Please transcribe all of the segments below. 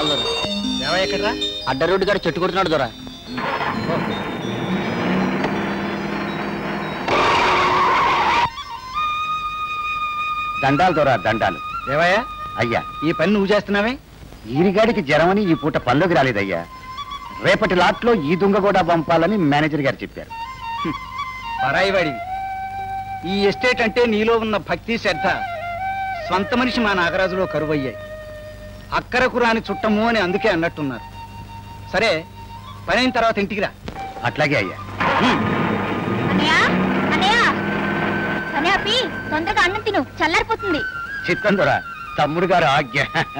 దేవయ్య ఎక్కడ్రా అడ్డ రోడ్డు గారు చెట్టు కొడుతున్నాడు దొరా దండాలు దొరా దండాలు దేవయ్య అయ్యా ఈ పని నువ్వు చేస్తున్నావే ఈరిగాడికి జ్వరమని ఈ పూట పనిలోకి రాలేదయ్యా రేపటి లాట్లో ఈ దుంగ కూడా పంపాలని మేనేజర్ గారు చెప్పారు పరాయి వాడివి ఈ ఎస్టేట్ అంటే నీలో ఉన్న భక్తి శ్రద్ధ స్వంత మనిషి మా నాగరాజులో కరువయ్యాయి అక్కరకు రాని చుట్టము అని అందుకే అన్నట్టున్నారు సరే పని అయిన తర్వాత ఇంటికి రా అట్లాగే అయ్యా అన్నయ్య అన్నయ్య అన్నయ్య పి తొందరగా అన్నం తిను చల్లారిపోతుంది చిత్తం దొరా తమ్ముడు గారు ఆజ్ఞ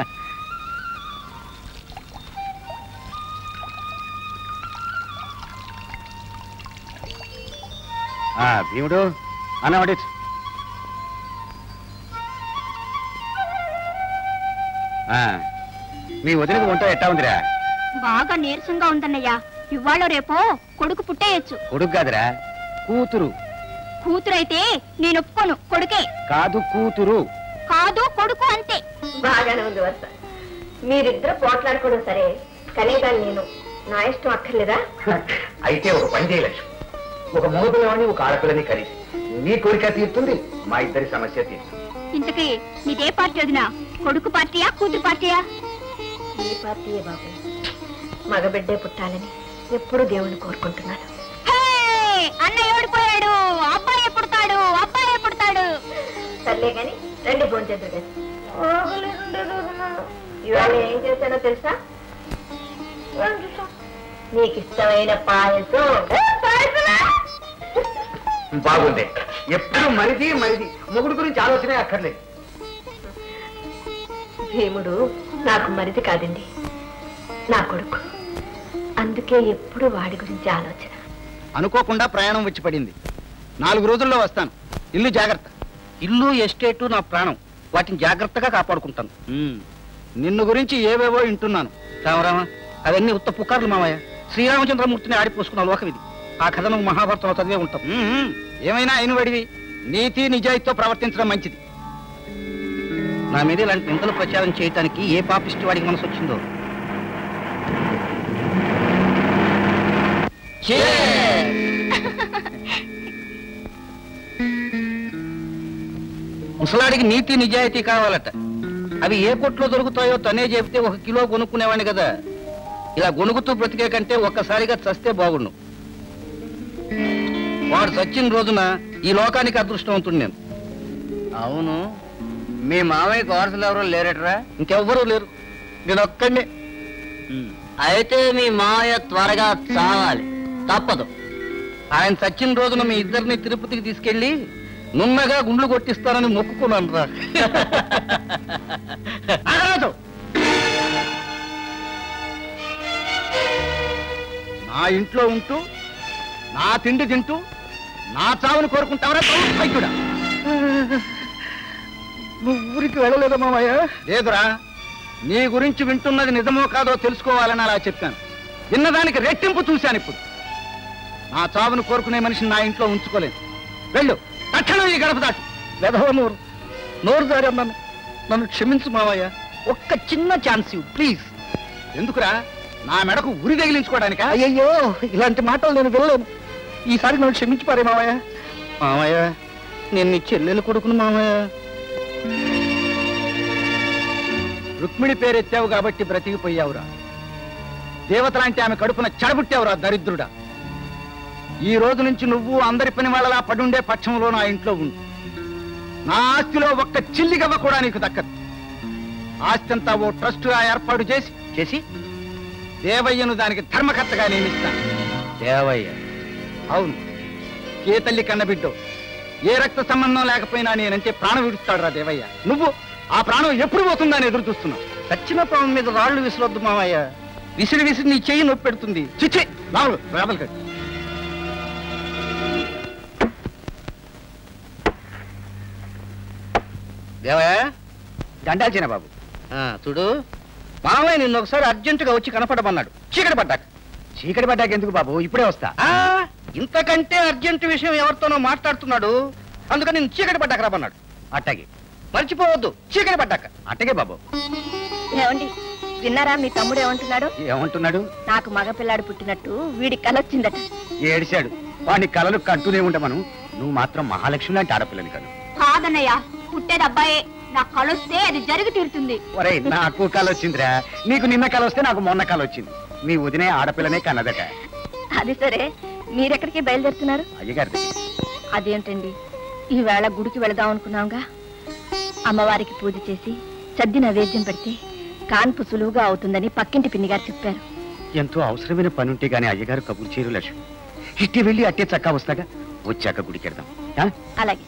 ఆ, భీముడు అన్న వడ్డించు. ఆ మీ వదినకు వంట ఎట్టా ఉందిరా బాగా నీరసంగా ఉందన్నయ్య ఇవాళ రేపో కొడుకు పుట్టేయచ్చు కొడుకు కాదురా కూతురు కూతురైతే నేను ఒప్పుకోను కొడుకే కాదు కూతురు కాదు కొడుకు అంతే బాగానే ఉంది వరుస మీరిద్దరు పోట్లాడుకోవడం సరే కనీదాన్ని నేను నా ఇష్టం అక్కర్లేదా అయితే ఒక పని చేయలేచ్చు ఒక మగపిల్లవాడిని ఒక ఆడపిల్లని కలిసి నీ కోరిక తీరుతుంది మా ఇద్దరి సమస్య తీరుతుంది ఇంతకీ నీదే పార్టీ వదిన కొడుకు పార్టీయా కూతురు పార్టీయా ఈ పార్టీయే బాబు మగబిడ్డే పుట్టాలని ఎప్పుడు దేవుణ్ణి కోరుకుంటున్నాను హే! అన్నయ్య ఓడిపోయాడు అబ్బాయి పుడతాడు అబ్బాయి పుడతాడు సర్లే గాని రండి భోంచేద్దరు ఇవాళ ఏం చేశానో తెలుసా నీకు ఇష్టమైన పాయసం పాయసమా? బాగుంది ఎప్పుడు మరిది మరిది మొగుడు గురించి ఆలోచనే అక్కర్లేదు భీముడు నాకు మరిది కాదండి నా కొడుకు అందుకే ఎప్పుడు వాడి గురించి ఆలోచన అనుకోకుండా ప్రయాణం వచ్చి పడింది నాలుగు రోజుల్లో వస్తాను ఇల్లు జాగ్రత్త ఇల్లు ఎస్టేటు నా ప్రాణం వాటిని జాగ్రత్తగా కాపాడుకుంటాను ఉమ్. నిన్ను గురించి ఏవేవో వింటున్నాను రామరామ అవన్నీ ఉత్త పుకార్లు మామయ్య శ్రీరామచంద్రమూర్తిని ఆడిపోసుకున్న లోకం ఇది ఆ కథ నువ్వు మహాభారతంలో చదివే ఉంటావు ఉమ్, ఉమ్. ఏమైనా అయినవాడివి నీతి నిజాయితీతో ప్రవర్తించడం మంచిది నా మీద ఇలాంటి నిందలు ప్రచారం చేయటానికి ఏ పాపిష్టి వాడికి మనసు వచ్చిందో ముసలాడికి నీతి నిజాయితీ కావాలట అవి ఏ కొట్లో దొరుకుతాయో తనే చెబితే ఒక కిలో కొనుక్కునేవాడిని కదా ఇలా గొనుగుతూ బ్రతికే కంటే ఒక్కసారిగా చస్తే బాగుండు వాడు చచ్చిన రోజున ఈ లోకానికి అదృష్టవంతుడు నేను అవును మీ మామయ్యకి వారసులు ఎవరో లేరట్రా ఇంకెవ్వరూ లేరు నేను ఒక్కడినే అయితే మీ మామయ్య త్వరగా చావాలి తప్పదు ఆయన చచ్చిన రోజున మీ ఇద్దరిని తిరుపతికి తీసుకెళ్లి నున్నగా గుండ్లు కొట్టిస్తానని మొక్కుకున్నాను రా నాగరాజు! నా ఇంట్లో ఉంటూ నా తిండి తింటూ నా చావును కోరుకుంటావరా వైద్యుడా నువ్వు ఊరికి వెళ్ళలేదా మామయ్య లేదురా నీ గురించి వింటున్నది నిజమో కాదో తెలుసుకోవాలని అలా చెప్పాను విన్నదానికి రెట్టింపు చూశాను ఇప్పుడు నా చావును కోరుకునే మనిషిని నా ఇంట్లో ఉంచుకోలేను వెళ్ళు తక్షణం ఈ గడప దాటు వెధవ నోరు నోరు జారి అన్నాను నన్ను క్షమించు మావయ్య ఒక్క చిన్న ఛాన్స్ ఇవ్వు ప్లీజ్ ఎందుకురా నా మెడకు ఉరి తగిలించుకోవడానికా అయ్యయ్యో ఇలాంటి మాటలు నేను వినలేను ఈసారి నన్ను క్షమించి పారే మావయ్య మావయ్య నేను నీ చెల్లెలు కొడుకును మావయ్య రుక్మిణి పేరెత్తావు కాబట్టి బ్రతికిపోయావురా దేవతలాంటి ఆమె కడుపున చెడబుట్టావురా దరిద్రుడా ఈ రోజు నుంచి నువ్వు అందరి పని వాళ్ళలా పడుండే పక్షంలో నా ఇంట్లో ఉండు నా ఆస్తిలో ఒక్క చిల్లిగవ్వ కూడా నీకు దక్కదు ఆస్తి అంతా ఓ ట్రస్టుగా ఏర్పాటు చేసి చేసి దేవయ్యను దానికి ధర్మకర్తగా నియమిస్తాను దేవయ్య అవును ఏ తల్లి కన్నబిడ్డో ఏ రక్త సంబంధం లేకపోయినా నేనంటే ప్రాణం విడుస్తాడు రా దేవయ్య నువ్వు ఆ ప్రాణం ఎప్పుడు పోతుందని ఎదురు చూస్తున్నావు చచ్చిన ప్రాణం మీద రాళ్లు విసిరొద్దు మావయ్య విసిరి విసిరి నీ చెయ్యి నొప్పి పెడుతుంది చిచ్చి రావులు రాబల్ దేవయ్య దండాల్చిన బాబు చూడు మామయ్య నిన్ను ఒకసారి అర్జెంటుగా వచ్చి కనపడమన్నాడు చీకటి పడ్డాక చీకటి పడ్డాక ఎందుకు బాబు ఇప్పుడే వస్తా ఇంతకంటే అర్జెంట్ విషయం ఎవరితోనో మాట్లాడుతున్నాడు అందుకని నేను చీకటి పడ్డాక రమ్మన్నాడు అట్టగే మర్చిపోవద్దు చీకటి పడ్డాక అట్టగే బాబు ఏమండి విన్నారా మీ తమ్ముడు ఏమంటున్నాడు ఏమంటున్నాడు నాకు మగపిల్లాడు పుట్టినట్టు వీడి కలొచ్చిందట ఏడిశాడు వాడిని కలలు కంటూనే ఉండమను నువ్వు మాత్రం మహాలక్ష్మి లాంటి ఆడపిల్లని కాదు కాదన్నయ్య పుట్టేది అబ్బాయే నాకు కలొస్తే అది జరిగి తీరుతుంది ఒరేయ్ నాకు కల వచ్చిందిరా నీకు నిన్న కల వస్తే నాకు మొన్న కల వచ్చింది మీ వదినే ఆడపిల్లనే కన్నదట అది సరే మీరెక్కడికి బయలుదేరుతున్నారు అయ్యగారి దగ్గరికి. అదేంటండి ఈవేళ గుడికి వెళదాం అనుకున్నాంగా అమ్మవారికి పూజ చేసి సద్ది నైవేద్యం పెడితే కాన్పు సులువుగా అవుతుందని పక్కింటి పిన్నిగారు చెప్పారు ఎంతో అవసరమైన పని ఉంటే గానీ అయ్యగారు కబురు చేయరు లక్ష్మి ఇట్టి వెళ్ళి అట్టే చక్కా వస్తాగా వచ్చాక గుడికెడదాం ఆ? అలాగే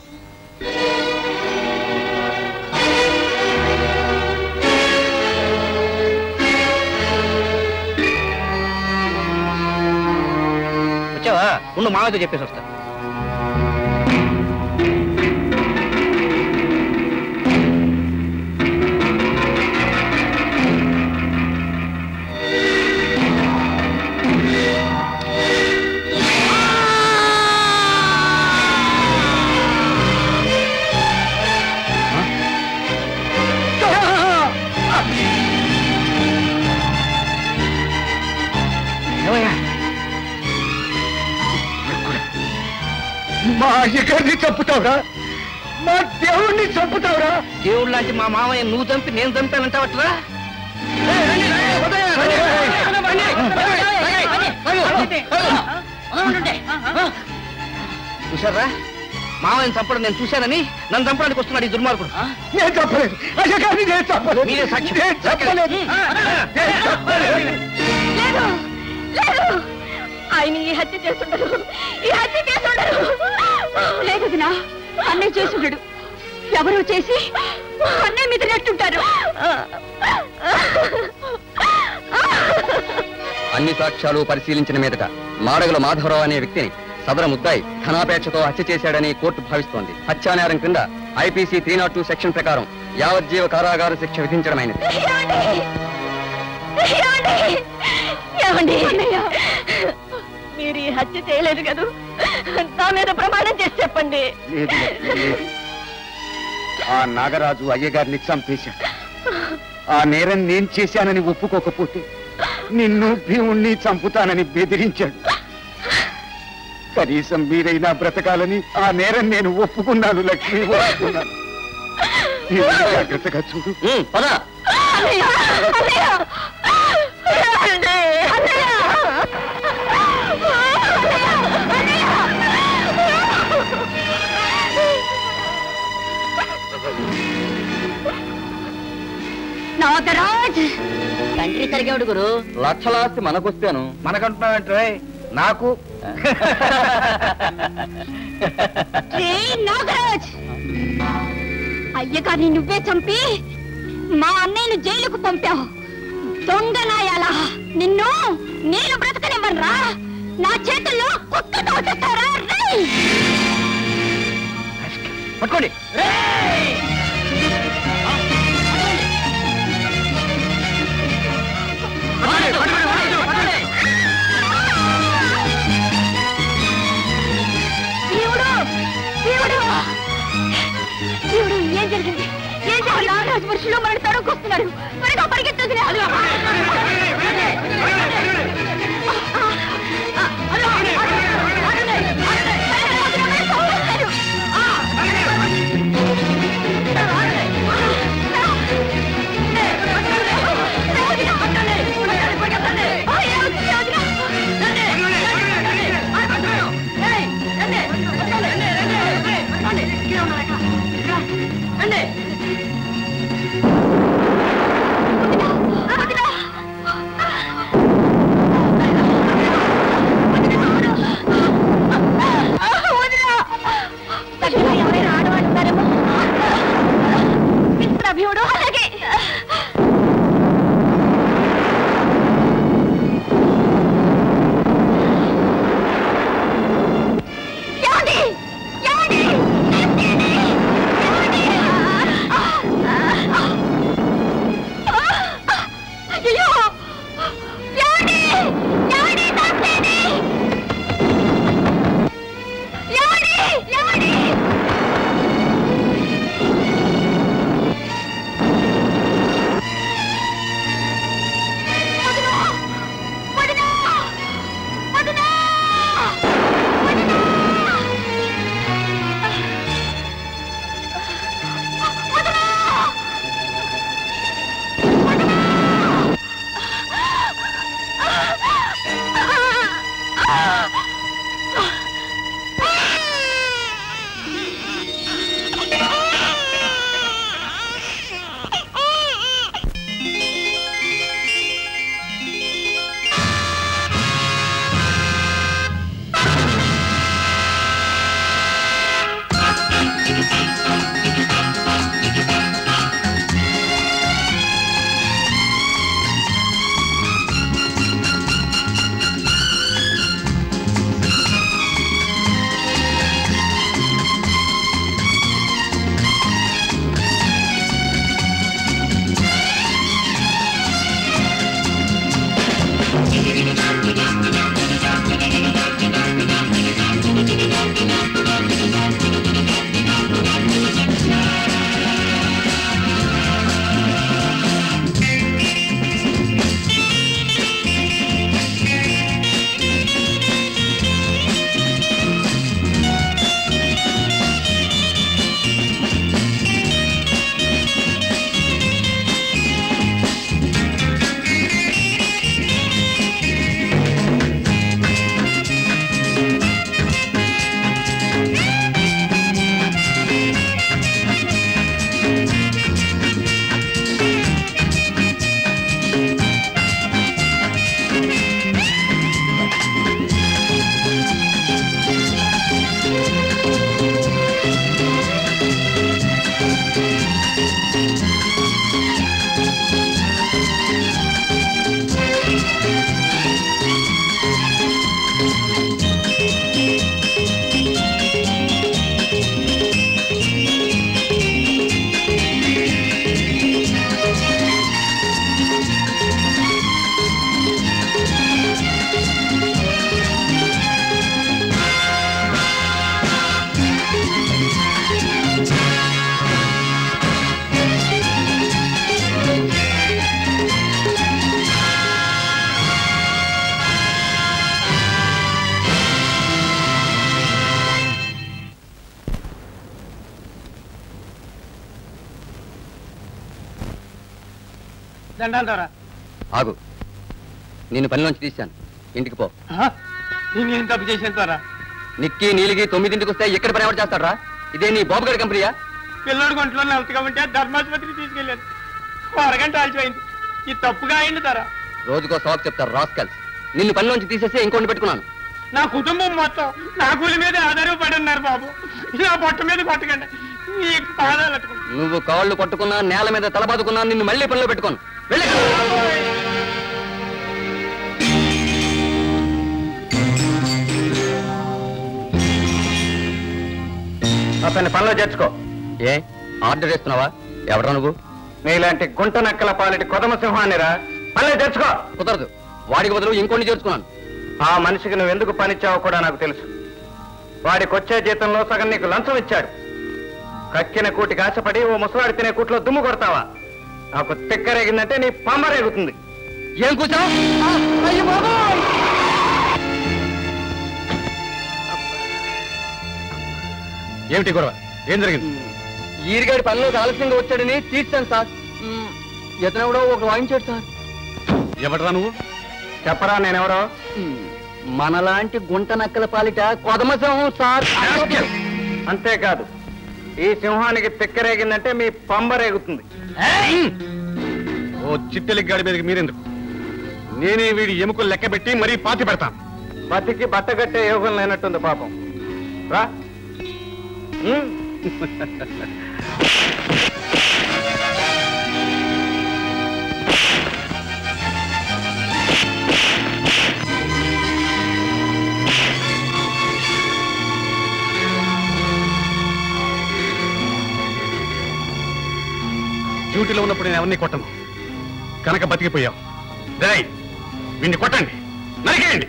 వచ్చావా ఉండు మామయ్యతో చెప్పేసి వస్తా ఏమయ్యా? మా అయ్యగారిని చంపుతావురా మా దేవుణ్ణి చంపుతావురా దేవుడు లాంటి మా మామయ్య నువ్వు చంపి నేను చంపానంటావట్రా చూసారా మామయ్యని చంపడం నేను చూశానని నన్ను చంపడానికి వస్తున్నాడు ఈ దుర్మార్గుడు నేను చెప్పలేదు అయ్యగారిని నేను చెప్పలేదు మీరే సాక్షి. నేను చెప్పలేదు నేను చెప్పలేదు లేదు లేదు ఆయన ఈ హత్య చేస్తుండరు ఈ హత్య చేస్తుండరు లేదు దినా అన్నయ్య చేసుండడు ఎవరో చేసి అన్నయ్య మీద నెట్టుంటారు అన్ని సాక్ష్యాలు పరిశీలించిన మీదట మాడగల మాధవరావు అనే వ్యక్తిని సదర ముద్దాయి ధనాపేక్షతో హత్య చేశాడని కోర్టు భావిస్తోంది హత్యానేరం కింద IPC three nought two section ప్రకారం యావజ్జీవ కారాగార శిక్ష విధించడమైనది ఏమండి ఏమండి మీరు ఈ హత్య చేయలేదు కదూ నా మీద ప్రమాణం చేసి చెప్పండి లేదు లేదు. ఆ నాగరాజు అయ్యగారిని చంపేశాడు ఆ నేరం నేను చేశానని ఒప్పుకోకపోతే నిన్ను భీముణ్ణి చంపుతానని బెదిరించాడు కనీసం మీరైనా బ్రతకాలని ఆ నేరం నేను ఒప్పుకున్నాను లక్ష్మి ఒప్పుకున్నాను మీరు జాగ్రత్తగా చూడు ఉమ్, పద అన్నయ్య! అన్నయ్య! అన్నయ్య! అన్నయ్య! నాగరాజ్ తండ్రి సరిగేవాడు గురు లక్షలాస్తి మనకొస్తేను మనకంటున్నావంటే నాకు రే నాగరాజ్ అయ్యగారిని నువ్వే చంపి మా అన్నయ్యను జైలుకు పంపావు దొంగ నాయాలా నిన్ను నేను బ్రతకనివ్వనురా నా చేతుల్లో కుక్కతో వచ్చేస్తారా రేయ్! పట్టుకోండి దేవుడు దేవుడు దేవుడు ఏం జరిగింది ఏం జరిగింది నాగరాజు పురుషులు మన తరువుకొస్తున్నారు త్వరగా పరిగెత్తదు దండాలు దొరా ఆగు నేను పనిలోంచి తీశాను ఇంటికి పో నేనేం తప్పు చేసాను దొరా నిక్కి నీలిగి తొమ్మిదింటికి వస్తే ఎక్కడ పని ఎవరు చేస్తాడరా ఇదే నీ బాబుగారి కంపెనీయా పిల్లడు కొంట్లో నవ్వుతుగా ఉంటే ధర్మాసుపత్రికి తీసుకెళ్ళాను అరగంట ఆల్చిపోయింది ఇది తప్పుగా అయింది దొరా రోజుకో సాకు చెప్తారు రాస్కల్స్ నిన్ను పనిలోంచి తీసేసి ఇంకోటి పెట్టుకున్నాను నా కుటుంబం మొత్తం నా కూలి మీద ఆధారపడి ఉన్నారు బాబు నా పొట్ట మీద కొట్టకండి నీకు పాదాలు అట్టుకుంటా నువ్వు కాళ్ళు పట్టుకున్నా నేల మీద తలబాదుకున్నా నిన్ను మళ్ళీ పనిలో పెట్టుకోను వెళ్ళి అతన్ని పనిలో చేర్చుకో ఏ ఆర్డర్ ఇస్తున్నావా ఎవరా నువ్వు నీలాంటి గుంట నక్కల పాలిటి కొదమ సింహాన్నిరా పనిలో చేర్చుకో కుదరదు వాడికి బదులు ఇంకోటి చేర్చుకున్నాను ఆ మనిషికి నువ్వు ఎందుకు పనిచ్చావో కూడా నాకు తెలుసు వాడికి వచ్చే జీతంలో సగం నీకు లంచం ఇచ్చాడు కక్కిన కూటికి ఆశపడి ఓ ముసలాడి తినే కూట్లో దుమ్ము కొడతావా నాకు తిక్కరేగిందంటే నీ పంమ రేగుతుంది ఏం కూర్చావు ఏమిటి గొడవ ఏం జరిగింది ఈరిగాడి పనిలోకి ఆలస్యంగా వచ్చాడని తీర్చాను సార్ మ్, ఇతనెవడో ఒక వాయించాడు సార్ ఎవడరా నువ్వు చెప్పరా నేనెవరో మ్, మనలాంటి గుంట నక్కల పాలిట కొదమసం సార్ అంతేకాదు ఈ సింహానికి తిక్కరేగిందంటే మీ పంబ రేగుతుంది ఓ చిట్టెలికి గాడి మీదకి మీరెందుకు నేనే వీడి ఎముకలు లెక్క పెట్టి మరీ పాతి పెడతాను బతికి బట్టగట్టే యోగం లేనట్టుంది పాపం రా ఉమ్. డ్యూటీలో ఉన్నప్పుడు నేను ఎవరిని కొట్టను కనుక బతికిపోయావు దై వీడిని కొట్టండి నరికేయండి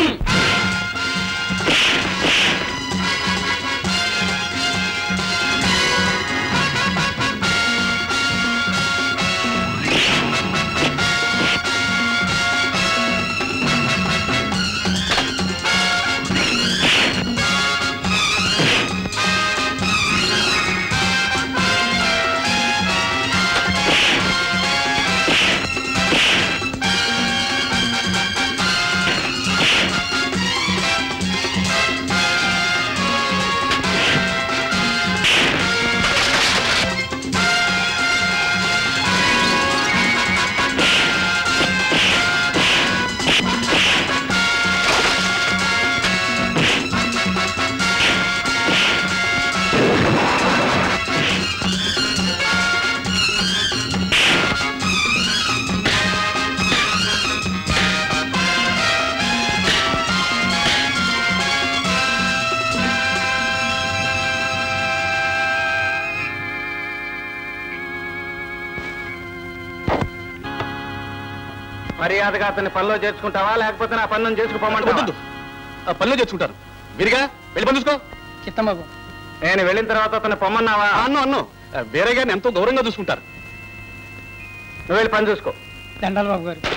మర్యాదగా అతన్ని పనిలో చేర్చుకుంటావా లేకపోతే నా పన్ను వద్దు చేసుకుపోమంటావా ఆ పనిలో చేసుకుంటారు విరిగా వెళ్ళి పని చూసుకో చిత్తమ్మ నేను వెళ్ళిన తర్వాత అతన్ని పొమ్మన్నావా ఆ, అన్ను అన్ను ఆ, వేరే గారిని ఎంతో గౌరవంగా చూసుకుంటారు నువ్వు వెళ్ళి పని చూసుకో దండాలు బాబు గారు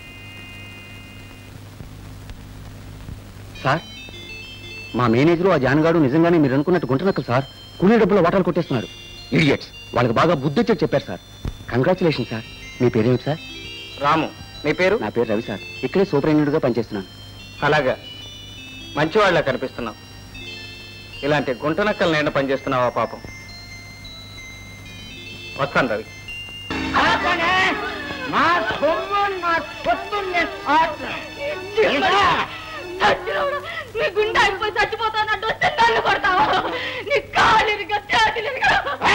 సార్ మా మేనేజరు ఆ జానగాడు నిజంగానే మీరు అనుకున్నట్టు గుంటనక్కలు సార్ కూలీ డబ్బులో వాటాలు కొట్టేస్తున్నారు ఇడియట్స్ వాళ్ళకి బాగా బుద్ధి వచ్చి చెప్పారు సార్ కంగ్రాచులేషన్ సార్ మీ పేరేమిటి సార్ రాము నీ పేరు నా పేరు రవి సార్ ఇక్కడే సూపరింటెండెంట్గా పనిచేస్తున్నాను అలాగా మంచివాళ్ళ కనిపిస్తున్నావు ఇలాంటి గుంటనక్కలు నేను పనిచేస్తున్నావా పాపం వస్తాను రవి మా సొమ్ము నా సొత్తు చచ్చినోడు, నీ గుండె అయిపోయి చచ్చిపోతానంటూ వస్తే నన్ను కొడతావా నీ కాలిరిగా చేతులిరిగా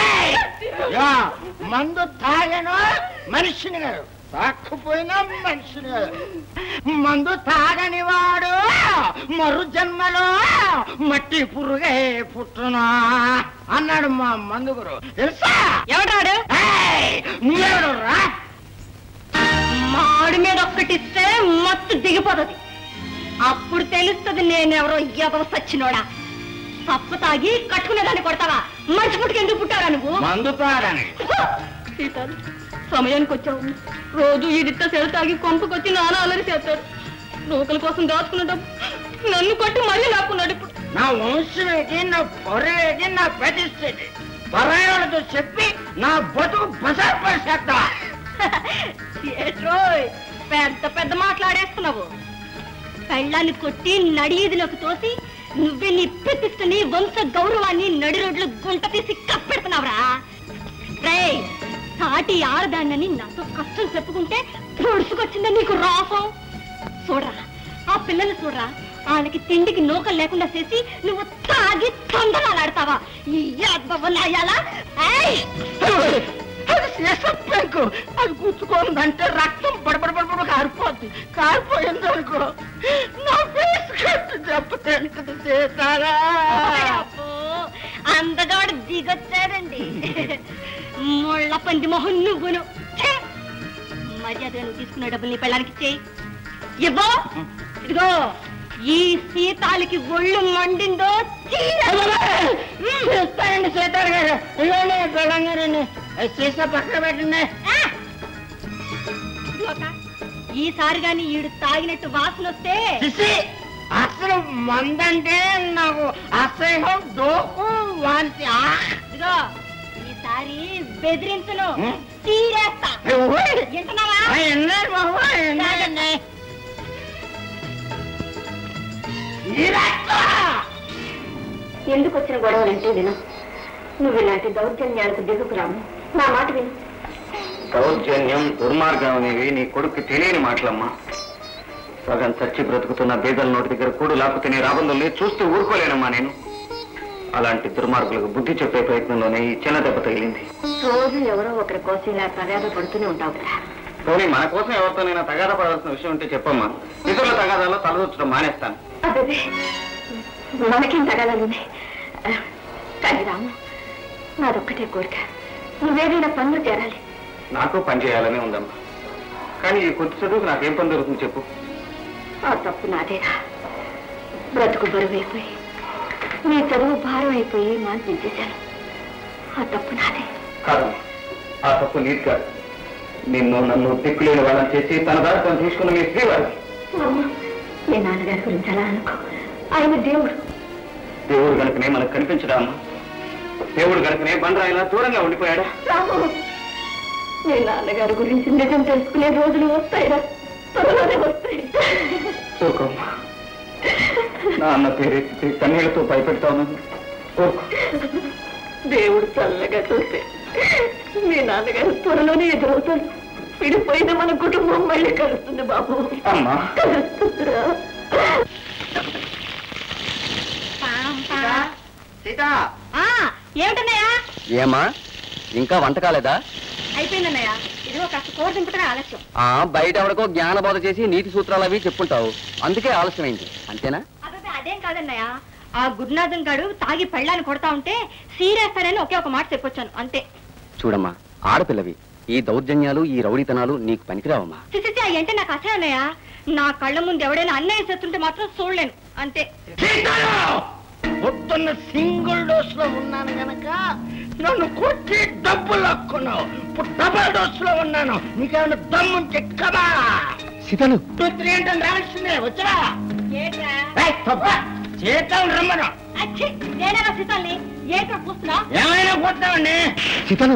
మందు తాగను మనిషిని గారు తాక్కుపోయినా మనిషిని గారు మందు తాగని వాడు మరు జన్మలో మట్టి పురుగే పుట్టునా అన్నాడు మా మందు గురు తెలుసా ఎవడాడు ఏయ్, నువ్వెవడు రా మాడి మీద ఒక్కటిస్తే మత్తు దిగిపోతుంది అప్పుడు తెలుస్తుంది నేనెవరో ఎదవ సచ్చినోడా తప్పు తాగి కట్టుకునేదాన్ని కొడతావా మంచి పుట్టుకు ఎందుకు పుట్టారా నువ్వు మందు తాగని సీతాలు సమయానికి వచ్చావు రోజు ఈడితో సెల తాగి కొంపకొచ్చి నాన్న అలరి చేస్తాడు నూకల కోసం దాచుకున్న డబ్బు నన్ను కొట్టి మళ్ళీ లాక్కున్నాడు ఇప్పుడు నా వంశం ఏంటి నా పొరం ఏంటి నా ప్రతిష్ట ఏంటి పరాయాలతో చెప్పి నా బతుకు బజార్ పడిసేస్తా ఏట్రోయ్ పెద్ద పెద్ద మాట్లాడేస్తున్నావు పెళ్ళాన్ని కొట్టి నడియదిలోకి తోసి నువ్వే నీ ప్రతిష్టని వంశ గౌరవాన్ని నడి రోడ్లు గుంట తీసి కప్పెడుతున్నావురా రేయ్ సాటి ఆడదాన్నని నాతో కష్టం చెప్పుకుంటే పొడుచుకొచ్చిందా నీకు రాసం చూడరా ఆ పిల్లలు చూడరా వాళ్ళకి తిండికి నూకలు లేకుండా చేసి నువ్వు తాగి తొందరలాడతావా ఈ అబ్బవనాయాలా ఏయ్ అది చేసప్పేకు అది గుచ్చుకోందంటే రక్తం బడబడ బడబడ కారిపోద్ది కారిపోయింది అనుకో నా ఫేస్ కట్టు చెప్పతాను కదా చేశారా అబ్బో, అందగాడు దిగొచ్చాడండి ముళ్ళ పంది మొహం నువ్వును ఛే! మర్యాదగా నువ్వు తీసుకున్న డబ్బులు నీ పెళ్ళానికి ఇచ్చేయి ఇవ్వు ఇదిగో ఈ సీతాలకి ఒళ్ళు మండిందో చీర చేస్తానండి సీతారు గారు ఇవ్వండి తెలంగాణ సీసా పక్కన పెట్టండి ఆ! ఇదిగోక, ఈసారి గాని ఈడు తాగినట్టు వాసన వస్తే చిసి అసలు మందంటే నాకు అసహ్యం దోకు వాంతి ఆ! ఇదిగో ఈసారి బెదిరించను ఉం? తీరేస్తా ఓయ్! వింటున్నావా ఆ, ఎన్నారు బాబు ఎన్నారండి ఎందుకు వచ్చిన గొడవలంటే విను నువ్వు ఇలాంటి దౌర్జన్యాలకు దిగుకు రాము నా మాట విను దౌర్జన్యం దుర్మార్గం అనేవి నీ కొడుకు తెలియని మాటలమ్మా సగం చచ్చి బ్రతుకుతున్న బీదల నోటి దగ్గర కూడు లాక్కు తినే రాబందుల్ని చూస్తూ ఊరుకోలేనమ్మా నేను అలాంటి దుర్మార్గులకు బుద్ధి చెప్పే ప్రయత్నంలోనే ఈ చిన్న దెబ్బ తగిలింది రోజు ఎవరో ఒకరి కోసం ఇలా ప్రవేద పడుతూనే ఉంటావు కదా పోనీ మన కోసం ఎవరితోనైనా తగాదా పడాల్సిన విషయం ఉంటే చెప్పమ్మా ఇతరుల తగాదాలో తలదూర్చడం మానేస్తాను అదే మనకేం తగాలని కానీ రాము నాదొక్కటే కోరిక నువ్వేదైనా పనులు చేరాలి నాకు పని చేయాలనే ఉందమ్మా కానీ ఈ కొద్ది చదువుకు నాకేం పని దొరుకుతుంది చెప్పు ఆ తప్పు నాదేరా బ్రతుకు బరువైపోయి నీ చదువు భారం అయిపోయి మాన్పించేశాను ఆ తప్పు నాదే కాదు ఆ తప్పు నీది కాదు నిన్ను నన్ను దిక్కులేని వాళ్ళని చేసి తన దారి తను తీసుకున్న మీ శ్రీవారి అమ్మ, మీ నాన్నగారి గురించి అలా అనుకో ఆయన దేవుడు దేవుడు గనుకనే మనకు కనిపించడా అమ్మా దేవుడు గనుకనే బండరాయిలా దూరంగా ఉండిపోయాడా రాము మీ నాన్నగారి గురించి నిజం తెలుసుకునే రోజులు వస్తాయిరా త్వరలోనే వస్తాయి ఊరుకోమ్మా నా అన్న పేరెత్తి కన్నీళ్లతో భయపెడతాను ఊరుకో దేవుడు చల్లగా చూస్తే మీ నాన్నగారు త్వరలోనే ఎదురవుతారు విడిపోయిన మన కుటుంబం మళ్ళీ కలుస్తుంది బాబు అమ్మా కలుస్తుందిరా సీత ఆ, ఏమిటన్నయ్యా ఏమా ఇంకా వంట కాలేదా అయిపోయిందన్నయ్య ఇదిగో కాస్త కూర దింపటమే ఆలస్యం ఆ బయట ఎవరికో జ్ఞానబోధ చేసి నీతి సూత్రాలు అవి చెప్పుంటావు అందుకే ఆలస్యమైంది అంతేనా అదే అదేం కాదన్నయ్య ఆ గురునాథం గాడు తాగి పెళ్ళాన్ని కొడతా ఉంటే సీరేస్తానని ఒకే ఒక మాట చెప్పొచ్చాను అంతే చూడమ్మా ఆడపిల్లవి ఈ దౌర్జన్యాలు ఈ రౌడీతనాలు నీకు పనికిరావమ్మా చిచిచి అంటే నాకు అసహ్యం అన్నయ్య నా కళ్ళ ముందు ఎవడైనా అన్యాయం చేస్తుంటే మాత్రం చూడలేను అంతే సీతాలు పొద్దున్న సింగిల్ డోస్ లో ఉన్నాను గనక నన్ను కొట్టి డబ్బు లాక్కున్నావు ఇప్పుడు డబల్ డోస్ లో ఉన్నాను నీకేమైనా దమ్ముంటే కదా సీతలు టూ త్రీ అంటే రావాల్సిందే వచ్చరా ఏట్రా ఏయ్, తప్ప సీతాలు రమ్మను అచ్చి నేనేనా సీతాల్ని ఏట్రా పూస్తున్నా ఏమైనా పోతామండి సీతలు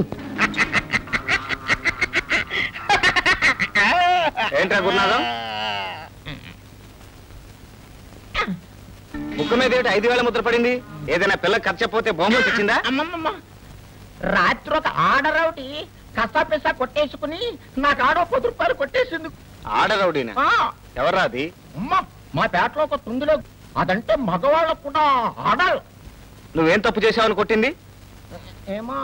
ఏంట్రా గురునాథం ముక్కు మీద ఏంటి ఐదు వేల ముద్ర పడింది ఏదైనా పిల్ల ఖర్చపోతే బొమ్మలు తెచ్చిందా అమ్మమ్మమ్మ రాత్రి ఒక ఆర్డర్ ఒకటి కసా పిసా కొట్టేసుకుని నాకు ఆడో పది రూపాయలు కొట్టేసింది ఆడరౌడీనా ఆ, ఎవర్రా అది అమ్మ మా పేటలో ఒక తుందిలో అదంటే మగవాళ్ళకు కూడా ఆడాలి నువ్వేం తప్పు చేశావని కొట్టింది ఏమో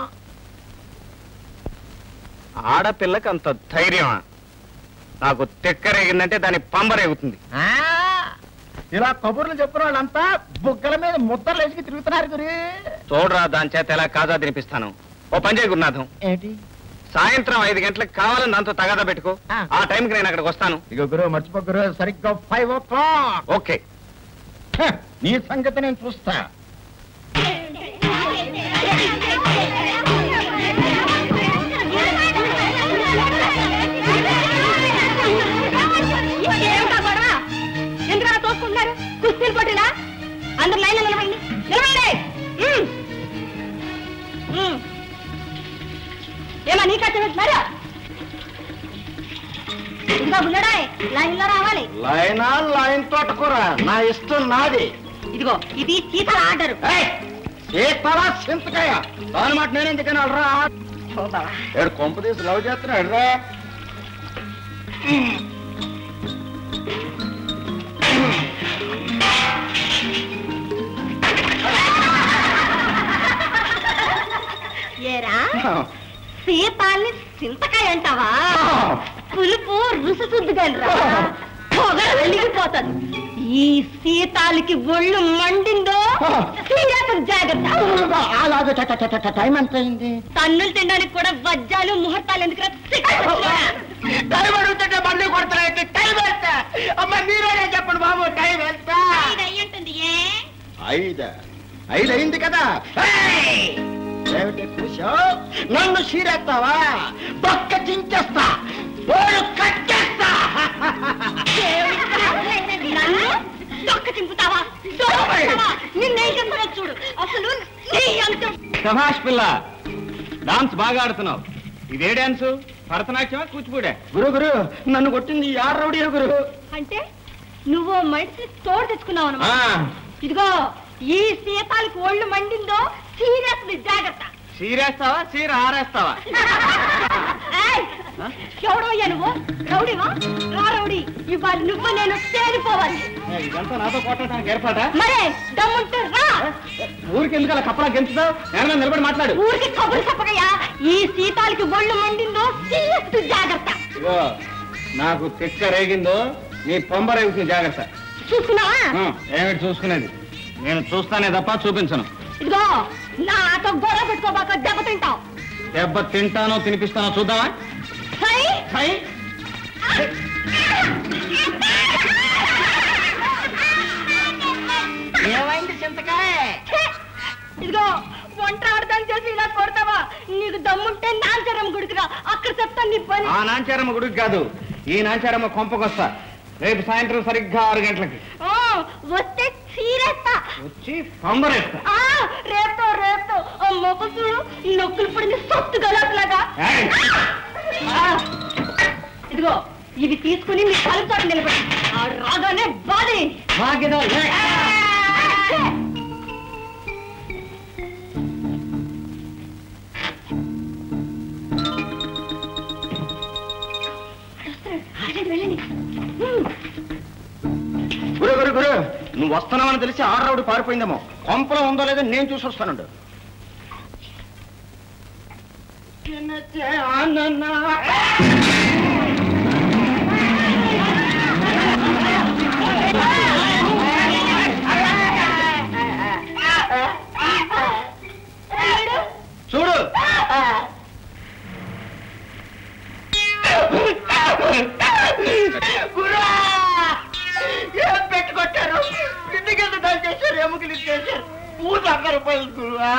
ఆడపిల్లకి అంత ధైర్యమా నాకు తెక్కరేగిందంటే దాని పంబరేగుతుంది ఆ, ఇలా కబుర్లు చెప్పిన వాళ్ళంతా బుగ్గల మీద ముద్దలు వేసుకు తిరుగుతున్నారు గురి చూడరా దాని చేత ఎలా కాదా తినిపిస్తాను ఓ పని చేయ గురునాథం ఏంటి సాయంత్రం ఐదు గంటలకు కావాలని దాంతో తగాదా పెట్టుకో ఆ. ఆ టైంకి నేను అక్కడికి వస్తాను ఇక గురు మర్చిపో గురు సరిగ్గా ఫైవ్ ఓ క్లాక్ ఓకే నీ సంగతి నేను చూస్తా ఏమిటా గొడవ ఎందుకలా తోసుకుంటున్నారు కుస్తీలు పట్టినా అందరు లైన్లో నిలబడండి నిలబడండి ఉమ్. ఉమ్. ఏమా నీ కట్ట పెట్టినారా బుల్లడా లైన్ లో రావాలి లైనా లైన్ తోటకూర నా ఇష్టం నాది ఇదిగో ఇది సీతల ఆర్డర్ సీతల చింతకాయ దాని మాట నేను ఎందుకని రా ఏడు కొంప తీసి లవ్ చేస్తున్నాడు రా ఏరా సీతాల్ని చింతకాయ అంటావా పులుపు రుసు శుద్ధిగా పొగ వెలిగిపోతుంది ఈ సీతాలకి ఒళ్ళు మండిందో సీరియస్ జాగ్రత్త అలాగే ట- ట- ట- ట- టైం ఎంత అయింది తన్నులు తినడానికి కూడా వజ్జాలు ముహూర్తాలు ఎందుకు టైం అడుగుతుంటే మళ్ళీ కొడతాయి టైం ఎంత అమ్మ మీరే చెప్పండి బాబు టైం ఎంత ఉంటుంది ఏ ఐదు ఐదు అయింది కదా ఏయ్! ఏమిటి కూర్చో నన్ను చీరేస్తావా బొక్క చించేస్తా బోడు కట్టేస్తా నన్ను దొక్క చింపుతావా దొరుకుతావా? నిన్నేం చేస్తావో చూడు అసలు నీ అంత సభాష్ పిల్ల డాన్స్ బాగా ఆడుతున్నావు ఇదే డాన్స్ భరతనాట్యమా కూచిపూడే గురు గురు నన్ను కొట్టింది ఈ ఆర్రౌడీ గురు అంటే నువ్వు మనిషి తోడు తెచ్చుకున్నావు అన్నమాట ఆ, ఇదిగో ఈ సీతాలకు ఒళ్ళు మండిందో సీరియస్ జాగ్రత్త చీరేస్తావా చీర ఆరేస్తావా ఏయ్! ఎవడోయ్యా నువ్వు రౌడీవా రా రౌడీ ఇవాళ నువ్వు నేను తేలిపోవాలి ఏ, ఇదంతా నాతో కొట్టడానికి ఏర్పాటా మరే దమ్ముంటే రా ఊరికి ఎందుకు అలా కప్పలా గెలుచుతావు నేను మీద నిలబడి మాట్లాడు ఊరికి కబురు చెప్పకయ్యా ఈ సీతాలకి ఒళ్ళు మండిందో సీరియస్ జాగ్రత్త ఇగో నాకు తెక్క రేగిందో నీ పొంబ రేగుతుంది జాగ్రత్త చూస్తున్నావా ఆ, ఏమిటి చూసుకునేది నేను చూస్తానే తప్ప చూపించను ఇదిగో నాతో గొడవ పెట్టుకోబాక దెబ్బ తింటావు దెబ్బ తింటానో తినిపిస్తానో చూద్దామా హై హై ఏమైంది చింతకాయ ఛే! ఇదిగో వంట ఆడతాను చేసి ఇలా కొడతావా నీకు దమ్ముంటే నాంచరం గుడికిరా అక్కడ చెప్తాను నీ పని ఆ నాంచారమ్మ గుడికి కాదు ఈ నాంచారమ్మ కొంపకొస్తా రేపు సాయంత్రం సరిగ్గా ఆరు గంటలకి ఆ, వస్తే చీరేస్తా వచ్చి పంబరేస్తా ఆ, రేపుతో రేపుతో మొగసు నొక్కులు పడింది సొత్తు గలాట్లాగా ఏయ్! ఇదిగో ఇవి తీసుకుని మీ కలుపుతాడు నిలబడి ఆ రాగానే బాధి బాధ్యత లే. వెళ్ళండి గురు గురు గురు నువ్వు వస్తున్నావని తెలిసి ఆర్రౌడ్ పారిపోయిందేమో కొంపలో ఉందో లేదో నేను చూసి వస్తానుండు చూడు గురా ఏం పెట్టుకొచ్చారు ఇంటికెళ్ళి దాని చేశారు ఎముకలు ఇచ్చేశారు మూడు వంద రూపాయలు గురువా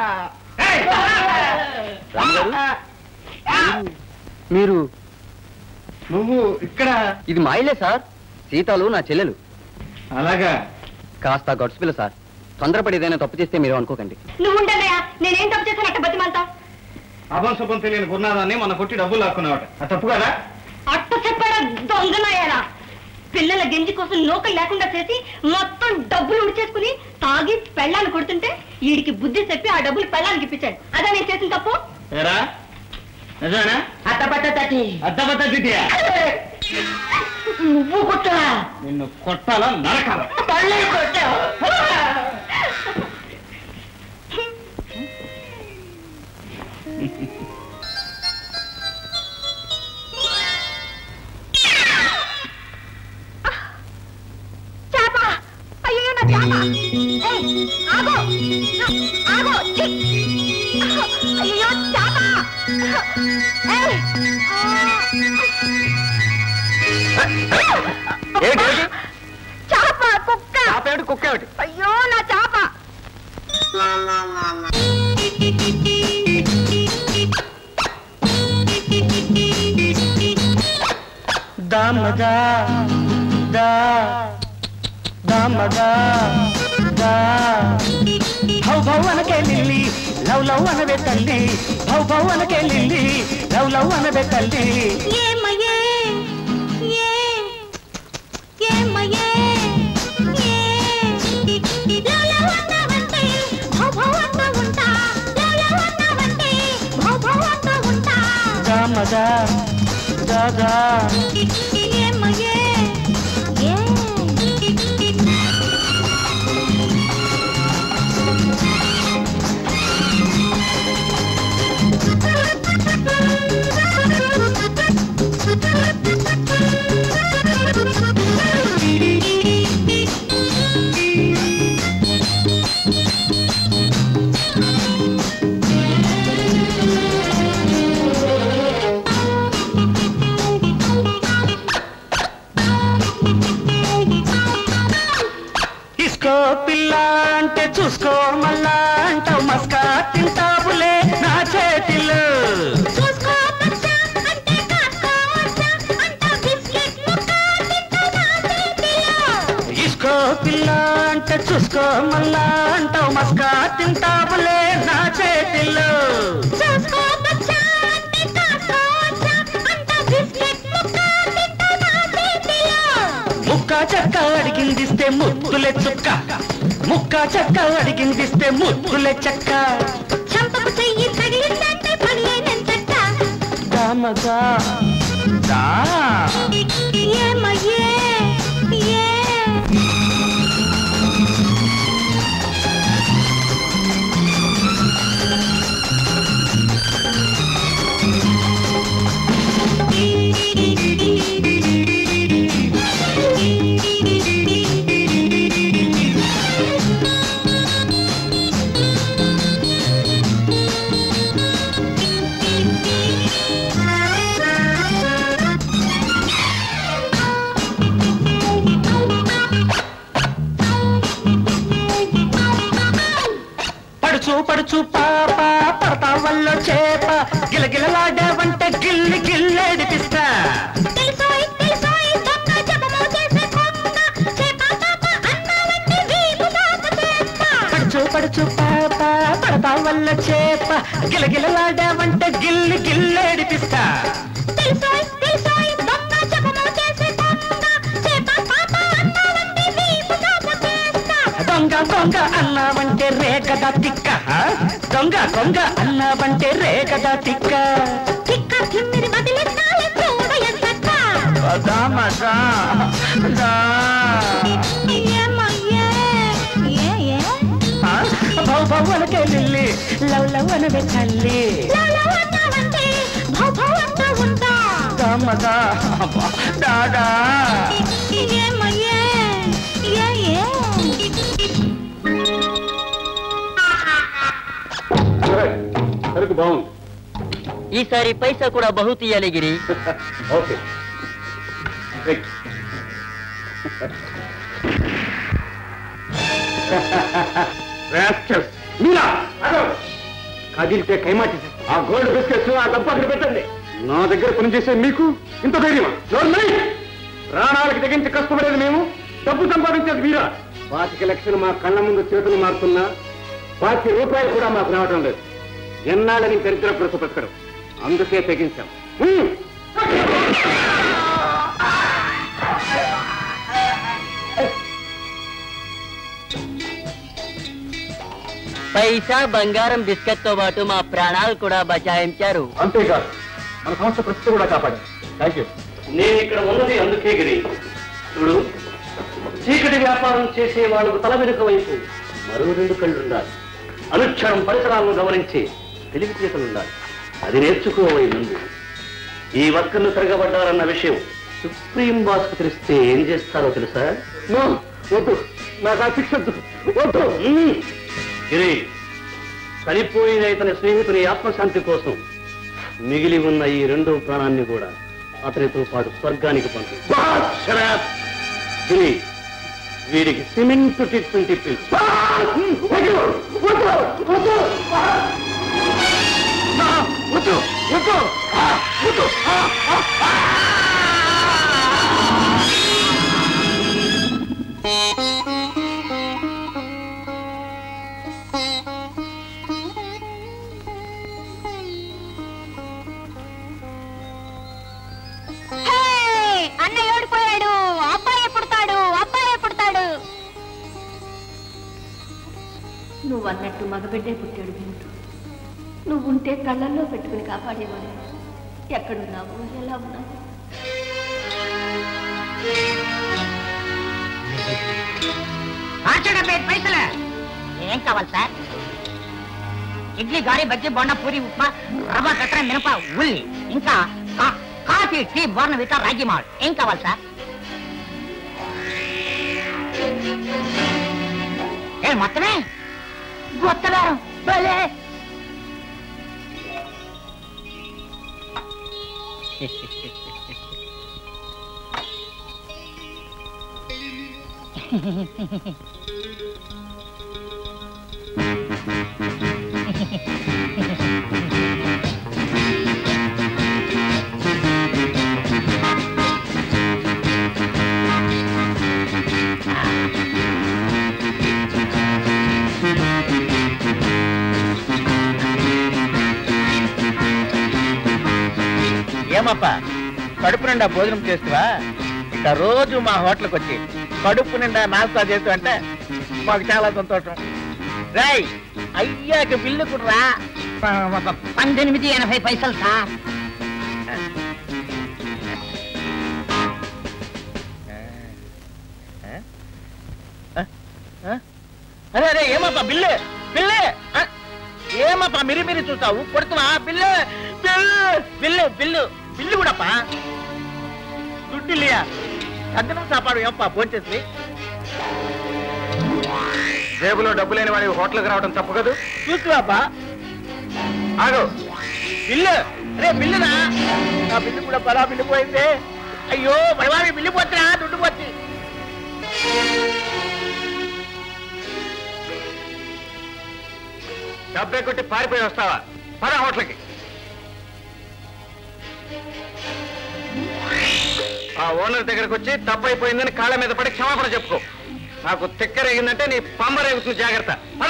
మీరు నువ్వు ఇక్కడ ఇది మా ఇల్లే సార్ సీతాలు నా చెల్లెలు అలాగా కాస్త గడుసు పిల్ల సార్ తొందరపడి ఏదైనా తప్పు చేస్తే మీరు అనుకోకండి నువ్వు ఉండదయా నేనేం తప్పు చేశాను అట్ట బతిమంతా అభం శుభం తెలియని గురునాథాన్ని మన కొట్టి డబ్బులు లాక్కున్నావట అది తప్పు కదా అట్ట చెప్పాడా దొంగనాయాలా పిల్లల గెంజి కోసం నూకలు లేకుండా చేసి మొత్తం డబ్బులు ఉడిచేసుకుని తాగి పెళ్ళాన్ని కొడుతుంటే వీడికి బుద్ధి చెప్పి ఆ డబ్బులు పెళ్ళానికి ఇప్పించాడు అదే నేను చేసిన తప్పు ఏరా నిజమేనా అట్టబట్ట తట్టి అద్దబద్ద దిద్యా నువ్వు కొట్టా నిన్ను కొట్టాలా నరకాలా తల్లి కొట్టావు చేప అయ్యో నా చేప ఏయ్, ఆగు ఆగు ఛీ! అయ్యో చేప ఏయ్, ఏంటి చేప కుక్క ఆపేమిటి కుక్క ఏమిటి అయ్యో నా చేప దామదా దా దామదా దా భౌ భౌ అనకే లిల్లి లవ్ లవ్ అనవే తల్లి భౌ భౌ అనకే లిల్లి లవ్ లవ్ అనవే తల్లి ఏమయ్యే రాదా ఏమయ్యే ఏ ఇసుకో పిల్ల అంటే చూసుకో మళ్ళా అంటావు మస్కా తింటావులే నా చేతిలో చూసుకో బచ్చా అంటే కాసుకో వచ్చా అంట బిస్కెట్ ముక్క తింటా నా చేతిలో ఇసుకో పిల్ల అంటే చూసుకో మళ్ళా అంటావు మస్కా తింటావులే నా చేతిలో చూసుకో బచ్చా అంటే కాసుకో వచ్చా అంట బిస్కెట్ ముక్క తింటా నా చేతిలో ముక్క చెక్క అడిగిందిస్తే ముద్దులే చుక్క ముక్క చెక్క అడిగిందిస్తే ముద్దులే చెక్క చంపకు చెయ్యి తగిలిందంటే పనిలేనంతట దామగా దా ఏమయ్యే ఏ పడుచు పడుచు పాప పడతా వల్ల చేప గిలగిలలాడావంటే గిల్లి గిల్లేడిపిస్తా తెలుసోయ్ తెలుసోయ్ దొంగ జపము చేసే కొంగ చేప పాప అన్నావంటే వీపు సాపు చేస్తా పడుచు పడుచు పాప పడతా వల్ల చేప గిలగిలలాడావంటే గిల్లి గిల్లేడిపిస్తా తెలుసోయ్ తెలుసోయ్ దొంగ జపము చేసే కొంగ చేప పాప అన్నావంటే వీపు సాపు చేస్తా దొంగ దొంగ అన్నావంటే రేగదా తిక్క దొంగ దొంగ అన్నావంటే రేగదా తిక్క తిక్క తిమ్మిరి వదిలినాలే చూడ ఎంతక్క ఏమయ్యే ఏ ఏ భౌ భౌవనకే లిల్లి లవ్ లవ్ అనవే తల్లి లాలా అన్నావంటే భౌ భౌ అంటూ ఉంటా దామదా దాదా ఏమయ్యే ఏ ఏ సరుకు బాగుంది ఈసారి పైసా కూడా బహు తీయాలి గిరి ఓకే మీరా కదిలితే కైమాటి ఆ గోల్డ్ బిస్కెట్స్ ఆ డబ్బు అక్కడ పెట్టండి నా దగ్గర పనిచేసే మీకు ఇంత ధైర్యమా నోర్మై ప్రాణాలకు తెగించి కష్టపడేది మేము డబ్బు సంపాదించేది మీరా పాతిక లక్షలు మా కళ్ళ ముందు చేతులు మారుతున్నా పాతిక రూపాయలు కూడా మాకు రావటం లేదు ఎన్నాళ్ళని దరిద్ర ప్రసపెట్టడం అందుకే తెగించాం హ్మ్. పైసా బంగారం బిస్కెట్ తో పాటు మా ప్రాణాలు కూడా బచాయించారు అంతేకాదు మన సంస్థ ప్రతిష్ట కూడా కాపాడు థ్యాంక్ యూ నేను ఇక్కడ ఉన్నది అందుకే గిరి చూడు చీకటి వ్యాపారం చేసే వాళ్ళకు తల వెనుక వైపు మరో రెండు కళ్ళు ఉండాలి అనుక్షణం పరిసరాలను గమనించి తెలివితేటలుండాలి అది నేర్చుకోవై ముందు ఈ వర్కర్లు తిరగబడ్డారన్న విషయం సుప్రీం బాస్ కు తెలిస్తే ఏం చేస్తారో తెలుసా నో వద్దు నాకు ఆ శిక్ష వద్దు వద్దు మ్మ్. గిరి చనిపోయిన ఇతని స్నేహితుని ఆత్మశాంతి కోసం మిగిలి ఉన్న ఈ రెండో ప్రాణాన్ని కూడా అతనితో పాటు స్వర్గానికి పంపి బాస్, shut up. గిరి వీడికి సిమెంట్ ట్రీట్మెంట్ ఇప్పించు బాస్, వద్దు, వద్దు, వద్దు. నా, వద్దు, వద్దు, ఆ, వద్దు, ఆ, ఆ, ఆ. హే! అన్నయ్య ఓడిపోయాడు అబ్బాయి పుడతాడు అబ్బాయి పుడతాడు నువ్వు అన్నట్టు మగబిడ్డే పుట్టాడు వింటూ నువ్వు ఉంటే కళ్ళల్లో పెట్టుకుని కాపాడేవాడు ఎక్కడున్నావు ఎలా ఉన్నావు కావాలి సార్ ఇడ్లీ గారి బజ్జీ బొండ పూరి ఉప్మా రవ్వ కట్ర మినప ఉల్లి ఇంకా కా- కాఫీ టీ బోర్న విట రాగి మాల్ ఏం కావాలి సార్ ఏ మొత్తమే గొత్తగారం భలే ఏమప్ప కడుపు నిండా భోజనం చేస్తావా ఇక రోజు మా హోటల్కి వచ్చి కడుపు నిండా నాస్తా చేస్తూ అంటే మాకు చాలా సంతోషం రాయ్ అయ్యాక బిల్లు కుట్రా పద్దెనిమిది ఎనభై పైసలు సార్ అరే అరే ఏమప్పా బిల్లు బిల్లు ఆ? ఏమప్పా మిరి మిరి చూస్తావు కొడుతున్నా బిల్లు బిల్లు బిల్లు బిల్లు బిల్లు కూడాపా దుడ్డు ఇల్లియా సద్దనం సాపాడు ఏమప్పా భోంచేసి జేబులో డబ్బు లేని వాడి హోటల్కి రావడం తప్పు కదూ చూస్తున్నాపా ఆగు బిల్లు అరే బిల్లునా నా బిల్లు కూడా పరా బిల్లు పోయింది అయ్యో పడవాడి బిల్లు పోతున్నా దుడ్డు పోతుంది డబ్బే కొట్టి పారిపోయి వస్తావా పద హోటల్కి ఆ ఓనర్ దగ్గరకు వచ్చి తప్పు అయిపోయిందని కాళ్ళ మీద పడి క్షమాపణ చెప్పుకో నాకు తిక్కరేగిందంటే నీ పంబ రేగుతుంది జాగ్రత్త పద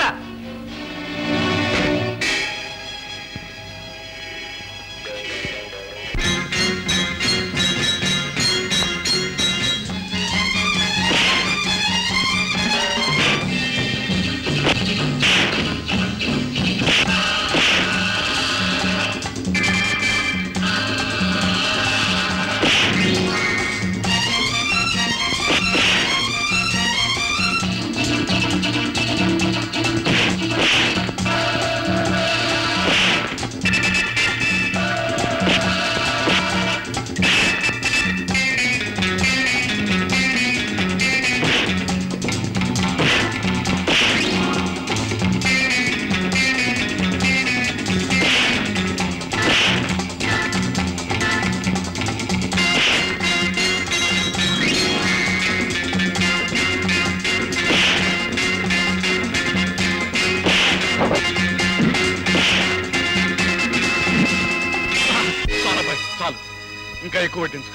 చాలు అబ్బాయి, చాలు ఇంకా ఎక్కువ పెట్టించు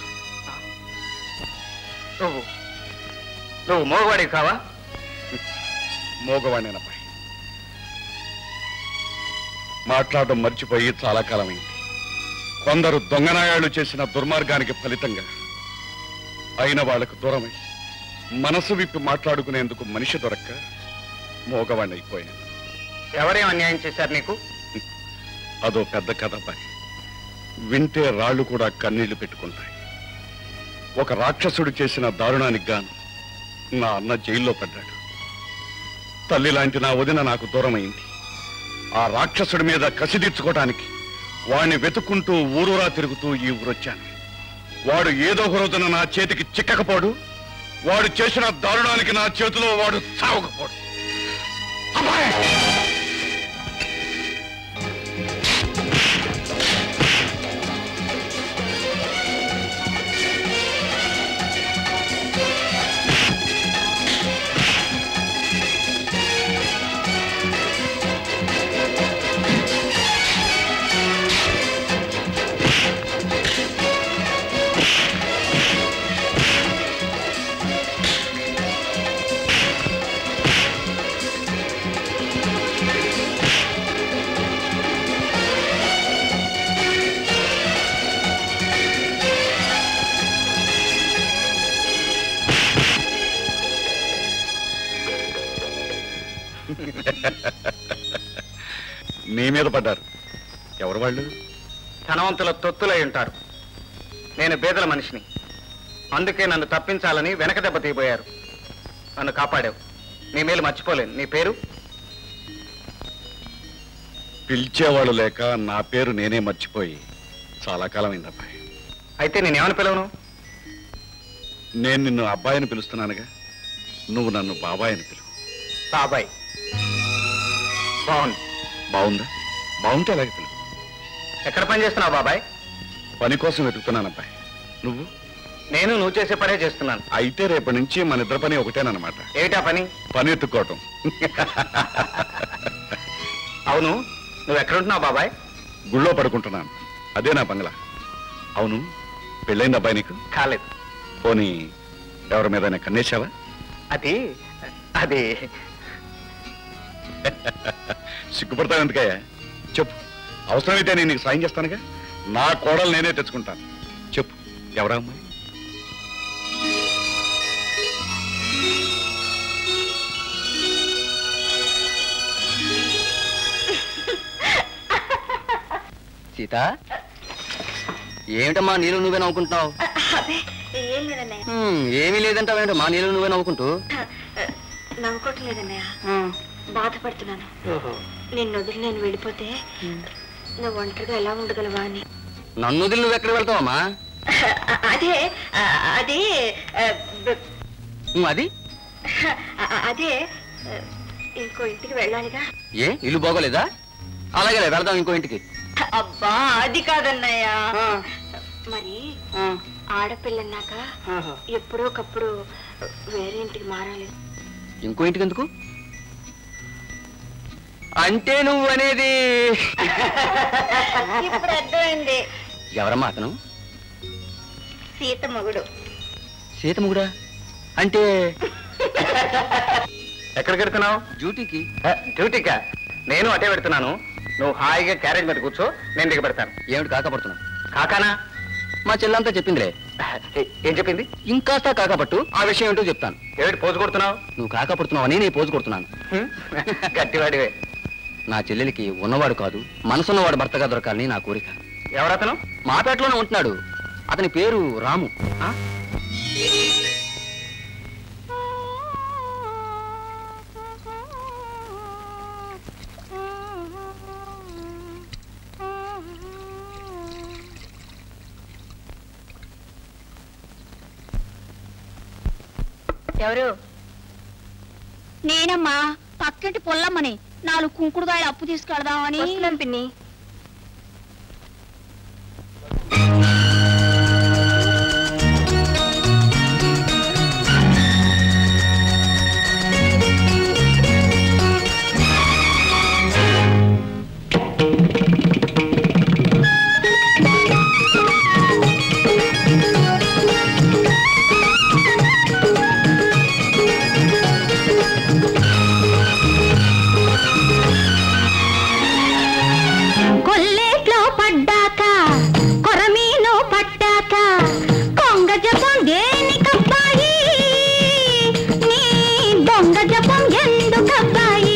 నువ్వు నువ్వు మోగవాడివి కావా మోగవాణ్ణేనబ్బాయి మాట్లాడడం మర్చిపోయి చాలా కాలమైంది కొందరు దొంగనాయాళ్ళు చేసిన దుర్మార్గానికి ఫలితంగా అయిన వాళ్లకు దూరమై మనసు విప్పి మాట్లాడుకునేందుకు మనిషి దొరక్క మోగవాణ్ణి అయిపోయాను ఎవరేం అన్యాయం చేశారు నీకు అదో పెద్ద కథ అబ్బాయి వింటే రాళ్ళు కూడా కన్నీళ్లు పెట్టుకుంటాయి ఒక రాక్షసుడు చేసిన దారుణానికి గాను నా అన్న జైల్లో పడ్డాడు తల్లి లాంటి నా వదిన నాకు దూరమైంది ఆ రాక్షసుడి మీద కసి తీర్చుకోవటానికి వాణ్ణి వెతుక్కుంటూ ఊరూరా తిరుగుతూ ఈ ఊరొచ్చాను వాడు ఏదో ఒక రోజున నా చేతికి చిక్కకపోడు వాడు చేసిన దారుణానికి నా చేతిలో వాడు చావకపోడు అబ్బాయి నీ మీద పడ్డారు ఎవరు వాళ్ళు ధనవంతుల తొత్తులై ఉంటారు నేను బేదల మనిషిని అందుకే నన్ను తప్పించాలని వెనక దెబ్బ తీయబోయారు నన్ను కాపాడావు నీ మేలు మర్చిపోలేను నీ పేరు పిలిచేవాళ్ళు లేక నా పేరు నేనే మర్చిపోయి చాలా కాలం అయింది అబ్బాయి అయితే నేనేమని పిలవను నేను నిన్ను అబ్బాయిని పిలుస్తున్నానుగా నువ్వు నన్ను బాబాయ్ అని పిలువు బాబాయ్ బాగుంది బాగుందా బాగుంటే అలాగే పిలువు ఎక్కడ పని చేస్తున్నావు బాబాయ్ పని కోసం వెతుకుతున్నాను అబ్బాయి నువ్వు నేను నువ్వు చేసే పనే చేస్తున్నాను అయితే రేపటి నుంచి మన ఇద్దరు పని ఒకటేనమాట ఏమిటా పని పని ఎత్తుక్కోవటం అవును నువ్వు ఎక్కడుంటున్నావు బాబాయ్ గుళ్ళో పడుకుంటున్నాను అదే నా బంగ్లా అవును పెళ్ళైంది అబ్బాయి నీకు కాలేదు పోనీ ఎవరి మీద కన్నేశావా అది అది సిగ్గుపడతావు ఎందుకయ్యా చెప్పు అవసరమైతే నేను నీకు సాయం చేస్తానుగా నా కోడలు నేనే తెచ్చుకుంటాను చెప్పు ఎవరా అమ్మాయి సీత ఏమిటమ్మా నీళ్ళు నువ్వే నవ్వుకుంటున్నావు అదే ఏం లేదన్నయ్య హ్మ్, ఏమీ లేదంటావేంటో మా నీళ్ళు నువ్వే నవ్వుకుంటూ నవ్వుకోవటం లేదన్నయ్య బాధపడుతున్నాను నిన్ను వదిలి నేను వెళ్ళిపోతే నువ్వు ఒంటరిగా ఎలా ఉండగలవా అని నన్ను వదిలి నువ్వు ఎక్కడ వెళ్తావమ్మా అదే అదే హ్మ్, అది అదే ఇంకో ఇంటికి వెళ్ళాలిగా ఏ ఇల్లు బాగోలేదా అలాగే వెళ్దాం ఇంకో ఇంటికి అబ్బా అది కాదన్నయ్య మరి ఆడపిల్లన్నాక ఎప్పుడో ఒకప్పుడు వేరే ఇంటికి మారాలి ఇంకో ఇంటికి ఎందుకు అంటే నువ్వు అనేది ఇప్పుడు అర్థమైంది ఎవరమ్మా అతను సీత మొగుడు సీతముగుడా అంటే ఎక్కడికి వెళ్తున్నావు డ్యూటీకి డ్యూటీకా నేను అటే పెడుతున్నాను నువ్వు హాయిగా క్యారేజ్ మీద కూర్చో నేను దిగ పెడతాను ఏమిటి కాకపడుతున్నా కాకానా మా చెల్లంతా చెప్పిందిలే ఏం చెప్పింది ఇంకాస్త కాకపట్టు ఆ విషయం ఏంటో చెప్తాను ఏమిటి పోజు కొడుతున్నావు నువ్వు కాకపడుతున్నావని నేను పోజు కొడుతున్నాను హ్మ్? గట్టివాడివే నా చెల్లెలికి ఉన్నవాడు కాదు మనసున్నవాడు భర్తగా దొరకాలని నా కోరిక ఎవరతను మా పేటలోనే ఉంటున్నాడు అతని పేరు రాము ఆ? ఎవరు నేనమ్మా పక్కింటి పొల్లమ్మని నాలుగు కుంకుడుకాయలు అప్పు తీసుకెళ్దామని వస్తున్నాను పిన్ని కొల్లేట్లో పడ్డాక కొరమీను పట్టాక కొంగ జపం దేనికబ్బాయి నీ దొంగ జపం ఎందుకబ్బాయి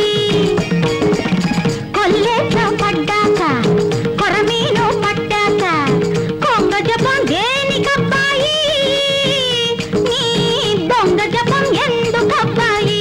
కొల్లేట్లో పడ్డాక కొరమీను పట్టాక కొంగ జపం దేనికబ్బాయి నీ దొంగ జపం ఎందుకబ్బాయి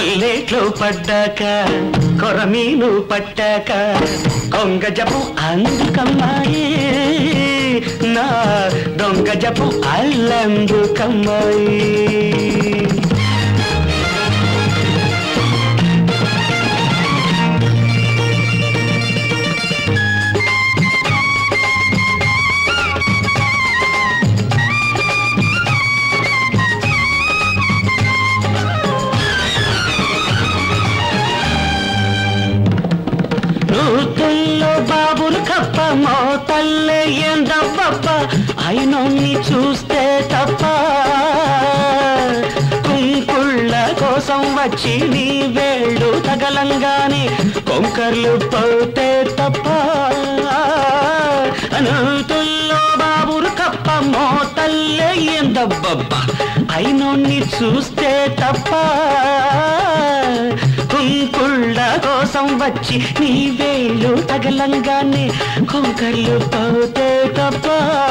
కొల్లేట్లో పడ్డాక కొరమీను పట్టాక కొంగ జపం అందుకమ్మాయి నా దొంగ జపం అల్లందుకమ్మాయి నూతుల్లో బాబులు కప్ప మోతల్లే ఏందబ్బప్ప అయినోన్ని చూస్తే తప్ప కుంకుళ్ళ కోసం వచ్చి నీ వేళ్ళు తగలంగానే కొంకర్లు పోతే తప్ప నూతుల్లో బాబులు కప్ప మోతల్లే ఏందబ్బబ్బ అయినోన్ని చూస్తే తప్ప కుంకుళ్ళ కోసం వచ్చి నీ వేళ్ళు తగలంగానే కొంకర్లు పోతే తప్ప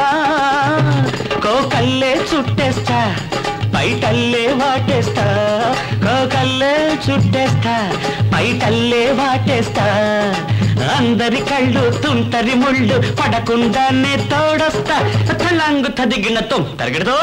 కోకల్లే చుట్టేస్తా బయటల్లే వాటేస్తా కోకల్లే చుట్టేస్తా బయటల్లే వాటేస్తా అందరి కళ్ళు తుంటరి ముళ్ళు పడకుండానే తోడొస్తా తలంగు తదిగిన తుం తరగడదో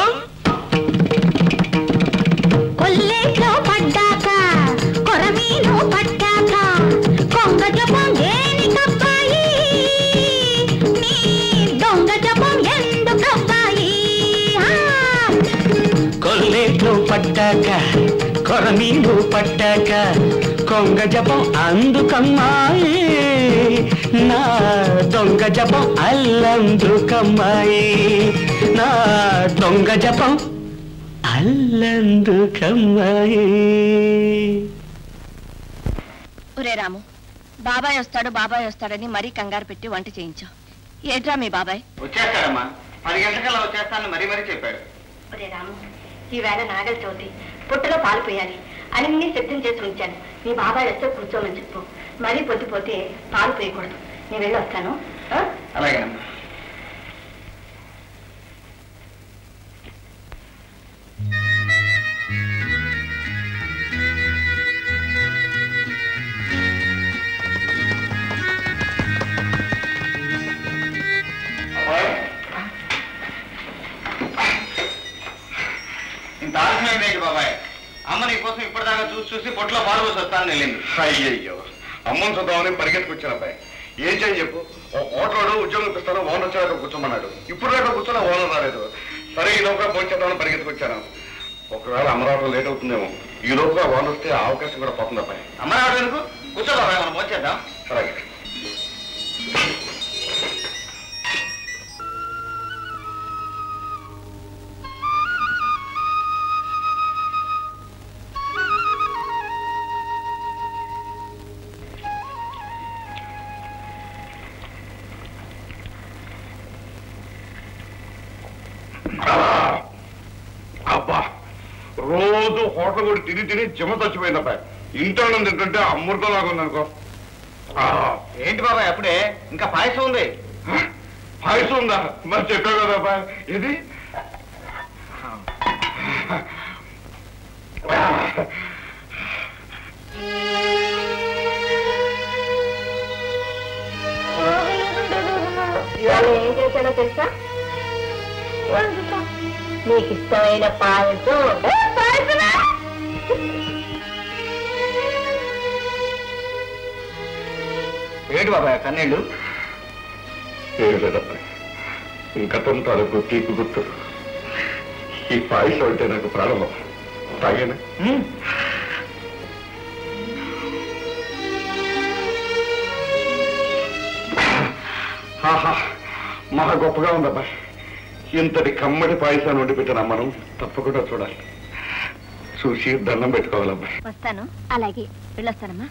కొల్లేట్లో పడ్డాక కొరమీను పట్టాక కొంగ జపం దేనికబ్బాయి నీ దొంగ జపం ఎందుకబ్బాయి ఆ! కొల్లేట్లో పడ్డాక కొరమీను పట్టాక కొంగ జపం అందుకమ్మాయి నా దొంగ జపం అల్లందుకమ్మాయి నా దొంగ జపం అల్లందుకమ్మాయి ఒరే రాము బాబాయ్ వస్తాడు బాబాయ్ వస్తాడని మరీ కంగారు పెట్టి వంట చేయించావు ఏట్రా మీ బాబాయ్ వచ్చేస్తాడమ్మా పది గంటకల్లా వచ్చేస్తానని మరీ మరీ చెప్పాడు ఒరే రాము ఈవేళ నాగల చవితి పుట్టలో పాలు పోయాలి అన్ని సిద్ధం చేసి ఉంచాను మీ బాబాయ్ వస్తే కూర్చోమని చెప్పు మరీ పొద్దుపోతే పాలు పోయకూడదు నేను వెళ్ళి వస్తాను ఆ? అలాగేనమ్మా ఇంత ఆలస్యమైంది ఏంటి బాబాయ్ అమ్మ నీ కోసం ఇప్పటిదాకా చూసి చూసి పొట్లో పాలు పోసి వస్తానని వెళ్ళింది అయ్యయ్యో అమ్మని చూద్దామని పరిగెత్తుకొచ్చాను అబ్బాయి ఏం చేయం చెప్పు ఓటోడు ఉద్యోగం ఇప్పిస్తాను ఓనర్ వచ్చాక కూర్చోమన్నాడు ఇప్పుడు దాకా కూర్చొని ఓనర్ రాలేదు సరే ఈ లోపల భోజనం పరిగెత్తుకొచ్చాను ఒకవేళ అమరావతి లేట్ అవుతుందేమో ఈ లోపుగా ఓనర్ వస్తే ఆ అవకాశం కూడా పోతుంది అబ్బాయి అమ్మ రావడం ఎందుకు కూర్చో బాబాయ్ మనం వచ్చేద్దాం అలాగే అబ్బా రోజు హోటల్ కూడా తిని తిని చెమ చచ్చిపోయింది అబ్బాయి ఇంట్లో తింటుంటే అమృతం లాగా ఉంది అనుకో ఏంటి బాబాయ్ అప్పుడే ఇంకా పాయసం ఉంది పాయసం ఉందా మరి చెప్పావు కదా అబ్బాయి ఇది ఇవాళ ఏం చేశానో తెలుసా నీకు ఇష్టమైన పాయసం పాయసమా ఏంటి బాబాయ్ కన్నీళ్ళు ఏం లేదబ్బాయి గతం తాలూకు తీపి గుర్తు ఈ పాయసం అంటే నాకు ప్రారంభం తాగేనా ఆహా మహా గొప్పగా ఉందబ్బాయి ఇంతటి కమ్మటి పాయసాన్ని వండి పెట్టిన మనం తప్పకుండా చూడాలి చూసి దండం పెట్టుకోవాలబ్బాయి వస్తాను అలాగే వెళ్ళొస్తానమ్మా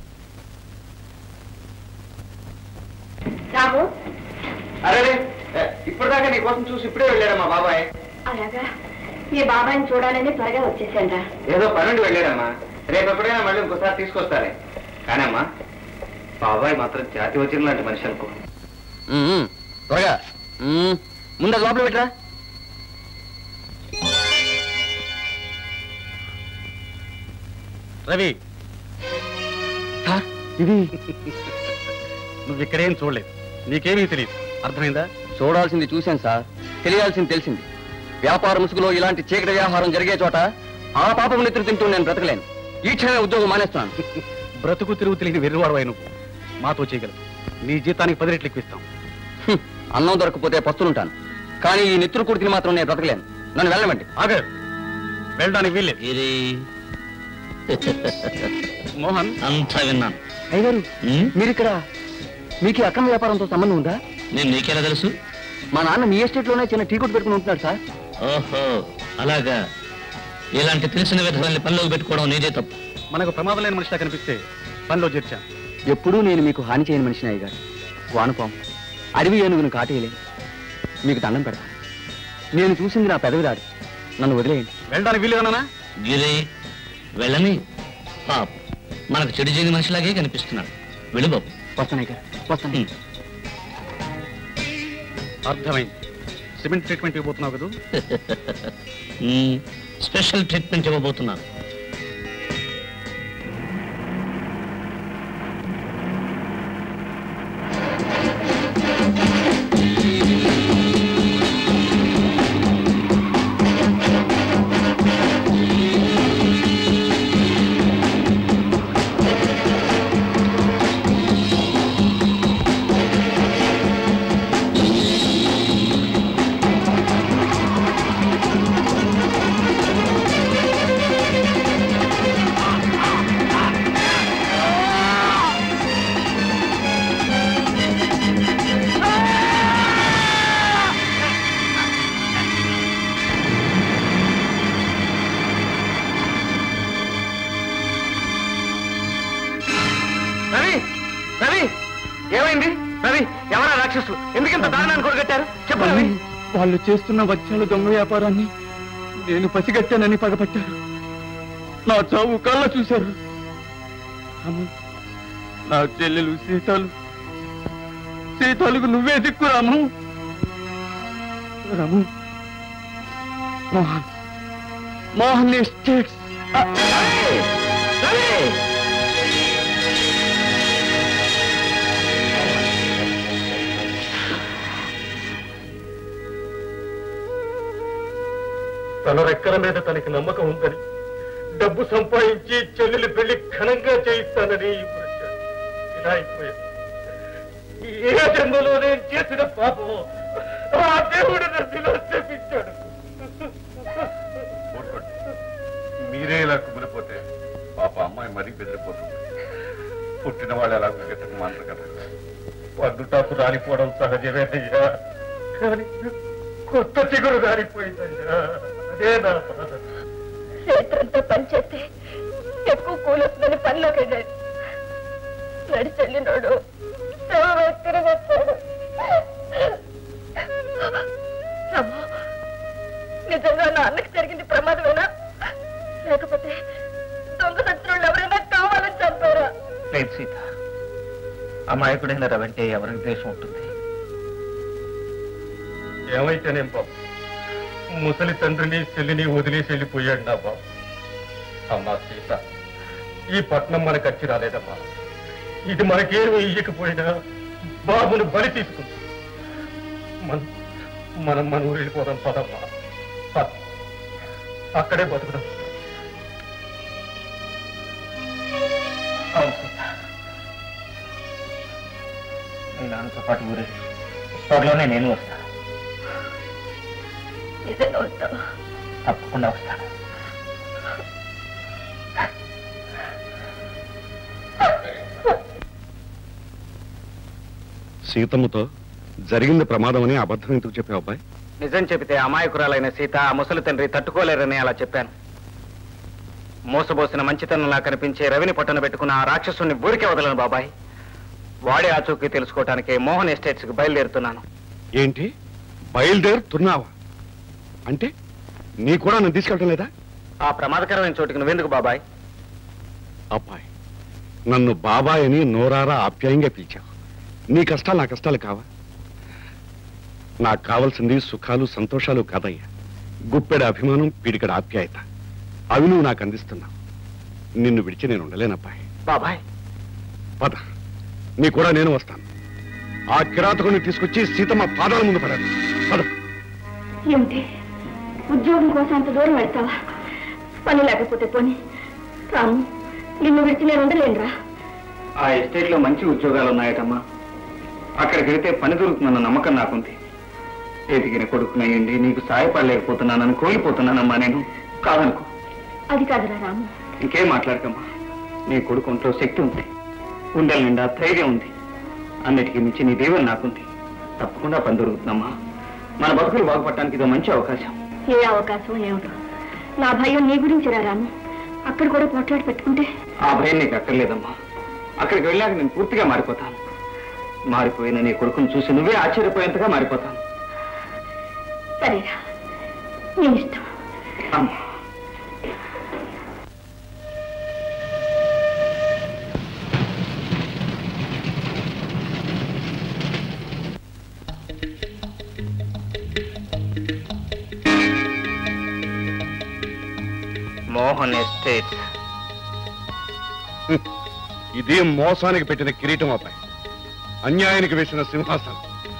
రాము అరే ఇప్పటిదాకా నీ కోసం చూసి ఇప్పుడే వెళ్ళాడమ్మా బాబాయ్ అలాగా మీ బాబాయ్ని చూడాలని త్వరగా వచ్చేసాను రా ఏదో పనుండి వెళ్ళాడమ్మా రేపు ఎప్పుడైనా మళ్ళీ ఇంకోసారి తీసుకొస్తారే కానమ్మా బాబాయ్ మాత్రం జాతి వచ్చిన లాంటి మనిషి అనుకో మ్మ్. త్వరగా మ్మ్. ముందు అది లోపల పెట్టరా రవి సార్ ఇది నువ్వు ఇక్కడేం చూడలేదు నీకేమీ తెలియదు అర్థమైందా చూడాల్సింది చూశాను సార్ తెలియాల్సింది తెలిసింది వ్యాపార ముసుగులో ఇలాంటి చీకటి వ్యవహారం జరిగే చోట ఆ పాపం నెత్తురు తింటూ నేను బ్రతకలేను ఈ క్షణమే ఉద్యోగం మానేస్తున్నాను బ్రతుకు తిరుగు తెలియని వెర్రివాడు నువ్వు మాతో చేయగలవు నీ జీతానికి పది రెట్లు ఎక్కువ ఇస్తాం హ్మ్. అన్నం దొరకకపోతే పస్తులుంటాను కానీ ఈ నెత్తురు కుడితిని మాత్రం నేను బ్రతకలేను నన్ను వెళ్ళమండి ఆగర్ వెళ్ళడానికి వీల్లేదు ఇది మోహన్ అంతా విన్నాను అయ్యగారు ఉమ్, మీరు ఇక్కడ మీకు ఈ అక్రమ వ్యాపారంతో సంబంధం ఉందా నేను నీకెలా తెలుసు మా నాన్న మీ ఎస్టేట్ లోనే చిన్న టీ కొట్టు పెట్టుకుని ఉంటున్నాడు సార్ ఓహో అలాగా ఇలాంటి తెలిసిన విధానాన్ని పనిలోకి పెట్టుకోవడం నీదే తప్పు మనకు ప్రమాదం లేని మనిషిలా కనిపిస్తే పనిలో చేర్చాం ఎప్పుడూ నేను మీకు హాని చేయని మనిషిని అయ్యగారు వానపాం అడవి ఏనుగును కాటేయలేను మీకు దండం పెడతాను నేను చూసింది నా పెదవి దాడి నన్ను వదిలేయండి వెళ్ళడానికి వీలేదన్నా గిరి వెళ్ళని పాప మనకు చెడు చేయని మనిషిలాగే కనిపిస్తున్నాడు వెళ్ళి బాబు వస్తాను అయ్యగారు వస్తాను ఉమ్. అర్థమైంది సిమెంట్ ట్రీట్మెంట్ ఇవ్వబోతున్నావు కదా ఉమ్, స్పెషల్ ట్రీట్మెంట్ ఇవ్వబోతున్నాను రవి రవి ఏమైంది రవి ఎవరా రాక్షసులు ఎందుకంత దారుణాన్ని కొడగట్టారు చెప్పు రవి వాళ్ళు చేస్తున్న వచ్చాల దొంగ వ్యాపారాన్ని నేను పసిగట్టానని పగపట్టారు నా చావు కళ్ళ చూశారు రాము, నా చెల్లెలు సీతాలు సీతాలకు నువ్వే దిక్కు రాము రాము మోహన్ మోహన్ ఎస్టేట్స్ రవి తన రెక్కల మీద తనకి నమ్మకం ఉందని డబ్బు సంపాదించి చెల్లెలి పెళ్లి ఘనంగా చేయిస్తానని వచ్చాడు. ఇలా అయిపోయాడు ఏ జన్మలో నేను చేసిన పాపం ఆ దేవుడు నన్ను చెప్పించాడు మీరే ఇలా కుమిలిపోతే పాప అమ్మాయి మరీ బెదిరిపోతుంది పుట్టిన వాళ్ళు ఎలా గెట్టకు మానరు కదా పన్నుటాకు రాలిపోవడం సహజమేనయ్యా కానీ కొత్త చిగురు రాలిపోయిందయ్యా అదే నా బాధ క్షేత్రంతో పనిచేస్తే ఎక్కువ కూలొస్తుందని పనిలోకి వెళ్ళాడు నడిచి వెళ్ళినోడు తిరిగి వచ్చాడు అమ్మో, నిజంగా నా అన్నకి జరిగింది ప్రమాదమేనా లేకపోతే దొంగ సచ్చినోళ్ళు ఎవరైనా కావాలని చంపారా లేదు సీత అమాయకుడైన రవంటే ఎవరికి ద్వేషం ఉంటుంది ఏమైతేనేం బాబు ముసలి తండ్రిని చెల్లిని వదిలేసి వెళ్ళిపోయాడు నా బాబు అమ్మా సీత ఈ పట్నం మనకు వచ్చి రాలేదమ్మా ఇది మనకేమి ఇయ్యకపోయినా బాబును బలి తీసుకుంది మనం మనం మన ఊరు వెళ్ళిపోదాం పదమ్మా పద. అక్కడే బతుకుదాం అవును సీత మీ నాన్నతో పాటు ఊరే త్వరలోనే నేను వస్తాను నిజంగా వస్తావా తప్పకుండా వస్తాను సీతమ్మతో జరిగింది ప్రమాదం అని అబద్ధం ఎందుకు చెప్పావు అబ్బాయి నిజం చెబితే అమాయకురాలైన సీత ఆ ముసలి తండ్రి తట్టుకోలేరని అలా చెప్పాను మోసబోసిన మంచితనంలా కనిపించే రవిని పట్టున పెట్టుకున్న ఆ రాక్షసుని ఊరికే వదలను బాబాయ్ వాడే ఆచూకీ తెలుసుకోవటానికి మోహన్ ఎస్టేట్స్ కి బయలుదేరుతున్నాను ఏంటి బయలుదేరుతున్నావా అంటే నీ కూడా నన్ను తీసుకెళ్ళటం లేదా ఆ ప్రమాదకరమైన చోటుకి నువ్వెందుకు బాబాయ్ అబ్బాయి నన్ను బాబాయ్ అని నోరారా ఆప్యాయంగా పిలిచావు నీ కష్టాలు నా కష్టాలు కావా నాకు కావాల్సింది సుఖాలు సంతోషాలు కాదయ్యా గుప్పెడ అభిమానం పిడికడ ఆప్యాయత అవి నువ్వు నాకు అందిస్తున్నావు నిన్ను విడిచి నేను ఉండలేనబ్బాయి బాబాయ్ పద నీ కూడా నేను వస్తాను ఆ కిరాతకుని తీసుకొచ్చి సీతమ్మ పాదాల ముందు పడాలి పద ఏమిటి ఉద్యోగం కోసం అంత దూరం వెళ్తావా పని లేకపోతే పోనీ రాము నిన్ను విడిచి నేను ఉండలేనురా ఆ ఎస్టేట్ లో మంచి ఉద్యోగాలు ఉన్నాయటమ్మా అక్కడికి వెళితే పని దొరుకుతుందన్న నమ్మకం నాకుంది ఎదిగిన కొడుకునయ్యండి నీకు సాయపడలేకపోతున్నానని కోల్పోతున్నానమ్మా నేను కాదనుకో అది కాదురా రాము ఇంకేం మాట్లాడకమ్మా నీ కొడుకు ఒంట్లో శక్తి ఉంది గుండెల నిండా ధైర్యం ఉంది అన్నిటికీ మించి నీ దేవుని నాకుంది తప్పకుండా పని దొరుకుతుందమ్మా మన బతుకులు బాగుపడటానికి ఇదో మంచి అవకాశం ఏ అవకాశం ఏమిటో నా భయం నీ గురించి రా రాము అక్కడ కూడా పోట్లాడి పెట్టుకుంటే ఆ భయం నీకు అక్కర్లేదమ్మా అక్కడికి వెళ్ళాక నేను పూర్తిగా మారిపోతాను మారిపోయిన నీ కొడుకును చూసి నువ్వే ఆశ్చర్యపోయేంతగా మారిపోతాను సరేరా నీ ఇష్టం అమ్మా మోహన్ ఎస్టేట్స్ ఇది మోసానికి పెట్టిన కిరీటం అబ్బాయి అన్యాయానికి వేసిన సింహాసనం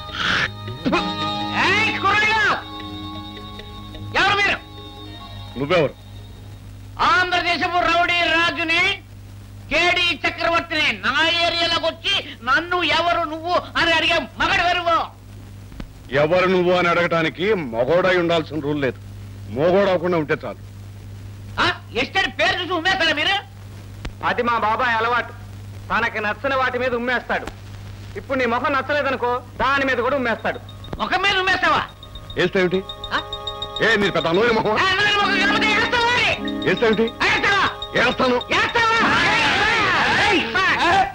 ఎవరు మీరు నువ్వెవరు ఆంధ్రదేశపు రౌడీ రాజుని కేడి చక్రవర్తిని నా ఏరియాలోకి వచ్చి నన్ను ఎవరు నువ్వు అని అడిగే మగడు వెరువు ఎవరు నువ్వు అని అడగటానికి మగోడై ఉండాల్సిన రూల్ లేదు మోగోడవకుండా ఉంటే చాలు ఎస్టేట్ పేరు చూసి ఉమ్మేస్తారా మీరు అది మా బాబాయ్ అలవాటు తనకి నచ్చని వాటి మీద ఉమ్మేస్తాడు ఇప్పుడు నీ మొహం నచ్చలేదనుకో దాని మీద కూడా ఉమ్మేస్తాడు ముఖం మీద ఉమ్మేస్తావా వేస్తే ఏమిటి ఆ? ఏ మీరు పెద్ద నోరి మొహం ఆ, నన్ను ముఖం కనపడితే వేస్తావా మరి? వేస్తే ఏమిటి వేస్తావా? వేస్తాను వేస్తావా? ఏయ్, బా.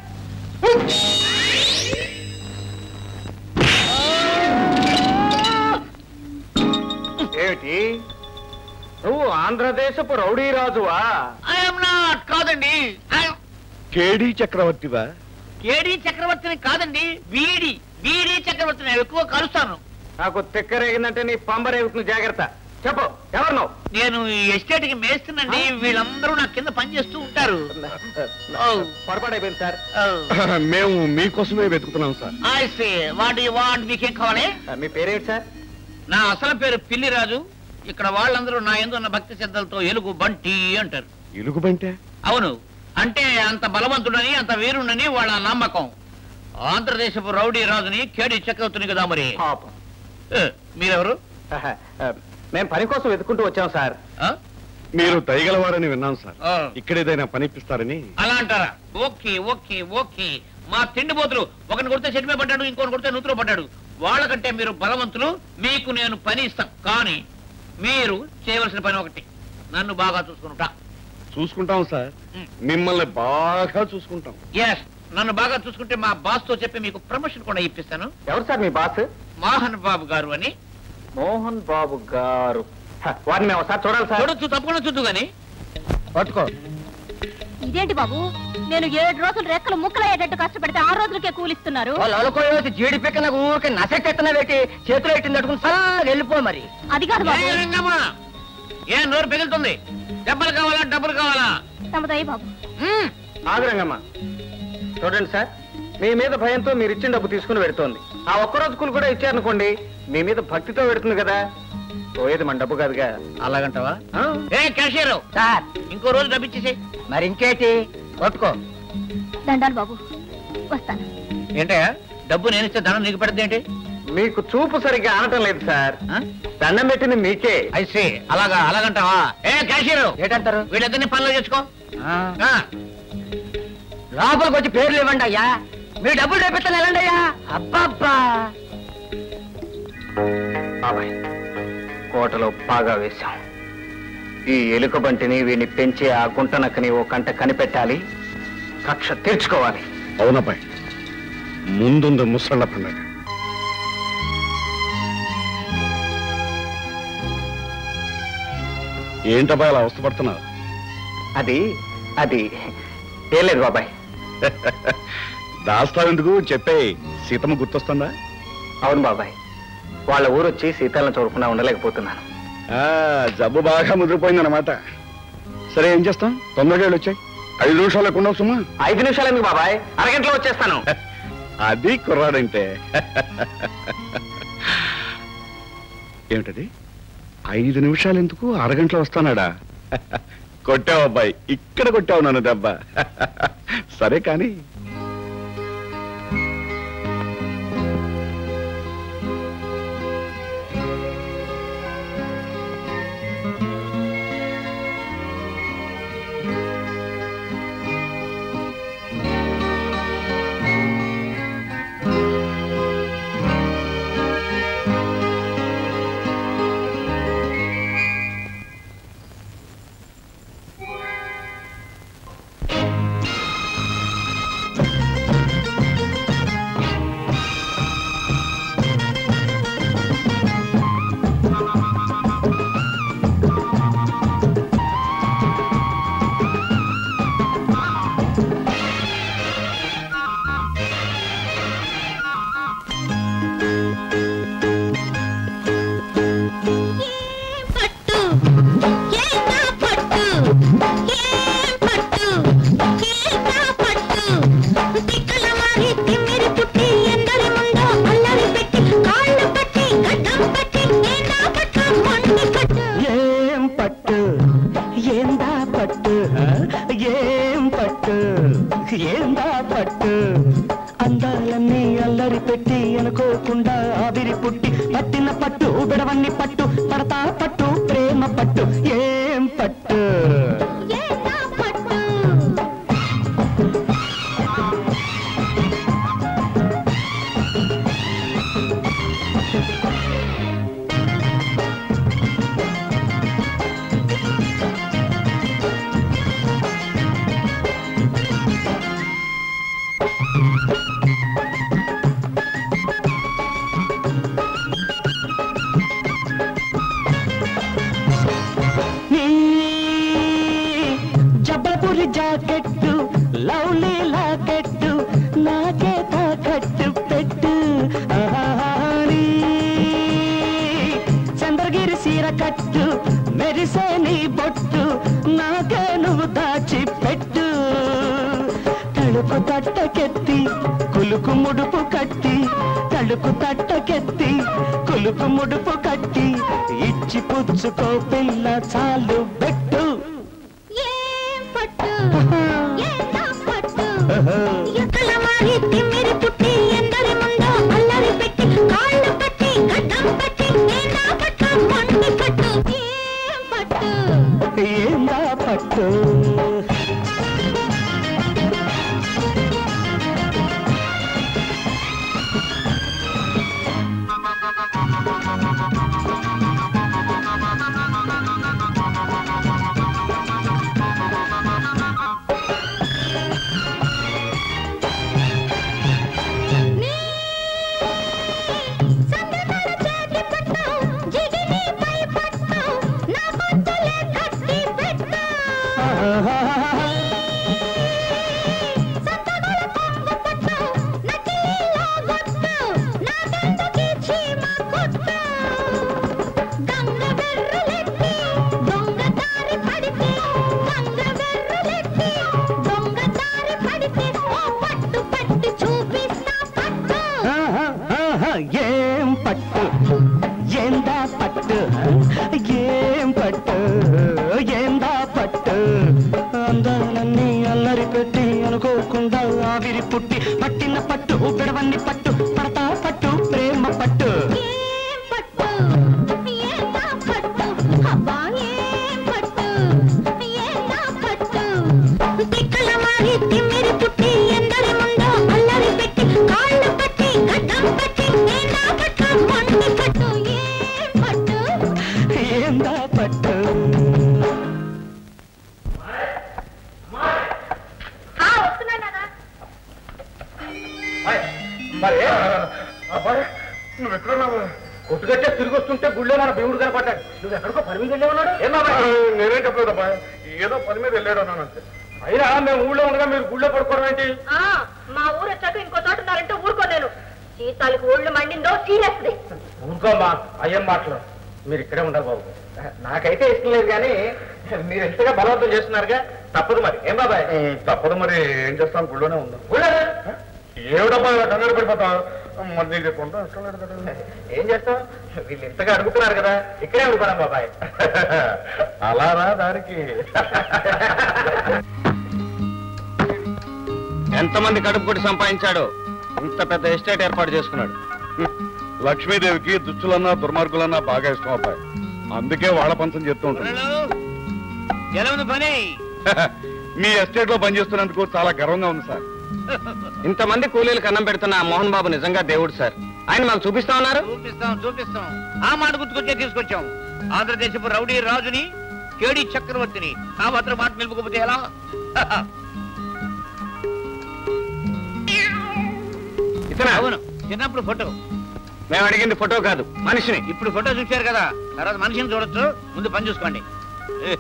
ఏమిటి నువ్వు ఆంధ్రదేశపు రౌడీ రాజువా I am not. కాదండి I am- కేడీ చక్రవర్తివా కేడి చక్రవర్తిని కాదండి వీడి వీడి చక్రవర్తిని నేను ఎక్కువ కలుస్తాను నాకు తిక్కరేగిందంటే నీ పంబరేగుతుంది జాగ్రత్త చెప్పు ఎవరు నువ్వు నేను ఈ ఎస్టేట్ కి మేస్తున్నాండి వీళ్ళందరూ నా కింద పనిచేస్తూ ఉంటారు పొరపాటు అయిపోయింది సార్ మేము మీకోసమే వెతుకుతున్నాం sir I say what you want మీకేం కావాలి మీ పేరేంటి సార్ నా అసలు పేరు పిల్లిరాజు ఇక్కడ వాళ్ళందరూ నా ఎందు ఉన్న భక్తి శ్రద్ధలతో ఎలుగు బంటి అంటారు ఇలుగుబంటే అవును అంటే అంత బలవంతుడని అంత వీరుడని వాళ్ళ నమ్మకం ఆంధ్రదేశపు రౌడీ రాజుని కేడి చక్రవర్తిని కదా మరి పాపం ఏ, మీరెవరు మేము పని కోసం వెతుకుంటూ వచ్చాం సార్ ఆ? మీరు దయగలవారని విన్నాం సార్ ఆ. ఇక్కడ ఏదైనా పనిపిస్తారని అలా అంటారా ఓకే ఓకే ఓకే మా తిండిపోతులు ఒకరిని కొడితే చెట్టు మీద పడ్డాడు ఇంకొకరిని కొడితే నూతిలో పడ్డాడు వాళ్ళకంటే మీరు బలవంతులు మీకు నేను పని ఇస్తాం కానీ మీరు చేయవలసిన పని ఒకటి నన్ను బాగా చూసుకుంటా చూసుకుంటాం సార్ ఉమ్. మిమ్మల్ని బాగా చూసుకుంటాం ఎస్ నన్ను బాగా చూసుకుంటే మా బాస్ తో చెప్పి మీకు ప్రమోషన్ కూడా ఇప్పిస్తాను ఎవరు సార్ మీ బాస్ మోహన్ బాబు గారు అని మోహన్ బాబు గారు హ, వారిని మేము ఒకసారి చూడాలి సార్ చూడొచ్చు తప్పకుండా చూద్దు గాని పట్టుకో ఇదేంటి బాబు నేను ఏడు రోజులు రెక్కలు ముక్కలయ్యేటట్టు కష్టపడితే ఆ రోజులకే కూలిస్తున్నారు వాళ్ళు అనుకోవచ్చు జీడి పిక్క నాకు ఊరికే నసెట్టెత్తన పెట్టి చేతిలో ఎట్టింది తట్టుకుని సరళగా వెళ్ళిపో మరి అది కాదు బాబు ఏ రంగమ్మా? ఏ నోరు పిగులుతుంది డబ్బులు కావాలా డబ్బులు కావాలా తమదయ్య బాబు మ్మ్. ఆగురంగమ్మ చూడండి సార్ మీ మీద భయంతో మీరు ఇచ్చిన డబ్బు తీసుకుని పెడుతోంది ఆ ఒక్కరోజు కూలి కూడా ఇచ్చారనుకోండి మీ మీద భక్తితో పెడుతుంది కదా పోయేది మన డబ్బు కాదుగా అలాగంటావా ఆ? ఏ క్యాషియర్ సార్ ఇంకో రోజు డబ్బు ఇచ్చేసి మరి ఇంకేటి పట్టుకో దండాలు బాబు వస్తాను ఏంటయ్యా డబ్బు నేను ఇస్తే ధనం నీకు పెడద్దు ఏంటి మీకు చూపు సరిగ్గా ఆనటం లేదు సార్ దండం పెట్టింది మీకే ఐసి అలాగా అలాగంటావా ఏ క్యాషియర్ ఏంటంటారు వీళ్ళిద్దరిని పనులు చేసుకో ఆ, ఆ, లోపలికి వచ్చి పేర్లు ఇవ్వండి అయ్యా మీరు డబ్బులు రేపిస్తాను వెళ్ళండి అయ్యా అబ్బబ్బా బాబాయ్ కోటలో బాగా వేశాం ఈ ఎలుక బంటిని వీడిని పెంచి ఆ గుంటనక్కని ఓ కంట కనిపెట్టాలి కక్ష తీర్చుకోవాలి అవునబ్బాయి ముందుంది ముసళ్ళ పండగ ఏంటబ్బాయి అలా అవస్థపడుతున్నారు అది అది ఏం లేదు బాబాయ్ దాస్తావెందుకు చెప్పే సీతమ్మ గుర్తొస్తుందా అవును బాబాయ్ వాళ్ళ ఊరు వచ్చి సీతాలను చూడకుండా ఉండలేకపోతున్నాను ఆ, జబ్బు బాగా ముదిరిపోయిందన్నమాట సరే ఏం చేస్తాం తొందరగా వెళ్ళి వచ్చాయి ఐదు నిమిషాలు లేకుండా సుమా ఐదు నిమిషాలు ఎందుకు బాబాయ్ అరగంటలో వచ్చేస్తాను అది కుర్రాడంటే ఏమిటది ఐదు నిమిషాలు ఎందుకు అరగంటలో వస్తానాడా కొట్టావు అబ్బాయి ఇక్కడ కొట్టావు నన్ను దెబ్బ సరే కానీ పట్టు ఏనా పట్టు ఏం పట్టు ఏనా పట్టు తిక్కల మారి తిమ్మిరి పుట్టి ఎందరి ముందో అల్లరి పెట్టి కాళ్ళు పట్టి గడ్డం పట్టి ఏనా పట్టు మొండి పట్టు ఏం పట్టు ఏందా పట్టు ఆ? ఏం పట్టు ఏందా పట్టు అందాలన్నీ అల్లరి పెట్టి అనుకోకుండా ఆవిరి పుట్టి పట్టిన పట్టు విడవన్ని పట్టు పడతా పట్టు ప్రేమ పట్టు ఏం పట్టు ఏనా పట్టు నీ జబ్బలపురి జాకెట్టు లవ్లీ లాకెట్టు నాకే తాకట్టు పెట్టు ఆహా, నీ చంద్రగిరి సీర కట్టు మెరిసే నీ బొట్టు నాకే నువ్వు దాచి పెట్టు తలుపు తట్టకెత్తి కులుకు ముడుపు కట్టి తలుపు తట్టకెత్తి కులుకు ముడుపు కట్టి ఇచ్చి పుచ్చుకో పిల్ల చాలు పెట్టు ఏం పట్టు ఏనా పట్టు ఎక్కల మారి తిమ్మిరి పుట్టి ఎందరి ముందో అల్లరి పెట్టి కాళ్ళు పట్టి గడ్డం పట్టి ఏనా పట్టు మొండి పట్టు ఏం పట్టు ఏందా పట్టు సందనాల చేతి పట్టు జిగిని పై పట్టు నా పట్టులే కట్టి పెట్టు సంతగుల కొంగు పట్టు నకిలీలో గొట్టు నా గంటకి చీమ కొట్టు గంగ బెర్రులెత్తి దొంగ దారి పడితే గంగ బెర్రులెత్తి దొంగ దారి పడితే ఓ పట్టు పట్టి చూపిస్తా పట్టు ఆహా, ఆహా, ఏం పట్టు ఏందా పట్టు ఏం పట్టు ఏందా పట్టు అందాలన్నీ అల్లరి పెట్టి అనుకోకుండా ఆవిరి పుట్టి పట్టిన పట్టు విడవన్ని పట్టు పడతా పట్టు ప్రేమ పట్టు ఏం పట్టు ఏనా పట్టు అబ్బా ఏం పట్టు ఏనా పట్టు తిక్కల మారి తిమ్మిరి పుట్టి ఎందరి ముందో అల్లరి పెట్టి కాళ్ళు పట్టి గడ్డం పట్టి ఏనా పట్టు మొండి పట్టు ఏం పట్టు ఏందా పట్టు ఆ వస్తున్నాను నాన్న మరి అబ్బాయి నువ్వు ఎక్కడున్నావు కొట్టుగట్టే తిరిగి వస్తుంటే గుళ్ళో మన భీముడు కనపడ్డాడు నువ్వు ఎక్కడికో పని మీద వెళ్ళే ఉన్నాడు ఏమన్నా నేనేం చెప్పలేదు అబ్బాయి ఏదో పని మీద వెళ్ళాడు అన్నాను అంతే అయినా మేము ఊళ్ళో ఉండగా మీరు గుళ్ళో పడుకోవడం ఏంటి ఆ, మా ఊరు వచ్చాక ఇంకో చోట ఉన్నారంటే ఊరుకోలేను జీతాలకు ఒళ్ళు మండిందో చీరేస్తుంది ఊరుకోమ్మా అయ్యం మాటలు మీరు ఇక్కడే ఉండాలి బాబు నాకైతే ఇష్టం లేదు కానీ మీరు ఎంతగా బలవంతం చేస్తున్నారుగా తప్పదు మరి ఏం బాబాయ్ తప్పదు మరి ఏం చేస్తాం గుళ్ళోనే ఉందాం ఏమిటబ్బా ఇలా కంగారు పడిపోతాం మరి నీకు కొంత ఇష్టం లేదు కదా ఏం చేస్తాం వీళ్ళు ఇంతగా అడుగుతున్నారు కదా ఇక్కడే అడుగుతాం బాబాయ్ అలా రా దానికి ఎంతమంది కడుపు కొట్టి సంపాదించాడో ఇంత పెద్ద ఎస్టేట్ ఏర్పాటు చేసుకున్నాడు లక్ష్మీదేవికి దుష్టులన్నా దుర్మార్గులన్నా బాగా ఇష్టం అబ్బాయి అందుకే వాళ్ళ పంచం చెప్తూ ఉంటుంది ఎలా ఉంది పని మీ ఎస్టేట్ లో పనిచేస్తున్నందుకు చాలా గర్వంగా ఉంది సార్ ఇంతమంది కూలీలకు అన్నం పెడుతున్న ఆ మోహన్ బాబు నిజంగా దేవుడు సార్ ఆయన మాకు చూపిస్తా ఉన్నారు చూపిస్తాం చూపిస్తాం ఆ మాట గుర్తుకొచ్చే తీసుకొచ్చాం ఆంధ్రదేశపు రౌడీ రాజుని కేడి చక్రవర్తిని ఆ మాత్రం మాట నిలుపుకోకపోతే ఎలా ఇతనా అవును చిన్నప్పుడు ఫోటో మేము అడిగింది ఫోటో కాదు మనిషిని ఇప్పుడు ఫోటో చూశారు కదా తర్వాత మనిషిని చూడొచ్చు ముందు పని చూసుకోండి ఏ,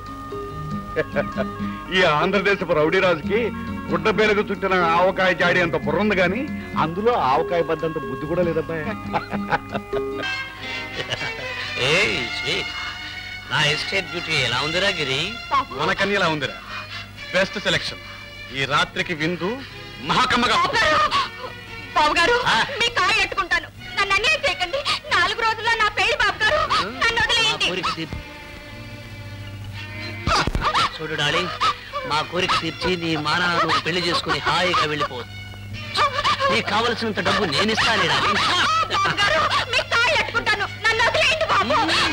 ఈ ఆంధ్రదేశపు రౌడీ రాజుకి గుడ్డ పేలుగు చుట్టిన ఆవకాయ జాడి అంత బుర్ర ఉంది కానీ అందులో ఆవకాయ బద్దంత బుద్ధి కూడా లేదబ్బాయి నా ఎస్టేట్ బ్యూటీ ఎలా ఉందిరా గిరి మనకన్నీ ఇలా ఉందిరా బెస్ట్ సెలెక్షన్ ఈ రాత్రికి విందు మహాకమ్మగా బాబు గారు మీ కాయ ఎట్టుకుంటాను నన్ను అన్యాయం చేయకండి నాలుగు రోజుల్లో నా పెళ్లి బాబు గారు నన్ను వదిలేయండి కోరిక తీర్ చూడు డార్లింగ్ మా కోరిక తీర్చి నీ మానా నువ్వు పెళ్లి చేసుకుని హాయిగా వెళ్ళిపోవచ్చు నీకు కావలసినంత డబ్బు నేను ఇస్తానే డార్లింగ్ బాబు గారు మీ కాయ ఎట్టుకుంటాను నన్ను వదిలేయండి బాబు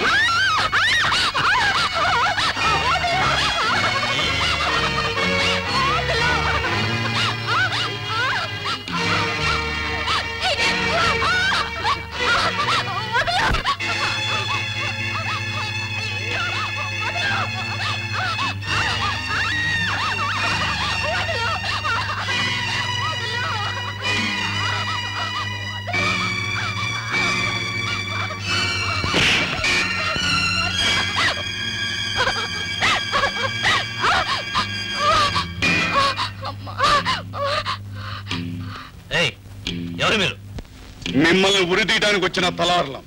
ఏయ్ ఎవరు మీరు మిమ్మల్ని ఉరి తీయడానికి వచ్చిన తలారులం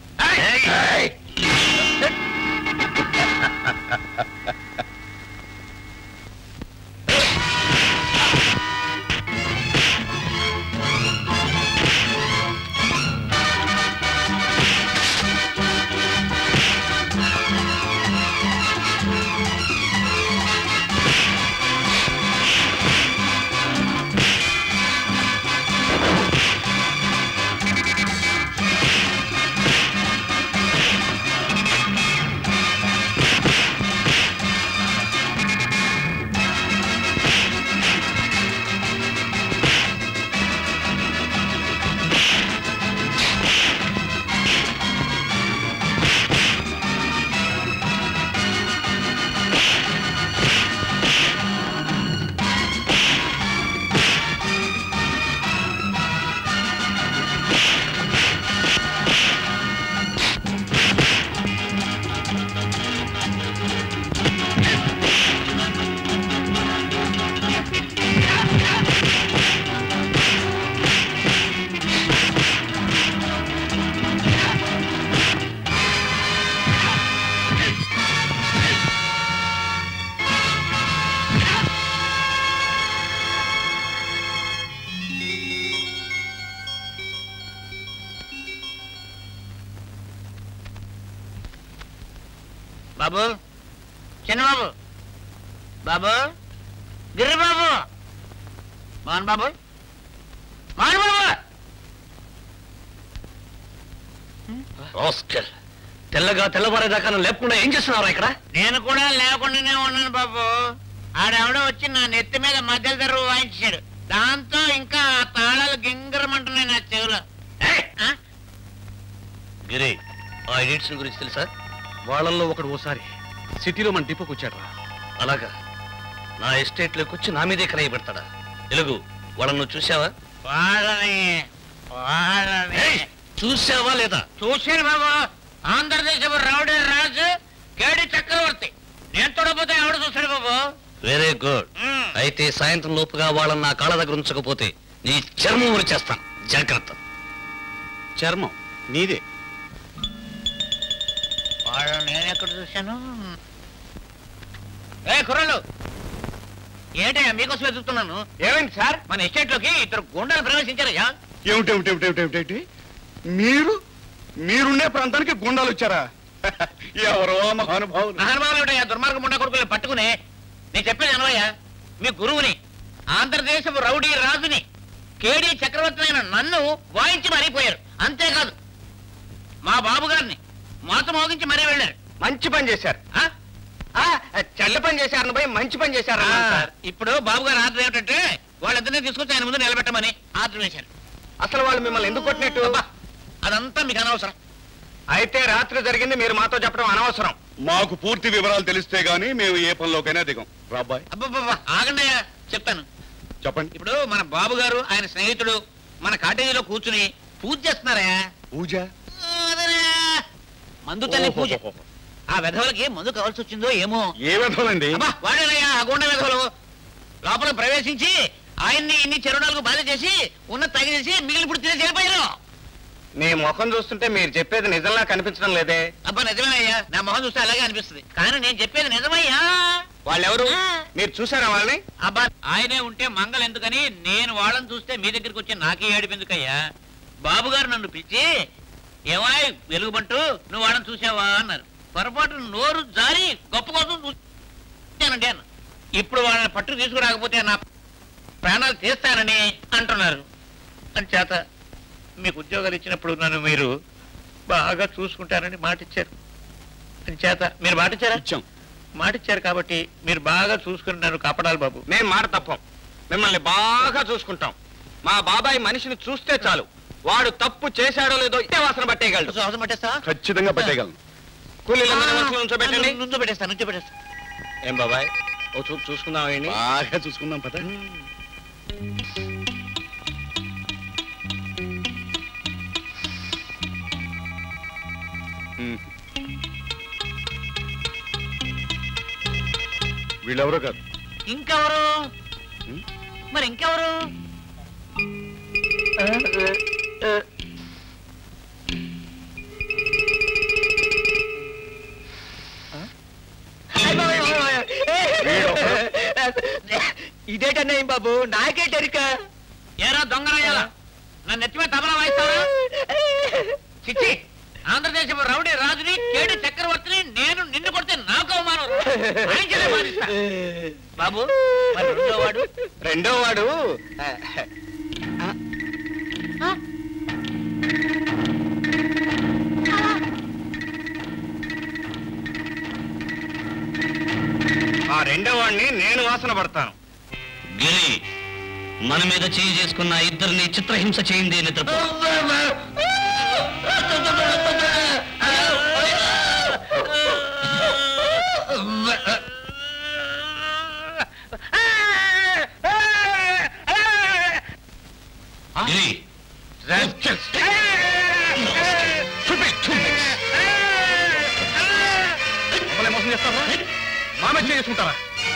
బాబు చిన్నబాబు బాబు గిరి బాబు మోహన్ బాబు మోహన్ బాబు రాస్కెల్. తెల్లగా తెల్లవారేదాకా నన్ను లేపకుండా ఏం చేస్తున్నారా ఇక్కడ నేను కూడా లేకుండానే ఉన్నాను బాబు ఆడెవడో వచ్చి నా నెత్తి మీద మధ్యల ధర వాయించాడు దాంతో ఇంకా ఆ తాళాలు గింగరమంటున్నాయి నా చెవులో ఏయ్! ఆ? గిరి ఆ ఎడిట్స్ గురించి తెలుసా వాళ్ళల్లో ఒకడు ఓసారి సిటీలో మన డిపోకి వచ్చాడు అలాగా నా ఎస్టేట్ లోకి వచ్చి నా మీదే కనయ్య పెడతాడా తెలుగు వాళ్ళను నువ్వు చూసావా వాళ్ళని వాళ్ళని ఏయ్! చూసావా లేదా చూశాను బాబు ఆంధ్రదేశపు రౌడీ రాజు కేడి చక్రవర్తి నేను చూడకపోతే ఎవడు చూశాడు బాబు వెరీ గుడ్ మ్మ్. అయితే సాయంత్రం లోపుగా వాళ్ళని నా కాళ్ళ దగ్గర ఉంచకపోతే నీ చర్మం చేస్తాను జాగ్రత్త చర్మం నీదే వాళ్ళు నేను ఎక్కడ చూశాను ఏ కుర్రలు ఏంటయ్యా మీకోసం వెతుకుతున్నాను ఏమైంది సార్ మన ఎస్టేట్ లోకి ఇద్దరు గుండాలు ప్రవేశించారయ్యా ఏమిటి ఏమిటి ఏమిటి ఏమిటి ఏమిటి ఏమిటి మీరు మీరుండే ప్రాంతానికి గుండాలు వచ్చారా ఎవరో మహానుభావులు మహానుభావులు ఏమిటయ్యా దుర్మార్గ ముండా కొడుకులు పట్టుకుని నేను చెప్పేది అనవయ్యా మీ గురువుని ఆంధ్రదేశపు రౌడీ రాజుని కేడీ చక్రవర్తి అయిన నన్ను వాయించి మరిపోయారు అంతేకాదు మా బాబు గారిని మాత మోగించి మరీ వెళ్ళారు మంచి పని చేశారు ఆ? ఆ, చెడ్డ పని చేశారని పోయి మంచి పని చేశారు ఆ, అన్నారు సార్. ఇప్పుడు బాబు గారు ఆర్డర్ ఏమిటంటే వాళ్ళిద్దరిని తీసుకొచ్చి ఆయన ముందు నిలబెట్టమని ఆర్డర్ వేశారు అసలు వాళ్ళు మిమ్మల్ని ఎందుకు కొట్టినట్టు అబ్బా, అదంతా మీకు అనవసరం అయితే రాత్రి జరిగింది మీరు మాతో చెప్పడం అనవసరం మాకు పూర్తి వివరాలు తెలిస్తే గానీ మేము ఏ పనిలోకైనా దిగం రాబాయ్ అబ్బబ్బబ్బా, ఆగండయ్యా చెప్తాను చెప్పండి ఇప్పుడు మన బాబు గారు ఆయన స్నేహితుడు మన కాటేజీలో కూర్చుని పూజ చేస్తున్నారా పూజ అదేనా? మందు తల్లి పూజ ఆ వెధవలకి మందు కావాల్సి వచ్చిందో ఏమో ఏ విధండి అబ్బా వాడేనయ్యా ఆ గుండె వెధవలు లోపల ప్రవేశించి ఆయన్ని ఇన్ని చెరువులకు బాధ చేసి ఉన్న తగిలేసి మిగిలిన ఇప్పుడు తినేసి వెళ్ళిపోయారు మీ ముఖం చూస్తుంటే మీరు చెప్పేది నిజంలా కనిపించడం లేదే అబ్బా నిజమేనయ్యా నా మొహం చూస్తే అలాగే అనిపిస్తుంది కానీ నేను చెప్పేది నిజమయ్యా వాళ్ళెవరు మీరు చూసారా వాళ్ళని అబ్బా ఆయనే ఉంటే మంగళ ఎందుకని నేను వాళ్ళని చూస్తే మీ దగ్గరికి వచ్చి నాకే ఏడుపు ఎందుకయ్యా బాబు గారు నన్ను పిలిచి ఏమాయ్ వెలుగుబంటూ నువ్వు వాళ్ళని చూసావా అన్నారు పొరపాటు నోరు జారి గొప్ప కోసం చూశానండి అన్న ఇప్పుడు వాళ్ళని పట్టు తీసుకురాకపోతే నా ప్రాణాలు తీస్తానని అంటున్నారు అని చేత మీకు ఉద్యోగాలు ఇచ్చినప్పుడు నన్ను మీరు బాగా చూసుకుంటారని మాటిచ్చారు అని చేత మీరు మాటిచ్చారా ఇచ్చాం మాటిచ్చారు కాబట్టి మీరు బాగా చూసుకుని నన్ను కాపాడాలి బాబు మేము మాట తప్పం మిమ్మల్ని బాగా చూసుకుంటాం మా బాబాయ్ మనిషిని చూస్తే చాలు వాడు తప్పు చేశాడో లేదో ఇట్టే వాసన పట్టేయగలడు శ్వాసం పట్టేస్తా ఖచ్చితంగా పట్టేయగలను కూలీలందరినీ మనుషులను ఉంచోబెట్టండి నుంచో పెట్టేస్తా నుంచో పెట్టేస్తా ఏం బాబాయ్ ఓ చూపు చూసుకుందాం ఏంటి బాగా చూసుకుందాం పద ఉమ్. వీళ్ళెవరో కాదు ఇంకెవరు హ్మ్? మరి ఇంకెవరు ఇదేటన్నాయి బాబు నాకేటరిక ఏరా దొంగరాయాల నన్ను నెత్తిమే తబలా వాయిస్తావా చిచ్చి ఆంధ్రదేశపు రౌడీ రాజుని కేడు చక్రవర్తిని నేను నిన్ను కొడితే నాకు అవమానం వాయించలే బాధిస్తా. బాబు మరి రెండో వాడు రెండో వాడు ఆ రెండో వాడిని నేను వాసన పడతాను గిరి మన మీద చేయి చేసుకున్న ఇద్దరిని చిత్రహింస చేయింది నిద్రపో గిరి మమ్మల్ని మోసం చేస్తారా మామే చేసుకుంటారా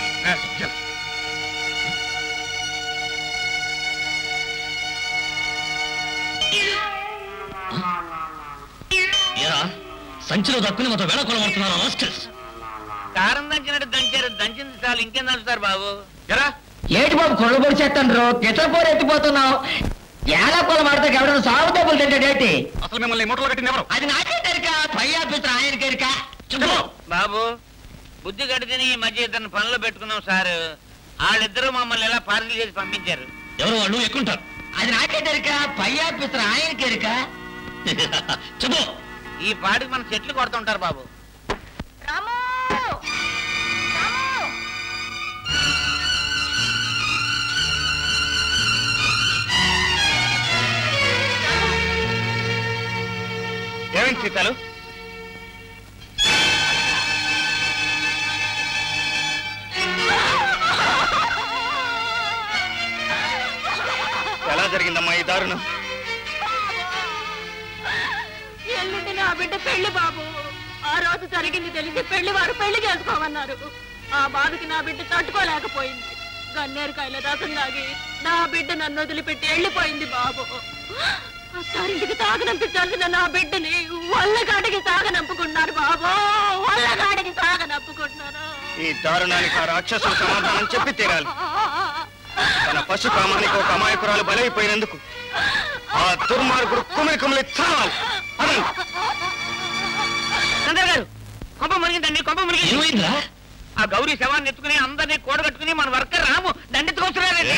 ఏరా సంచిలో దక్కుని మొత్తం వేళ కొలబడుతున్నారు రాస్కల్స్ కారం దంచినట్టు దంచారు దంచింది చాలు ఇంకేం దంచుతారు బాబు జరా ఏటి బాబు కొళ్ళు పొడి చేస్తాండ్రు కిచపోరు ఎత్తిపోతున్నావు ఎలా కొల పడితే ఎవడన్నా సాగు దెబ్బలు తింటాడేటి అసలు మిమ్మల్ని మూటలో కట్టింది ఎవరు అది నాకే తెరిక పై ఆఫీసర్ ఆయన కెరిక బాబు బుద్ధి గడిచిన ఈ మధ్య ఇద్దరిని పనులు పెట్టుకున్నాం సార్ వాళ్ళిద్దరూ మమ్మల్ని ఎలా పార్సల్ చేసి పంపించారు ఎవరు వాళ్ళు ఎక్కుంటారు అది నాకే తెరిక పై ఆఫీసర్ ఆయన కెరిక చెప్పు ఈ పాటికి మన చెట్లు కొడుతుంటారు బాబు రాము రాము ఏమైంది సీతాలు ఎలా జరిగిందమ్మా ఈ దారుణం ఎల్లుండి నా బిడ్డ పెళ్లి బాబు ఆ రోజు జరిగింది తెలిసి పెళ్లి వారు పెళ్లి చేసుకోమన్నారు ఆ బాధకి నా బిడ్డ తట్టుకోలేకపోయింది గన్నేరుకాయల రసం తాగి నా బిడ్డ నన్ను వదిలిపెట్టి వెళ్ళిపోయింది బాబు అత్తారింటికి తాగనంపించాల్సిన నా బిడ్డని వల్లగాడికి తాగనంపుకున్నారు బాబు వల్లగాడికి తాగనంపుకుంటున్నారు ఈ దారుణానికి ఆ రాక్షసులు సమాధానం చెప్పి తీరాలి తన పశు కామానికి ఒక అమాయకురాలు బలైపోయినందుకు ఆ దుర్మార్గుడు కుమిలి కుమిలి చావాలి పదండి. చంద్ర గారు కొంప మురిగిందండి కొంప మురిగింది ఆ గౌరీ శవాన్ని ఎత్తుకుని అందరినీ కూడగట్టుకుని మన వర్కర్ రాము దండెత్తుకొస్తున్నారండి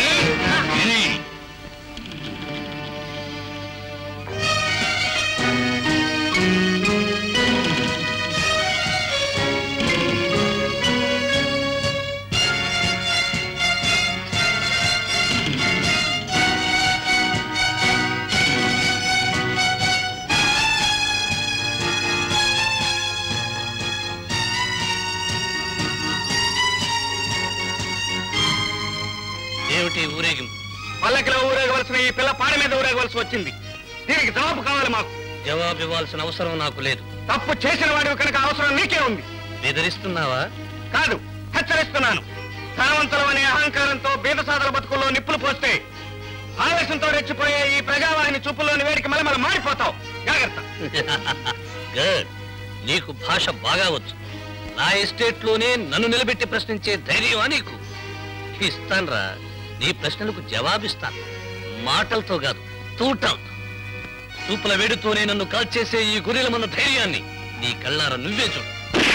ఏమిటి ఊరేగింపు పల్లకిలో ఊరేగవలసిన ఈ పిల్ల పాడ మీద ఊరేగవలసి వచ్చింది దీనికి జవాబు కావాలి మాకు జవాబు ఇవ్వాల్సిన అవసరం నాకు లేదు తప్పు చేసిన వాడివి కనుక అవసరం నీకే ఉంది బెదిరిస్తున్నావా కాదు హెచ్చరిస్తున్నాను ధనవంతులం అనే అహంకారంతో బీదసాదల బతుకుల్లో నిప్పులు పోస్తే ఆవేశంతో రెచ్చిపోయే ఈ ప్రజావాహిని చూపుల్లోని వేడికి మలమల మారిపోతావు జాగ్రత్త గుడ్ నీకు భాష బాగా వచ్చు నా ఎస్టేట్ లోనే నన్ను నిలబెట్టి ప్రశ్నించే ధైర్యమా నీకు ఇస్తాన్రా నీ ప్రశ్నలకు జవాబిస్తాను మాటలతో కాదు తూటాలతో చూపుల వేడితోనే నన్ను కాల్చేసే ఈ గురిలమన్న ధైర్యాన్ని నీ కళ్ళార నువ్వే చూడు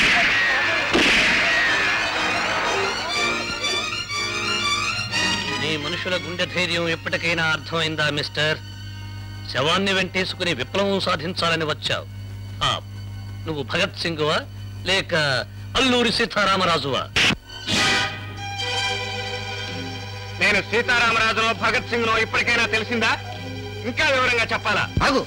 నీ మనుషుల గుండె ధైర్యం ఎప్పటికైనా అర్థమైందా మిస్టర్ శవాన్ని వెంటేసుకుని విప్లవం సాధించాలని వచ్చావు ఆ, నువ్వు భగత్ సింగ్వా లేక అల్లూరి సీతారామరాజువా నేను సీతారామరాజునో భగత్ సింగ్ నో ఇప్పటికైనా తెలిసిందా ఇంకా వివరంగా చెప్పాలా ఆగు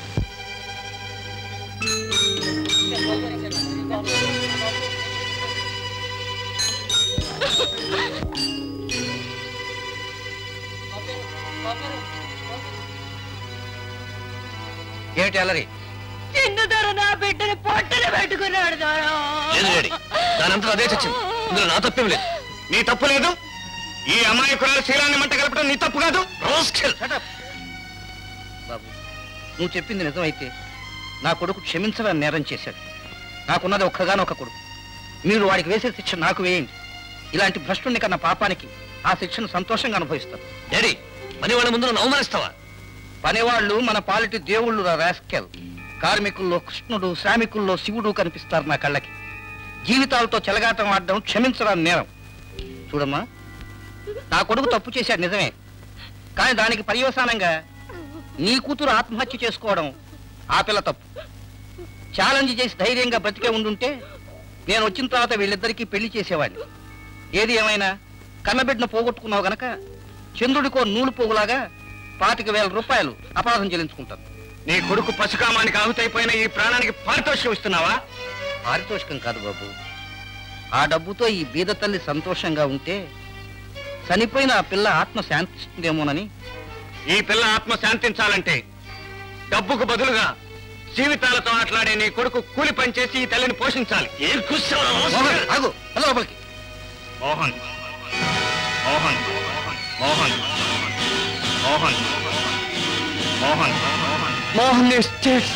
ఏమిటి అల్లరి చిన్న ధర నా బిడ్డని పొట్టలు పెట్టుకున్నాడు దొరం లేదు లేడి దానంతా అదే చచ్చింది ఇందులో నా తప్పేం లేదు నీ తప్పు లేదు ఈ అమాయకురాలు శీలాన్ని మంట కలపడం నీ తప్పు కాదు Rascal! బాబు నువ్వు చెప్పింది నిజమైతే నా కొడుకు క్షమించడం నేరం చేశాడు నాకున్నది ఒక్కగానొక్క కొడుకు మీరు వాడికి వేసే శిక్ష నాకు వేయండి ఇలాంటి భ్రష్టుని కన్నా పాపానికి ఆ శిక్షను సంతోషంగా అనుభవిస్తారు డాడీ పని వాళ్ళ ముందు నన్ను అవమానిస్తావా పనివాళ్ళు మన పాలిటి దేవుళ్ళు రాస్కెల్ కార్మికుల్లో కృష్ణుడు శ్రామికుల్లో శివుడు కనిపిస్తారు నా కళ్ళకి జీవితాలతో చెలగాటం ఆడడం క్షమించడం నేరం చూడమ్మా నా కొడుకు తప్పు చేశాడు నిజమే కానీ దానికి పర్యవసానంగా నీ కూతురు ఆత్మహత్య చేసుకోవడం ఆ పిల్ల తప్పు ఛాలెంజ్ చేసి ధైర్యంగా బ్రతికే ఉండుంటే నేను వచ్చిన తర్వాత వీళ్ళిద్దరికీ పెళ్లి చేసేవాడిని ఏది ఏమైనా కన్నబిడ్డను పోగొట్టుకున్నావు గనక చంద్రుడికో నూలు పోగులాగా పాతిక వేల రూపాయలు అపరాధం చెల్లించుకుంటాను నీ కొడుకు పశుకామానికి ఆహుతైపోయిన ఈ ప్రాణానికి పారితోషికం ఇస్తున్నావా పారితోషికం కాదు బాబు ఆ డబ్బుతో ఈ బీద తల్లి సంతోషంగా ఉంటే చనిపోయిన ఆ పిల్ల ఆత్మ శాంతిస్తుందేమోనని ఈ పిల్ల ఆత్మ శాంతించాలంటే డబ్బుకు బదులుగా జీవితాలతో ఆటలాడే నీ కొడుకు కూలి పనిచేసి ఈ తల్లిని పోషించాలి ఏం కూర్చోవా మోహన్, ఆగు పద లోపలికి మోహన్ మోహన్ మోహన్ మోహన్ మోహన్ మోహన్ ఎస్టేట్స్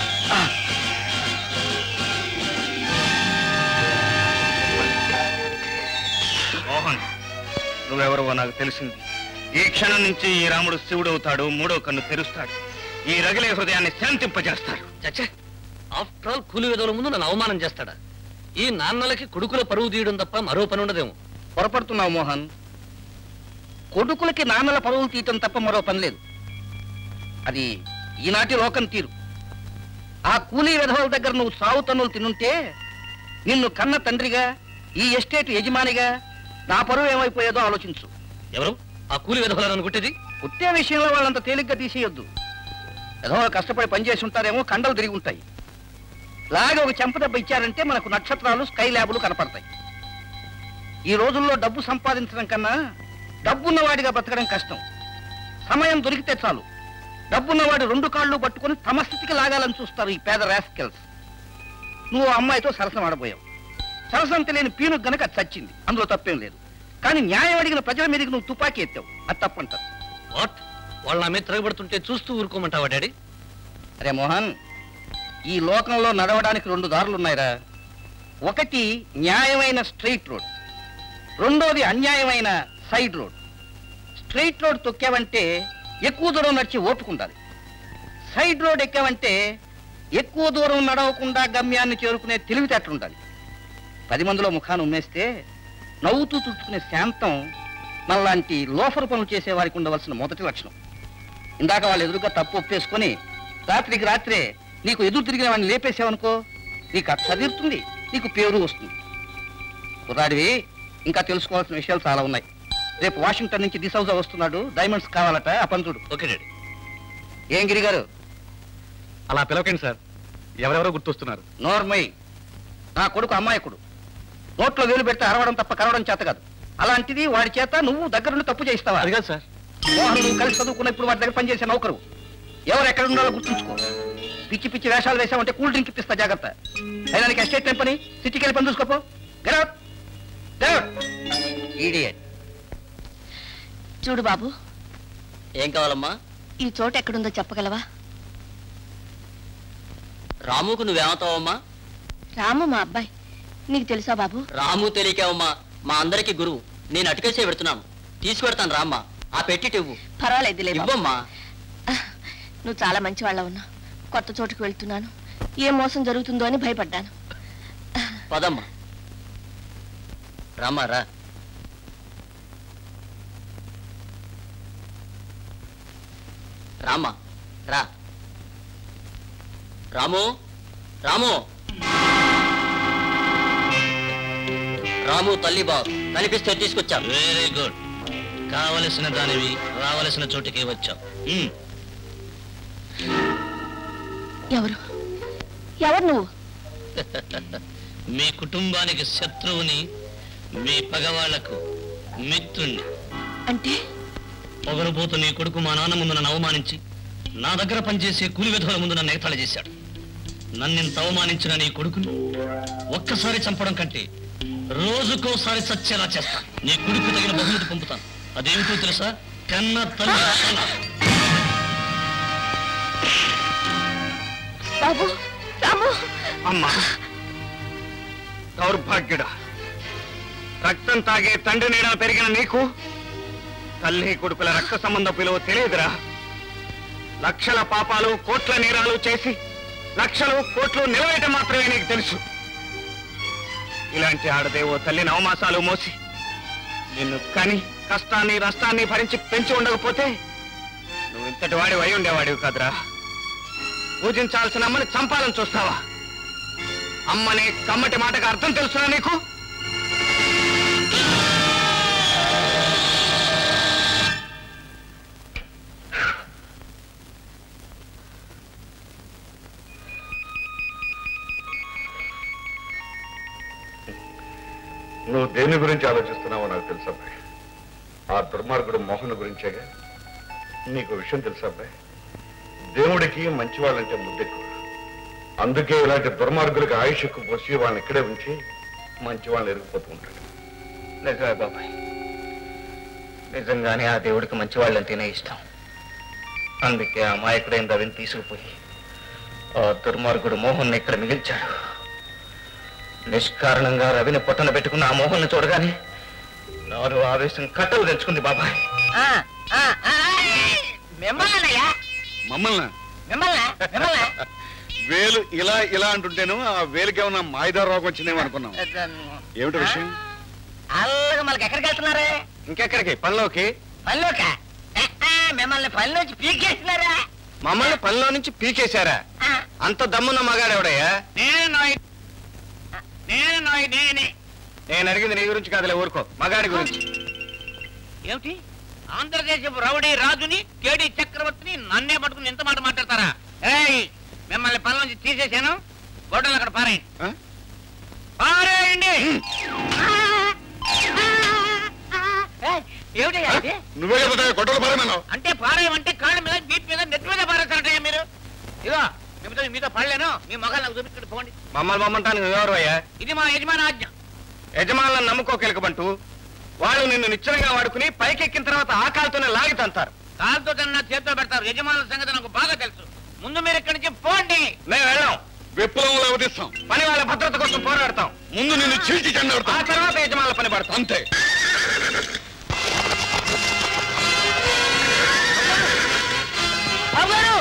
మోహన్ నువ్వెవరో నాకు తెలిసింది ఈ క్షణం నుంచి ఈ రాముడు శివుడు అవుతాడు మూడో కన్ను తెరుస్తాడు ఈ రగిలే హృదయాన్ని శాంతింపజేస్తాడు చచ్చే ఆఫ్టర్ ఆల్ కూలి విధుల ముందు నన్ను అవమానం చేస్తాడా ఈ నాన్నలకి కొడుకుల పరువు తీయడం తప్ప మరో పని ఉండదేమో పొరపడుతున్నావు మోహన్ కొడుకులకి నాన్నల పరువులు తీయటం తప్ప మరో పని లేదు అది ఈనాటి లోకం తీరు ఆ కూలీ విధవల దగ్గర నువ్వు సావు తన్నులు తినుంటే నిన్ను కన్న తండ్రిగా ఈ ఎస్టేట్ యజమానిగా నా పరువు ఏమైపోయేదో ఆలోచించు ఎవరు ఆ కూలి విధవలను అనుకుంటేది పుట్టే విషయంలో వాళ్ళంత తేలిగ్గా తీసేయొద్దు ఏదో కష్టపడి పనిచేసి ఉంటారేమో కండలు తిరిగి ఉంటాయి లాగే ఒక చెంప దెబ్బ ఇచ్చారంటే మనకు నక్షత్రాలు స్కై ల్యాబులు కనపడతాయి ఈ రోజుల్లో డబ్బు సంపాదించడం కన్నా డబ్బున్నవాడిగా బ్రతకడం కష్టం సమయం దొరికితే చాలు డబ్బున్నవాడు రెండు కాళ్ళు పట్టుకొని తమ స్థితికి లాగాలని చూస్తారు ఈ పేద రాస్కెల్స్ నువ్వు ఆ అమ్మాయితో సరసం ఆడబోయావు సరసం తెలియని పీను గనక అది చచ్చింది అందులో తప్పేం లేదు కానీ న్యాయం అడిగిన ప్రజల మీదకి నువ్వు తుపాకీ ఎత్తావు అది తప్పంటారు వాట్ వాళ్ళ నా మీద తిరగబడుతుంటే చూస్తూ ఊరుకోమంటావా డాడీ అరే మోహన్ ఈ లోకంలో నడవడానికి రెండు దారులు ఉన్నాయిరా ఒకటి న్యాయమైన స్ట్రైట్ రోడ్ రెండోది అన్యాయమైన సైడ్ రోడ్ స్ట్రైట్ రోడ్ తొక్కావంటే ఎక్కువ దూరం నడిచి ఓపుకుండాలి సైడ్ రోడ్ ఎక్కావంటే ఎక్కువ దూరం నడవకుండా గమ్యాన్ని చేరుకునే తెలివితేటలుండాలి పది మందిలో ముఖాన్ని ఉమ్మేస్తే నవ్వుతూ తుడుచుకునే శాంతం మనలాంటి లోఫర్ పనులు చేసే వారికి ఉండవలసిన మొదటి లక్షణం ఇందాక వాళ్ళు ఎదురుగా తప్పు ఒప్పేసుకొని రాత్రికి రాత్రే నీకు ఎదురు తిరిగిన వాడిని లేపేసావనుకో నీకు అచ్చ తీరుతుంది నీకు పేరు వస్తుంది కుర్రాడివి ఇంకా తెలుసుకోవాల్సిన విషయాలు చాలా ఉన్నాయి రేపు వాషింగ్టన్ నుంచి దిసౌజా వస్తున్నాడు డైమండ్స్ కావాలట ఆ పంతుడు ఓకే డాడీ ఏం గిరి గారు అలా పిలవకండి సార్ ఎవరెవరో గుర్తొస్తున్నారు నోర్మై నా కొడుకు అమ్మాయకుడు నోట్లో వేలు పెడితే అరవడం తప్ప కరవడం చేత కాదు అలాంటిది వాడి చేత నువ్వు దగ్గరుండి తప్పు చేయిస్తావా అది కాదు సార్ మోహన్ నువ్వు కలిసి చదువుకున్నప్పుడు వాడి దగ్గర పనిచేసే నౌకరు ఎవరు ఎక్కడ ఉండాలో గుర్తుంచుకో పిచ్చి పిచ్చి వేషాలు వేసామంటే కూల్ డ్రింక్ ఇప్పిస్తా జాగ్రత్త అయినా నీకు ఎస్టేట్ టైం పని సిటీకి వెళ్ళి పని చూసుకోపో గెలవట్ ఈడియట్ చూడు బాబు ఏం కావాలమ్మా ఈ చోటు ఎక్కడుందో చెప్పగలవా రాముకు నువ్వేమవుతావమ్మా రాము మా అబ్బాయి నీకు తెలుసా బాబు రాము తెలియకేవమ్మా మా అందరికి గురువు నేను అటుకేసే పెడుతున్నాను తీసుకుపెడతాను రామ్మా ఆ పెట్టిటి ఇవ్వు పర్వాలేదులే బాబు. ఇవ్వమ్మా నువ్వు చాలా మంచి వాళ్ళ ఉన్నా కొత్త చోటుకు వెళ్తున్నాను ఏ మోసం జరుగుతుందో అని భయపడ్డాను పదమ్మా రామ్మా రా రామ్మా రా రాము రాము రాము తల్లి బాబు కనిపిస్తే తీసుకొచ్చాం వెరీ గుడ్ కావలసిన దానివి రావలసిన చోటికి వచ్చావు ఎవరు ఎవరు నువ్వు మీ కుటుంబానికి శత్రువుని మీ పగవాళ్లకు మిత్రుణ్ణి అంటే పొగరుపోతూ నీ కొడుకు మా నాన్న ముందు నన్ను అవమానించి నా దగ్గర పనిచేసే కూలి విధుల ముందు నన్ను ఎగతాళి చేశాడు నన్నింత అవమానించిన నీ కొడుకుని ఒక్కసారి చంపడం కంటే రోజుకోసారి చచ్చేలా చేస్తాను నీ కొడుకు తగిన బహుమతి పంపుతాను అదేమిటో తెలుసా కన్న తల్లి తల. బాబు రాము అమ్మా దౌర్భాగ్యుడా రక్తం తాగే తండ్రి నీడన పెరిగిన నీకు తల్లి కొడుకుల రక్త సంబంధ పిలువ తెలియదురా లక్షల పాపాలు కోట్ల నేరాలు చేసి లక్షలు కోట్లు నిలవేయటం మాత్రమే నీకు తెలుసు ఇలాంటి ఆడదేవో తల్లి నవమాసాలు మోసి నిన్ను కని కష్టాన్ని నష్టాన్ని భరించి పెంచి ఉండకపోతే నువ్వు ఇంతటి వాడి అయి ఉండేవాడివి కాదురా పూజించాల్సిన అమ్మని చంపాలని చూస్తావా అమ్మని కమ్మటి మాటకు అర్థం తెలుసునా నీకు నువ్వు దేని గురించి ఆలోచిస్తున్నావో నాకు తెలుసు అబ్బాయి ఆ దుర్మార్గుడు మోహన్ గురించేగా నీకు విషయం తెలుసు అబ్బాయి దేవుడికి మంచి వాళ్ళంటే ముద్దెక్కువ అందుకే ఇలాంటి దుర్మార్గులకు ఆయుష్ ఎక్కువ పోసి వాళ్ళని ఇక్కడే ఉంచి మంచి వాళ్ళని ఎరిగిపోతూ ఉంటాడు నిజమే బాబాయ్ నిజంగానే ఆ దేవుడికి మంచి వాళ్ళంటేనే ఇష్టం అందుకే ఆ మాయకుడైన రవిని తీసుకుపోయి ఆ దుర్మార్గుడు మోహన్ ఇక్కడ మిగిల్చాడు నిష్కారణంగా రవిని పొట్టన పెట్టుకున్న ఆ మోహన్ చూడగానే నాలో ఆవేశం కట్టలు తెచ్చుకుంది బాబాయ్ మిమ్మల్నయ్యా మమ్మల్ని మిమ్మల్ని మిమ్మల్ని వేలు ఇలా ఇలా అంటుంటేను ఆ వేలుకి ఏమన్నా మాయిదా రోగం వచ్చిందేమో అనుకున్నాం ఏమిటి విషయం అల్లగా మనకి ఎక్కడికి వెళ్తున్నారే ఇంకెక్కడికి పనిలోకి పనిలోక మిమ్మల్ని పనిలోంచి పీకేస్తున్నారా మమ్మల్ని పనిలో నుంచి పీకేశారా ఆ, అంత దమ్మున్న మగాడెవడయ్యా నేనే నాయ్ నేనే నాయ్ నేనే నేను అడిగింది నీ గురించి కాదులే ఊరుకో మగాడి గురించి ఏమిటి ఆంధ్రదేశపు రౌడీ రాజుని కేడి చక్రవర్తిని నన్నే పట్టుకుని ఎంత మాట మాట్లాడతారా ఏయ్ మిమ్మల్ని పని నుంచి తీసేశాను గొడ్డలు అక్కడ పారేయండి ఆ? పారేయండి ఏయ్, ఏమిటయ్యా ఇది? నువ్వే కదా గొడవలు పరమేనా అంటే పారేయమంటే కాళ్ళ మీద వీపు మీద నెత్తి మీద పారేస్తారటయ్యా మీరు ఇదిగో మీతో మీతో పడలేను మీ మొగాలు నాకు చూపించుకుంటూ పోండి మమ్మల్ని మమ్మంటానికి నువ్వెవరు అయ్యా ఇది మా యజమాని ఆజ్ఞ యజమానులను నమ్ముకోకెలకబంటూ వాళ్ళు నిన్ను నిశ్చలంగా వాడుకుని పైకెక్కిన తర్వాత ఆ కాలుతోనే లాగి తంతారు కాలుతో తన చేతితో పెడతారు యజమానుల సంగతి నాకు బాగా తెలుసు ముందు మీరు ఇక్కడి నుంచి పోండి మేము వెళ్ళాం విప్లవంలో అవధిస్తాం పని వాళ్ళ భద్రత కోసం పోరాడతాం ముందు నిన్ను చీల్చి ఆ చెండాడుతాం తర్వాత యజమానుల పని పడతాం అంతే అవ్వరు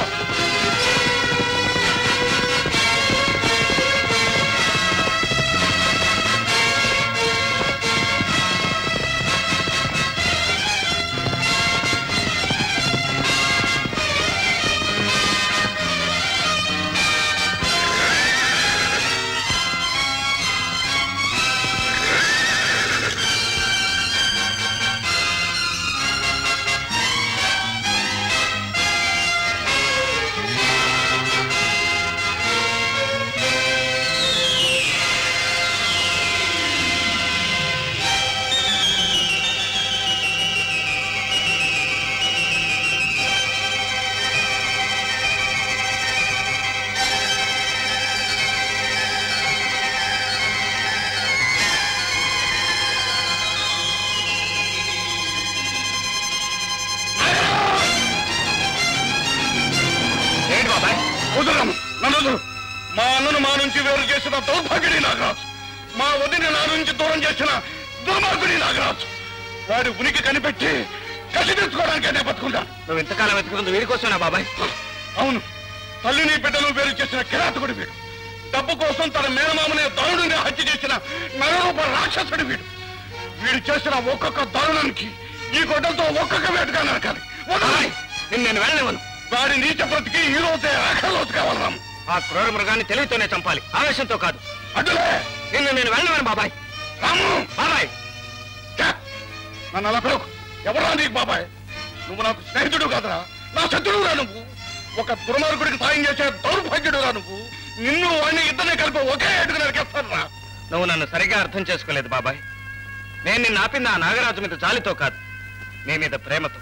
ఏంటి బాబాయ్ వదలము నన్ను వదలు మా అన్నను మా నుంచి వేరు చేసిన దౌర్భాగ్యుడి నాగరాజు మా వదిని నా నుంచి దూరం చేసిన దుర్మార్గుడి నాగరాజు వాడి ఉనికి కనిపెట్టి కసి తెచ్చుకోవడానికి అదే బతుకుంటాను నువ్వు ఇంతకాలం వెతుకుంది వీడి కోసమేనా బాబాయ్ అవును తల్లిని బిడ్డను వేరు చేసిన కిరాతకుడు వీడు డబ్బు కోసం తన మేనమామనే దారుణుని హత్య చేసిన నరరూప రాక్షసుడు వీడు వీడు చేసిన ఒక్కొక్క దారుణానికి ఈ గొడ్డలతో ఒక్కొక్క వేటగా నరకాలి వదలాలి నిన్ను నేను వెళ్ళనివ్వను వాడి నీచ బ్రతికి ఈ రోజే ఆఖరిలోతు కావాలి రాము ఆ క్రూర మృగాన్ని తెలివితోనే చంపాలి ఆవేశంతో కాదు అడ్డులే నిన్ను నేను వెళ్ళనివ్వను బాబాయ్ రాము బాబాయ్ ఛే! నన్ను అలా పిలువకు ఎవరా నీకు బాబాయ్ నువ్వు నాకు స్నేహితుడు కాదురా నా శత్రువురా నువ్వు ఒక దుర్మార్గుడికి సాయం చేసే దౌర్భాగ్యుడురా నువ్వు నిన్ను వాడిని ఇద్దరిని కలిపి ఒకే ఏటుకు నరికేస్తాను రా నువ్వు నన్ను సరిగా అర్థం చేసుకోలేదు బాబాయ్ నేను నిన్ను ఆపింది ఆ నాగరాజు మీద జాలితో కాదు నీ మీద ప్రేమతో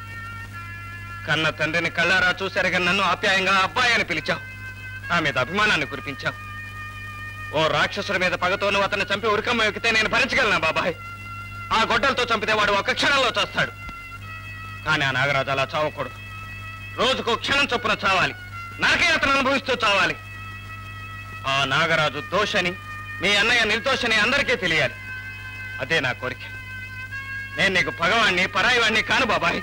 కన్న తండ్రిని కళ్ళారా చూసరిగా నన్ను ఆప్యాయంగా అబ్బాయి అని పిలిచావు నా మీద అభిమానాన్ని కురిపించావు ఓ రాక్షసుడి మీద పగతో నువ్వు అతన్ని చంపి ఉరికమ్మ ఎక్కితే నేను భరించగలనా బాబాయ్ ఆ గొడ్డలతో చంపితే వాడు ఒక క్షణంలో చేస్తాడు కానీ ఆ నాగరాజు అలా చావకూడదు రోజుకు క్షణం చొప్పున చావాలి నాకే అతను అనుభవిస్తూ చావాలి ఆ నాగరాజు దోషని మీ అన్నయ్య నిర్దోషని అందరికీ తెలియాలి అదే నా కోరిక నేను నీకు పగవాణ్ణి పరాయివాణ్ణి కాను బాబాయ్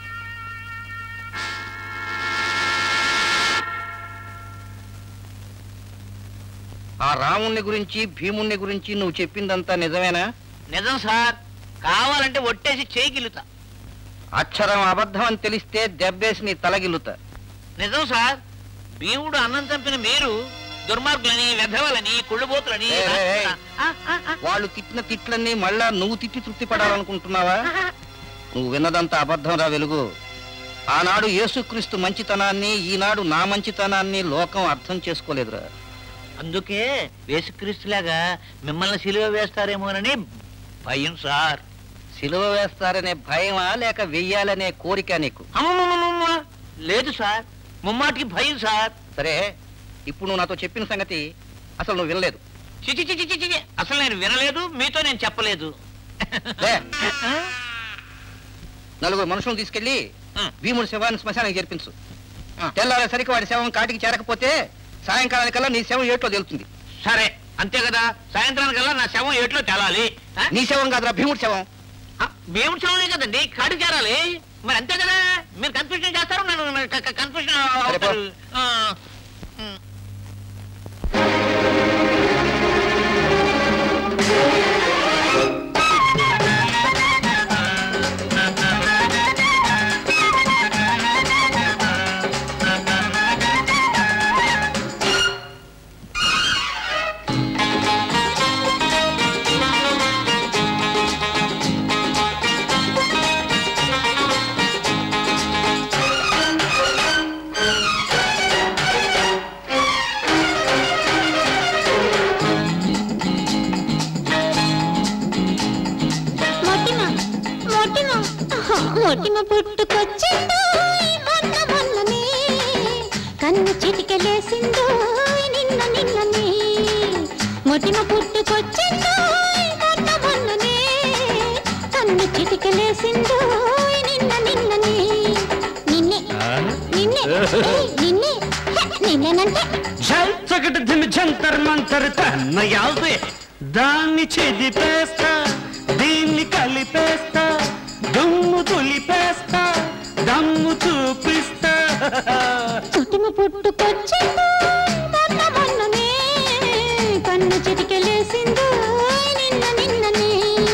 ఆ రాముణ్ణి గురించి భీముణ్ణి గురించి నువ్వు చెప్పిందంతా నిజమేనా నిజం సార్ కావాలంటే ఒట్టేసి చేయగిలుతా అక్షరం అబద్ధం అని తెలిస్తే దెబ్బేసి నీ తలగిల్లుతా నిజం సార్ భీముడు అన్నం చంపిన మీరు దుర్మార్గులని వెధవలని కుళ్ళుబోతులని ఏయ్, ఏయ్, ఏయ్. ఆ, ఆ, ఆ. వాళ్ళు తిట్టిన తిట్లన్నీ మళ్ళా నువ్వు తిట్టి తృప్తి పడాలనుకుంటున్నావా నువ్వు విన్నదంతా అబద్ధం రా వెలుగు ఆనాడు యేసుక్రీస్తు మంచితనాన్ని ఈనాడు నా మంచితనాన్ని లోకం అర్థం చేసుకోలేదురా అందుకే వేసుక్రీస్తులాగా మిమ్మల్ని సిలువ వేస్తారేమోనని భయం సార్ సిలువ వేస్తారనే భయమా లేక వెయ్యాలనే కోరిక నీకు అమ్మమ్మమ్మమ్మ. లేదు సార్ ముమ్మాటికి భయం సార్ సరే ఇప్పుడు నువ్వు నాతో చెప్పిన సంగతి అసలు నువ్వు వినలేదు చిచి చిచి చిచి చిచి. అసలు నేను వినలేదు మీతో నేను చెప్పలేదు లే. ఆ? నలుగురు మనుషులను తీసుకెళ్లి ఆ. భీముడి శవాన్ని శ్మశానానికి చేర్పించు ఆ. తెల్లారేసరికి వాడి శవం కాటికి చేరకపోతే సాయంకాలానికల్లా నీ శవం ఏట్లో తెలుస్తుంది సరే అంతే కదా సాయంత్రానికల్లా నా శవం ఏట్లో తేలాలి ఆ? నీ శవం కాదురా భీముడి శవం ఆ, దేవుడి శవమే కదండి కాడు చేరాలి మరి అంతే కదా మీరు కన్ఫ్యూజన్ చేస్తారు నన్ను కన్ఫ్యూజన్ సరే, పో. అవుతారు ఆ, ఉమ్. మొటిమ మొటిమ మొటిమ పుట్టుకొచ్చిందో మొన్న మొన్ననే కన్ను చిటికలేసిందో నిన్న నిన్ననే మొటిమ పుట్టుకొచ్చిందో మొన్న మొన్ననే కన్ను చిటికలేసిందో నిన్న నిన్ననే నిన్నే నిన్నే ఏయ్, నిన్నే హె, నిన్నేనంటే చకట ధిమి జంతర్ మంతర్ తన్న యావే దాన్ని చెదిపేస్తా దీన్ని కలిపేస్తా దుమ్ము తులిపేస్తా దమ్ము చూపిస్తా చుట్టుమ పుట్టుకొచ్చిందో మొన్న మొన్ననే కన్ను చిటికెలేసిందో నిన్న నిన్ననే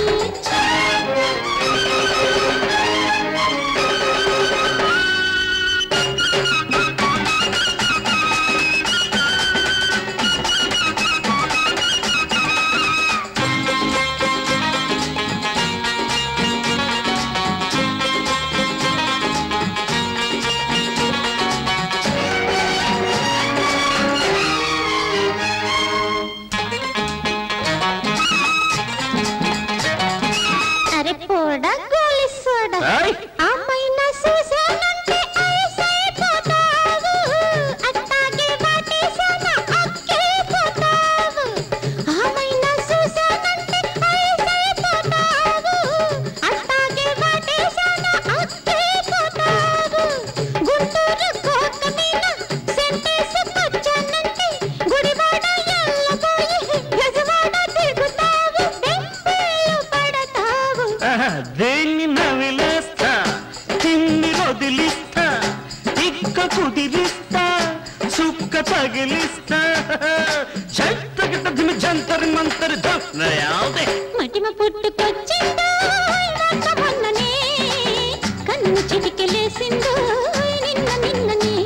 అరే పోడా గోలిసోడా ఏయ్! అమ్మాయిన చూశానంటే ఐసైపోతావు అట్టాగే వాటేశాన అక్కేపోతావు అమ్మాయిన చూశానంటే ఐసైపోతావు అట్టాగే వాటేశాన అక్కేపోతావు గుంటూరు కోట మీద సెంటేసుకొచ్చానంటే గుడివాడ ఎల్లబోయి గజవాడ దిగుతావు బెంపేలు పడతావు ఆహా, దేన్ని నవిలేస్తా తిన్ని వదిలిస్తా ఇక్క కుదిరిస్తా సుక్క తగిలిస్తా చక్కట ధిమి జంతర్ మంతర్ దన్న యావే మటిమ పుట్టుకొచ్చిందో మొన్న మొన్ననే కన్ను చిటికెలేసిందో నిన్న నిన్ననే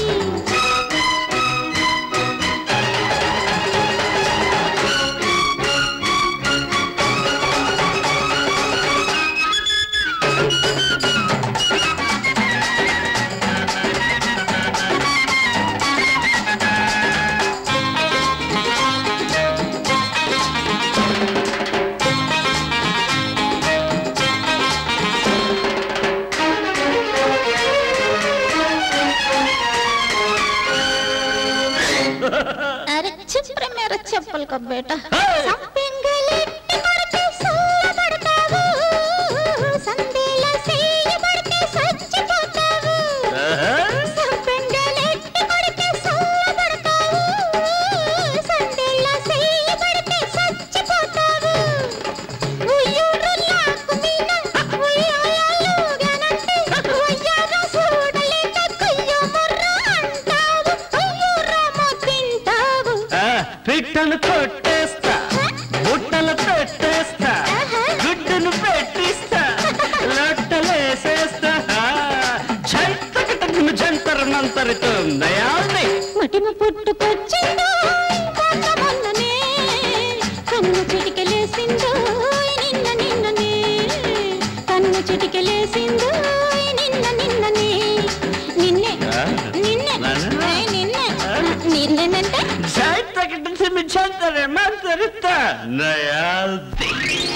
అరే చిప్ర మేర చెప్పలు కబ్బేట సంపెంగలెట్టి కొడితే సల్లబడతావు సందేల సేయబడితే సచ్చిపోతావు సంపెంగలెట్టి కొడితే సల్లబడతావు సందేల సేయబడితే సచ్చిపోతావు ఉయ్యూరులాకు మీన ఉయ్యాలలుగానంటే ఉయ్యాల చూడలేక కుయ్యో ముర్ర అంటావు ఉయ్యూరమో తింటావు ఆ, పిట్టను కొట్టేస్తా బుట్టలు పెట్టేస్తా గుడ్డును పెట్టిస్తా లొట్టలేసేస్తా చక్కట ధిమి జంతర్ మంతర్ తుందయావే మటిమ పుట్టుకొచ్చిందో మొన్న మొన్ననే కన్ను చిటికెలేసిందో నిన్న నిన్ననే కన్ను చిటికెలేసిందో నిన్న నిన్ననే నిన్నే నిన్నే నాన్న? ఏయ్, నిన్నే నిన్నేనంటే చక్కట ధిమి జంతర్ మంతర్ తుందయావే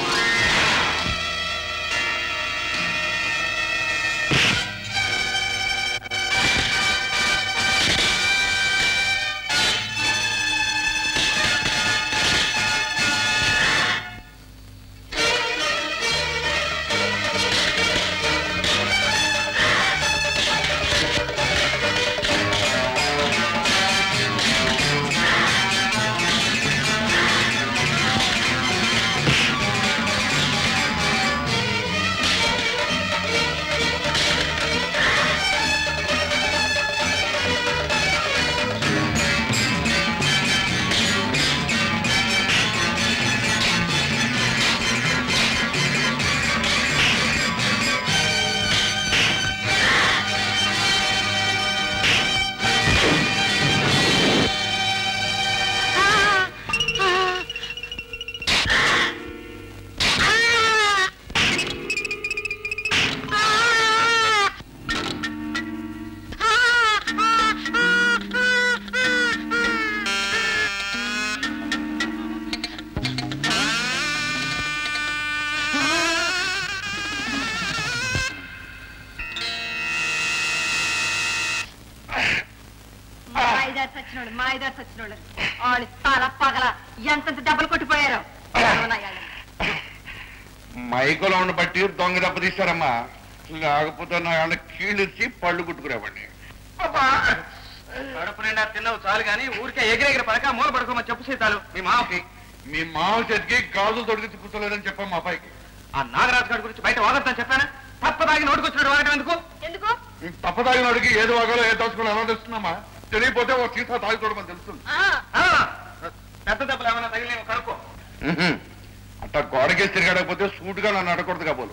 మాయిదారి సచ్చినోళ్ళు మాయిదారి సచ్చినోళ్ళు వాళ్ళు తల పగల ఎంతెంత దెబ్బలు కొట్టిపోయారు ఏమన్నాయాలు? మైకులో ఉన్న బట్టి దొంగ దెబ్బ తీశారమ్మా లేకపోతే నా ఏమన్నా కీళ్ళిచ్చి పళ్ళు కుట్టుకునేవాడిని కడుపు నిండా తిన్నావు చాలు కానీ ఊరికే ఎగిరెగిరి పడక మూల పడుకోమని చెప్పు సీతాలు మీ మామకి మీ మామ చేతికి గాజులు తొడిగి కూర్చోలేదని చెప్పాం మా అబ్బాయికి ఆ నాగరాజు గారి గురించి బయట వాగొద్దని చెప్పానా తప్పదాగి నోటుకొచ్చినట్టు వాగటం ఎందుకు ఎందుకు తప్పదాగినాడికి ఏది వాగాలో ఏ దాచుకుని ఎలా తెలుస్తున్నామా తెలియపోతే ఒక సీసా తాగి చూడమని తెలుస్తుంది ఆ, పెద్ద దెబ్బలు ఏమైనా తగిలేమో కనుక్కో అట్లా గోడకేసి తిరగడకపోతే సూటుగా నన్ను అడగకూడదు కాబోలు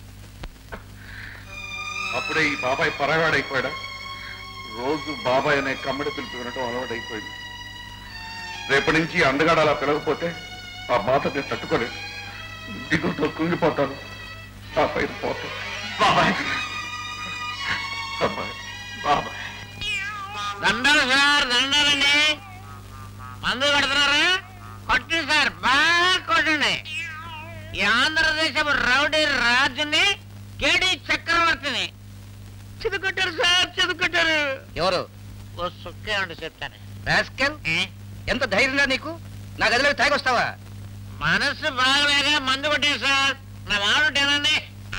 అప్పుడే ఈ బాబాయ్ పరగాడైపోయాడా రోజు బాబాయ్ అనే కమ్మడి పిలుపు వినటం అలవాటైపోయింది రేపటి నుంచి ఈ అందగాడు అలా పిలవకపోతే ఆ బాధ నేను తట్టుకోలేదు దిగుతో కుంగిపోతాను ఆ పైన పోతాను బాబాయ్ అబ్బాయ్ బాబాయ్ దండాలు సార్ దండాలండి మందు కడుతున్నారా కొట్టండి సార్ బాగా కొట్టండి ఈ ఆంధ్రదేశపు రౌడీ రాజుని కేడి చక్రవర్తిని చిదుకొట్టారు సార్ చిదుకొట్టారు ఎవరు ఓ సుక్కే ఉండి చెప్తాను రాస్కెల్ ఎంత ధైర్యంగా నీకు నా గదిలోకి తాగొస్తావా మనసు బాగలేక మందు కొట్టాను సార్ నా మాడుంటేనండి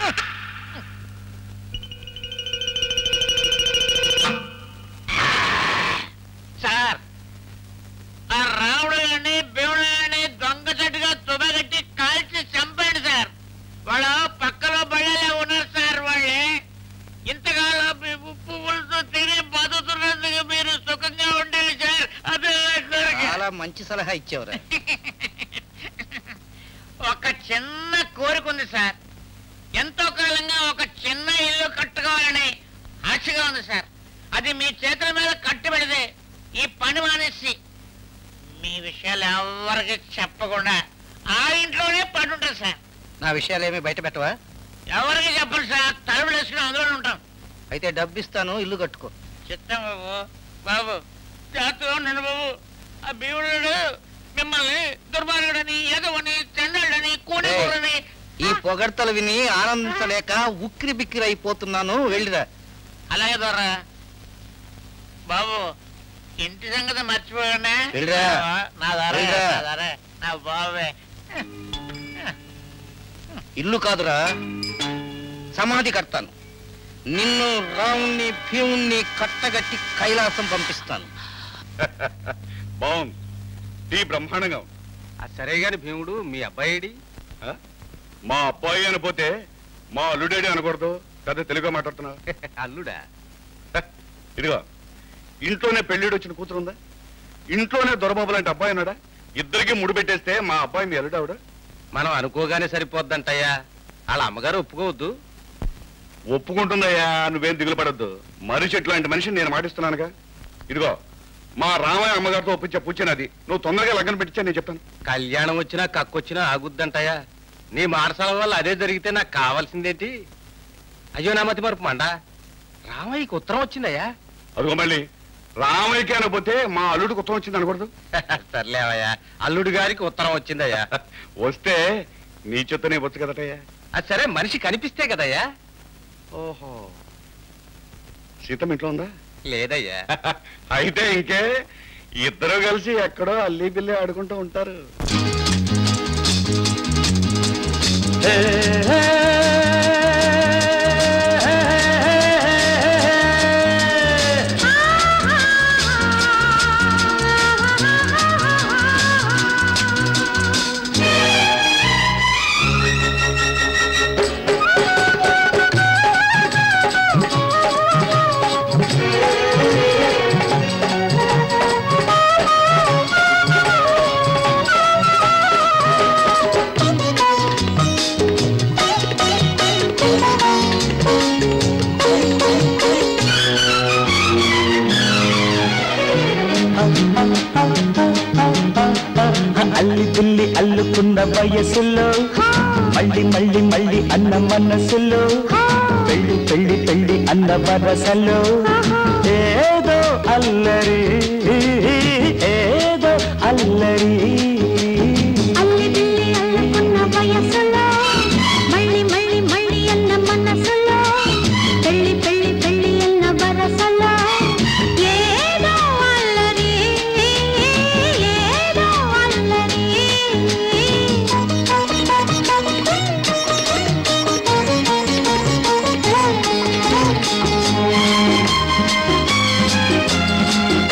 సార్ ఆ రాముడు గారిని భీముడు గారిని దొంగ చెట్టుగా తుబగట్టి కాల్చి చంపాడు సార్ వాళ్ళు పక్కలో బళ్ళలే ఉన్నారు సార్ వాళ్ళే ఇంతకాలం మీ ఉప్పు పులుసు తిని బతుకుతున్నందుకు మీరు సుఖంగా ఉండాలి సార్ అదే నా కోరిక. చాలా మంచి సలహా ఇచ్చావురా ఒక చిన్న కోరిక ఉంది సార్ ఎంతో కాలంగా ఒక చిన్న ఇల్లు కట్టుకోవాలని ఆశగా ఉంది సార్ అది మీ చేతుల మీద కట్టుబడితే ఈ పని మానేసి మీ విషయాలు ఎవరికి చెప్పకుండా ఆ ఇంట్లోనే పడి ఉంటుంది సార్ నా విషయాలు ఏమీ బయట పెట్టవా ఎవరికి చెప్పరు సార్ తలుపులు వేసుకుని అందులో ఉంటాం అయితే డబ్బు ఇస్తాను ఇల్లు కట్టుకో చిత్తం బాబు బాబు జాగ్రత్తగా ఉండండి బాబు ఆ భీముడు మిమ్మల్ని దుర్మార్గుడని ఎదవని చెండాడని కూడని ఈ పొగడ్తలు విని ఆనందించలేక ఉక్కిరి బిక్కిరి అయిపోతున్నాను వెళ్ళిరా అలాగే దొరా బాబు ఇంటి సంగతి మర్చిపోయానే వెళ్ళిరా. నా దారే వెళ్ళిరా. నా దారే నా బాబే ఇల్లు కాదురా సమాధి కడతాను నిన్ను రావుణ్ణి భీముణ్ణి కట్టగట్టి కైలాసం పంపిస్తాను బాగుంది టీ బ్రహ్మాండంగా ఉంది ఆ సరే గాని భీముడు మీ అబ్బాయిడి ఆ? మా అబ్బాయి అనిపోతే మా అల్లుడేడి అనకూడదు పెద్ద తెలుగుగా మాట్లాడుతున్నావు అల్లుడా హ, ఇదిగో ఇంట్లోనే పెళ్ళిడు వచ్చిన కూతురు ఉందా ఇంట్లోనే దొరబాబు లాంటి అబ్బాయి ఉన్నాడా ఇద్దరికి ముడి పెట్టేస్తే మా అబ్బాయి మీ అల్లుడు ఆవిడ మనం అనుకోగానే సరిపోద్దంటయ్యా వాళ్ళ అమ్మగారు ఒప్పుకోవద్దు ఒప్పుకుంటుందయ్యా నువ్వేం దిగులు పడద్దు మరి చెట్టు లాంటి మనిషిని నేను మాటిస్తున్నానుగా ఇదిగో మా రామయ్య అమ్మగారితో ఒప్పించే పుచ్చినది నువ్వు తొందరగా లగ్నం పెట్టించా నేను చెప్తాను కళ్యాణం వచ్చినా కక్కొచ్చినా ఆగుద్దంటయ్యా నీ మారసాల వల్ల అదే జరిగితే నాకు కావాల్సిందేంటి అయ్యో నా మతి మరపు మండ రామయ్యకి ఉత్తరం వచ్చిందయ్యా అదిగో మళ్ళీ రామయ్యకి అనకపోతే మా అల్లుడికి ఉత్తరం వచ్చింది అనకూడదు సర్లేవయ్యా అల్లుడి గారికి ఉత్తరం వచ్చిందయ్యా వస్తే నీ చెత్తనే వచ్చు కదటయ్యా అది సరే మనిషి కనిపిస్తే కదయ్యా ఓహో సీతం ఇంట్లో ఉందా లేదయ్యా అయితే ఇంకే ఇద్దరు కలిసి ఎక్కడో అల్లి బిల్లి ఆడుకుంటూ ఉంటారు అల్లి పిల్లి అల్లుకున్న వయసులో మళ్ళీ మళ్ళీ మళ్ళీ అన్న మనసులో పెళ్లి పెళ్లి పెళ్లి అన్న వరసలో ఏదో అల్లరి ఏదో అల్లరి అల్లి బిల్లి అల్లుకున్న వయసులో మళ్ళీ మళ్ళీ మళ్ళీ అన్న మనసులో పెళ్లి పెళ్లి పెళ్లి అన్న వరసలో ఏదో అల్లరి ఏదో అల్లరి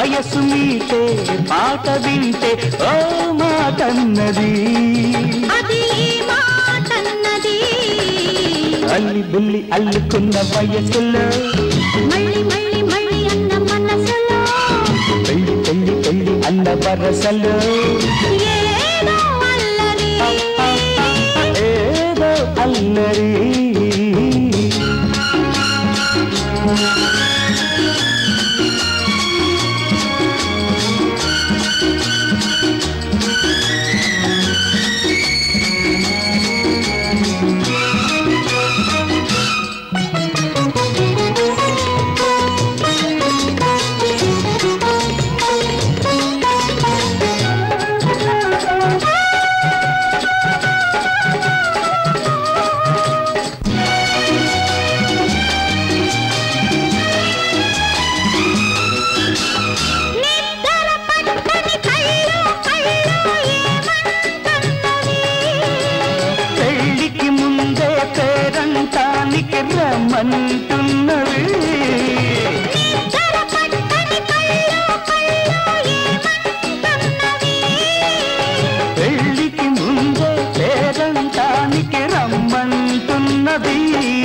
వయసు మీటే పాట వింటే ఓ మాటన్నది అది మాటన్నది అల్లి బుల్లి అల్లుకున్న వయసులో మళ్ళీ మళ్ళీ మళ్ళీ అన్న మనసులో పెళ్లి పెళ్లి పెళ్లి అన్న వరసలో ఏదో అల్లరి ఏదో అల్లరి నిద్ర పట్టని కళ్ళు కళ్ళు ఏమంటున్నవి పెళ్లికి ముందే పేరంటానికి రమ్మంటున్నవి నిద్ర పట్టని కళ్ళు కళ్ళు ఏమంటున్నవి పెళ్లికి ముందే పేరంటానికి రమ్మంటున్నది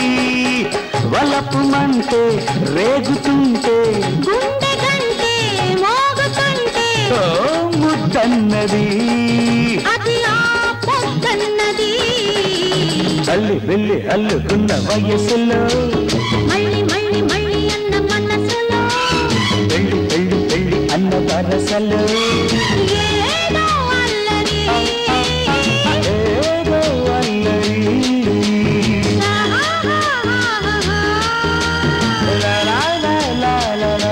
వలపుమంటే రేగుతుంటే గుండె గంటే మోగుతుంటే ఓ ముద్దన్నది అది ఆ పొద్దన్నది తల్లి వెళ్ళి అల్లుకున్న వయసులో మళ్ళీ మళ్ళీ మళ్ళీ అన్న మనసులో పెళ్లి పెళ్లి పెళ్లి అన్న వరసలో ఏదో అల్లరి ఏదో అల్లరి లా లా లా లా లా లా.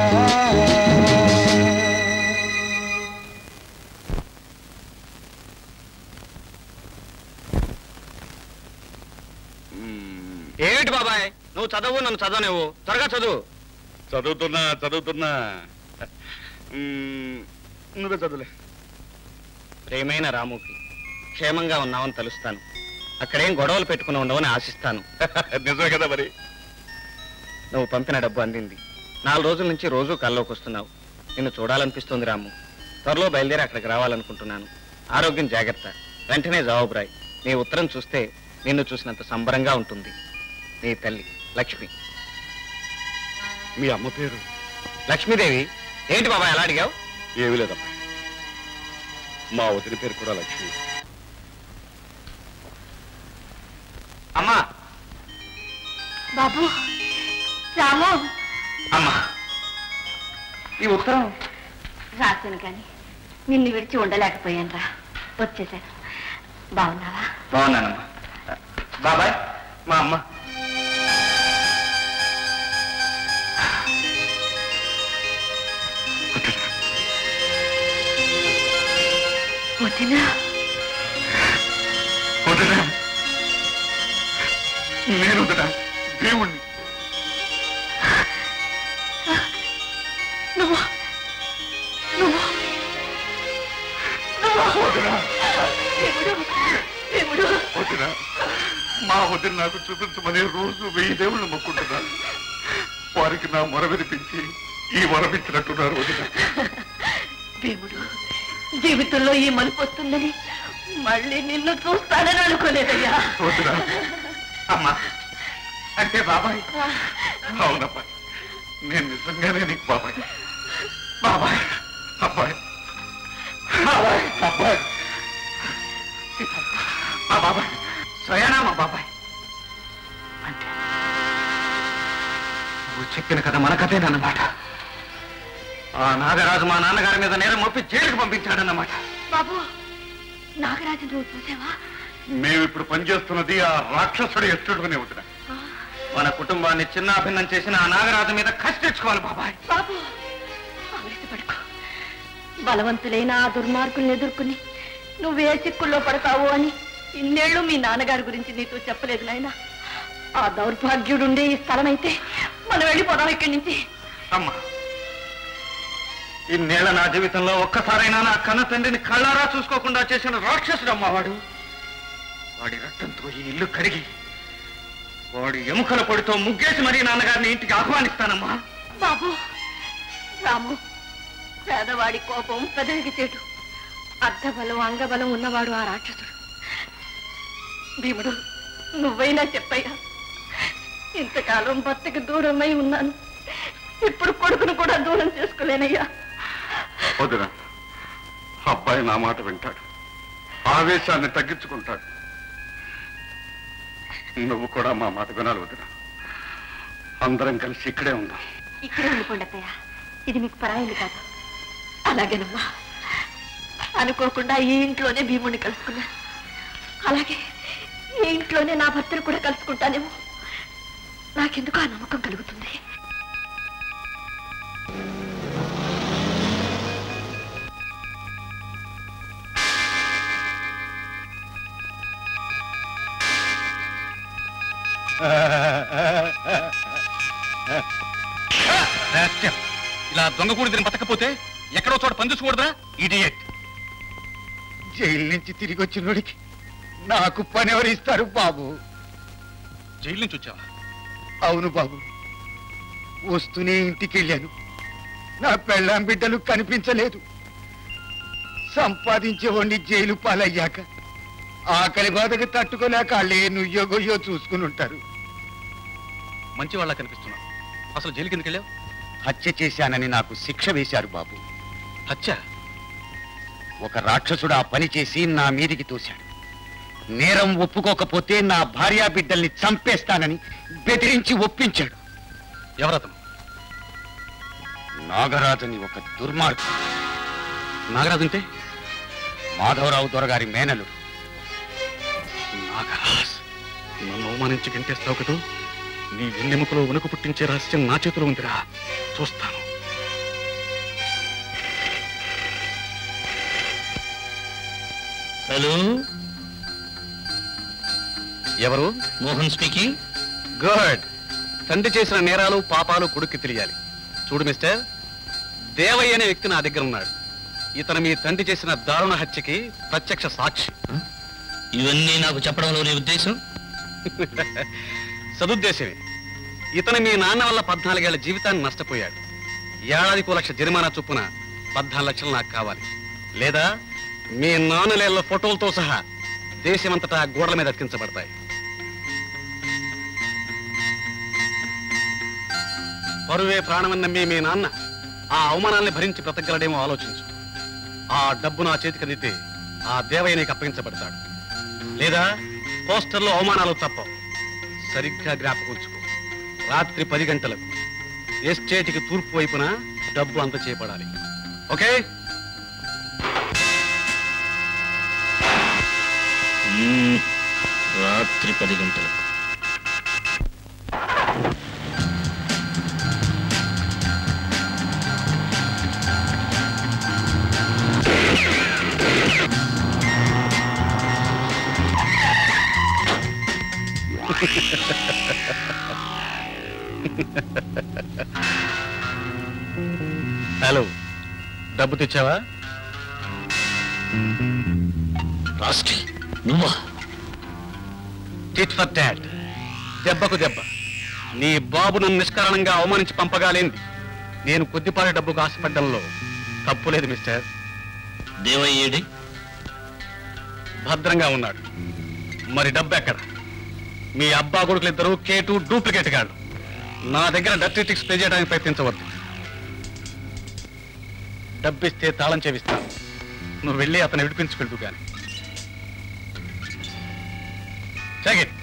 ఏమిటి బాబాయ్ నువ్వు చదవు నన్ను చదవనివ్వు త్వరగా చదువు చదువుతున్నా చదువుతున్నా మ్మ్, నువ్వే చదువులే ప్రేమైన రాముకి క్షేమంగా ఉన్నావని తలుస్తాను అక్కడేం గొడవలు పెట్టుకుని ఉండవని ఆశిస్తాను నిజమే కదా మరి నువ్వు పంపిన డబ్బు అందింది నాలుగు రోజుల నుంచి రోజు కల్లోకి వస్తున్నావు నిన్ను చూడాలనిపిస్తుంది రాము త్వరలో బయలుదేరి అక్కడికి రావాలనుకుంటున్నాను ఆరోగ్యం జాగ్రత్త వెంటనే జవాబు రాయి నీ ఉత్తరం చూస్తే నిన్ను చూసినంత సంబరంగా ఉంటుంది నీ తల్లి లక్ష్మి మీ అమ్మ పేరు లక్ష్మీదేవి ఏంటి బాబా ఎలా అడిగావు ఏమీ లేదమ్మా మా వదిన పేరు కూడా లక్ష్మి అమ్మా బాబు రాము అమ్మా ఈ ఉత్తరం రాశాను కానీ నిన్ను విడిచి ఉండలేకపోయాను రా వచ్చేసాను బాగున్నావా బాగున్నానమ్మా బాబాయ్ మా అమ్మ వదినా వదినా నేను వదినా దేవుణ్ణి నువ్వు నువ్వు వదినా దేవుడు దేవుడు వదినా మా వదిన నాకు చూపించమని రోజు వెయ్యి దేవుళ్ళు మొక్కుంటున్నాను వారికి నా మొర వినిపించి ఈ వరమిచ్చినట్టున్నారు వదిన దేవుడు జీవితంలో ఈ మలుపు వస్తుందని మళ్ళీ నిన్ను చూస్తానని అనుకోలేదయ్యా వదినా అమ్మా అంటే బాబాయ్ అవునమ్మా నేను నిజంగానే నీకు బాబాయ్ బాబాయ్ అబ్బాయ్ బాబాయ్ అబ్బాయ్ మా బాబాయ్ స్వయానా మా బాబాయ్ అంటే నువ్వు చెప్పిన కథ మన కథేనన్నమాట ఆ నాగరాజు మా నాన్నగారి మీద నేరం మోపి జైలుకు పంపించాడన్నమాట బాబు నాగరాజు నువ్వు చూసావా మేము ఇప్పుడు పనిచేస్తున్నది ఆ రాక్షసుడు ఎత్తుడుకునే వదిన మన కుటుంబాన్ని చిన్నాభిన్నం చేసిన ఆ నాగరాజు మీద కసి తెచ్చుకోవాలి బాబాయ్ బాబు ఆవేశపడుకో బలవంతులైన ఆ దుర్మార్గుల్ని ఎదుర్కొని నువ్వే చిక్కుల్లో పడతావు అని ఇన్నేళ్లు మీ నాన్నగారి గురించి నీతో చెప్పలేదు నాయనా ఆ దౌర్భాగ్యుడుండే ఈ స్థలం అయితే మనం వెళ్ళిపోదాం ఇక్కడి నుంచి అమ్మా ఇన్నేళ్ల నా జీవితంలో ఒక్కసారైనా నా కన్న తండ్రిని కళ్ళారా చూసుకోకుండా చేసిన రాక్షసుడు అమ్మవాడు వాడి రక్తంతో ఈ ఇల్లు కరిగి వాడి ఎముకల పొడితో ముగ్గేసి మరీ నాన్నగారిని ఇంటికి ఆహ్వానిస్తానమ్మా బాబు రాము పేదవాడి కోపం పెదవికి చెడు అర్ధబలం అంగబలం ఉన్నవాడు ఆ రాక్షసుడు భీముడు నువ్వైనా చెప్పయ్యా ఇంతకాలం భర్తకి దూరమై ఉన్నాను ఇప్పుడు కొడుకును కూడా దూరం చేసుకోలేనయ్యా వదిన అబ్బాయి నా మాట వింటాడు ఆవేశాన్ని తగ్గించుకుంటాడు నువ్వు కూడా మా మాట వినాలి వదిన అందరం కలిసి ఇక్కడే ఉందాం ఇక్కడే ఉండిపోండి అత్తయ్య ఇది మీకు పరాయిల్లు కాదు అలాగేనమ్మా అనుకోకుండా ఈ ఇంట్లోనే భీముడిని కలుసుకున్నా అలాగే ఈ ఇంట్లోనే నా భర్తను కూడా కలుసుకుంటానేమో నాకెందుకు ఆ నమ్మకం కలుగుతుంది రాస్కెల్. ఇలా దొంగకూడి తిని బతకపోతే ఎక్కడో చోట పనిచేసుకోకూడదా ఇడియట్ జైలు నుంచి తిరిగి వచ్చినోడికి నాకు పని ఎవరు ఇస్తారు బాబు జైలు నుంచి వచ్చావా అవును బాబు వస్తూనే ఇంటికి వెళ్ళాను నా పెళ్ళాం బిడ్డలు కనిపించలేదు సంపాదించేవాడిని జైలు పాలయ్యాక ఆకలి బాధకు తట్టుకోలేక వాళ్ళే నుయ్యో గొయ్యో చూసుకుని ఉంటారు మంచి వాళ్ళ కనిపిస్తున్నావు అసలు జైలు కిందకి వెళ్ళావు హత్య చేశానని నాకు శిక్ష వేశారు బాబు హత్య ఒక రాక్షసుడు ఆ పని చేసి నా మీదికి తోశాడు నేరం ఒప్పుకోకపోతే నా భార్యా బిడ్డల్ని చంపేస్తానని బెదిరించి ఒప్పించాడు ఎవరతను నాగరాజని ఒక దుర్మార్గం నాగరాజు అంటే మాధవరావు దొరగారి మేనలుడు నాగరాజ్ నన్ను అవమానించి గంటేస్తావు కదూ నీ వెన్నెముకలో ఉనుకు పుట్టించే రహస్యం నా చేతిలో ఉందిరా చూస్తాను హలో ఎవరు మోహన్ స్పీకింగ్ గుడ్ తండ్రి చేసిన నేరాలు పాపాలు కొడుక్కి తెలియాలి చూడు మిస్టర్ దేవయ్య అనే వ్యక్తి నా దగ్గర ఉన్నాడు ఇతను మీ తండ్రి చేసిన దారుణ హత్యకి ప్రత్యక్ష సాక్షి ఇవన్నీ నాకు చెప్పడంలో నీ ఉద్దేశం సదుద్దేశమే ఇతను మీ నాన్న వల్ల పద్నాలుగేళ్ల జీవితాన్ని నష్టపోయాడు ఏడాదికో లక్ష జరిమానా చొప్పున పద్నాలుగు లక్షలు నాకు కావాలి లేదా మీ నాన్నలేళ్ల ఫోటోలతో సహా దేశమంతటా గోడల మీద అతికించబడతాయి పరువే ప్రాణమని నమ్మి మీ నాన్న ఆ అవమానాల్ని భరించి బ్రతకగలడేమో ఆలోచించు ఆ డబ్బు నా చేతికి అందితే ఆ దేవయ్య నీకు అప్పగించబడతాడు లేదా పోస్టర్లో అవమానాలు తప్పవు సరిగ్గా జ్ఞాపకుంచుకో రాత్రి పది గంటలకు ఎస్టేట్కి తూర్పు వైపున డబ్బు అంత చేయబడాలి ఓకే రాత్రి పది గంటలకు హలో డబ్బు తెచ్చావా రాస్కి నువ్వా టిట్ ఫర్ టాట్ దెబ్బకు దెబ్బ నీ బాబు నన్ను నిష్కారణంగా అవమానించి పంపగాలేంది నేను కొద్దిపాటి డబ్బుకు ఆశపడ్డంలో తప్పులేదు మిస్టర్ దేవయ్యేడి భద్రంగా ఉన్నాడు మరి డబ్బు ఎక్కడ మీ అబ్బా కొడుకులు ఇద్దరు కేటు డూప్లికేట్ గాడు నా దగ్గర డర్టీ టిక్స్ పే చేయడానికి ప్రయత్నించవద్దు డబ్బిస్తే తాళం చేవిస్తాను నువ్వు వెళ్ళి అతను విడిపించుకెళ్తూ కానీ Take it.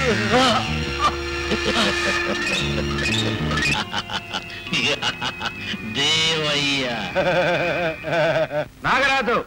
దేవయ్య నాగరాజు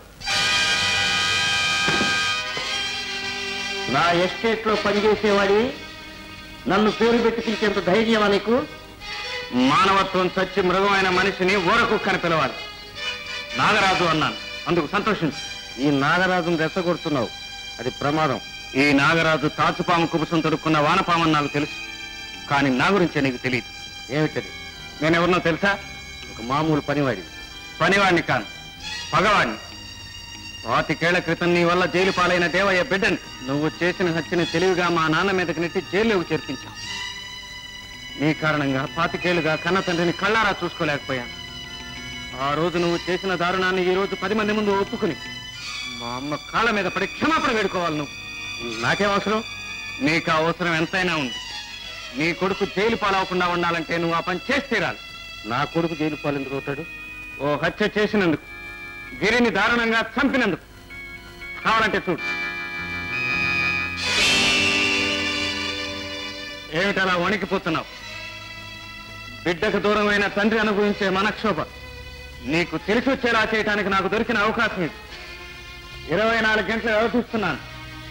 నా ఎస్టేట్ లో పనిచేసేవాడి నన్ను పేరు పెట్టి పిలిచేంత ధైర్యమా నీకు మానవత్వం చచ్చి మృగమైన మనిషిని ఊరకుక్కని పిలవాలి నాగరాజు అన్నాను అందుకు సంతోషించు ఈ నాగరాజును రెచ్చగొడుతున్నావు అది ప్రమాదం ఈ నాగరాజు తాచుపాము కుబుసం తొడుక్కున్న వానపామని నాకు తెలుసు కానీ నా గురించే నీకు తెలియదు ఏమిటది నేనెవరినో తెలుసా ఒక మామూలు పనివాడి పనివాణ్ణి కాను పగవాణ్ణి పాతికేళ్ల క్రితం నీ వల్ల జైలు పాలైన దేవయ్య బిడ్డని నువ్వు చేసిన హత్యని తెలివిగా మా నాన్న మీదకి నెట్టి జైల్లోకి చేర్పించావు నీ కారణంగా పాతికేళ్లుగా కన్న తండ్రిని కళ్ళారా చూసుకోలేకపోయాను ఆ రోజు నువ్వు చేసిన దారుణాన్ని ఈ రోజు పది మంది ముందు ఒప్పుకుని మా అమ్మ కాళ్ళ మీద పడి క్షమాపణ వేడుకోవాలి నువ్వు నాకేం అవసరం నీకు ఆ అవసరం ఎంతైనా ఉంది నీ కొడుకు జైలు పాలవకుండా ఉండాలంటే నువ్వు ఆ పని చేసి తీరాలి నా కొడుకు జైలు పాలు ఎందుకు అవుతాడు ఓ హత్య చేసినందుకు గిరిని దారుణంగా చంపినందుకు కావాలంటే చూడు ఏమిటలా వణికిపోతున్నావు బిడ్డకు దూరమైన తండ్రి అనుభవించే మనక్షోభ నీకు తెలిసి వచ్చేలా చేయడానికి నాకు దొరికిన అవకాశం ఇది ఇరవై నాలుగు గంటలు వ్యవధిస్తున్నాను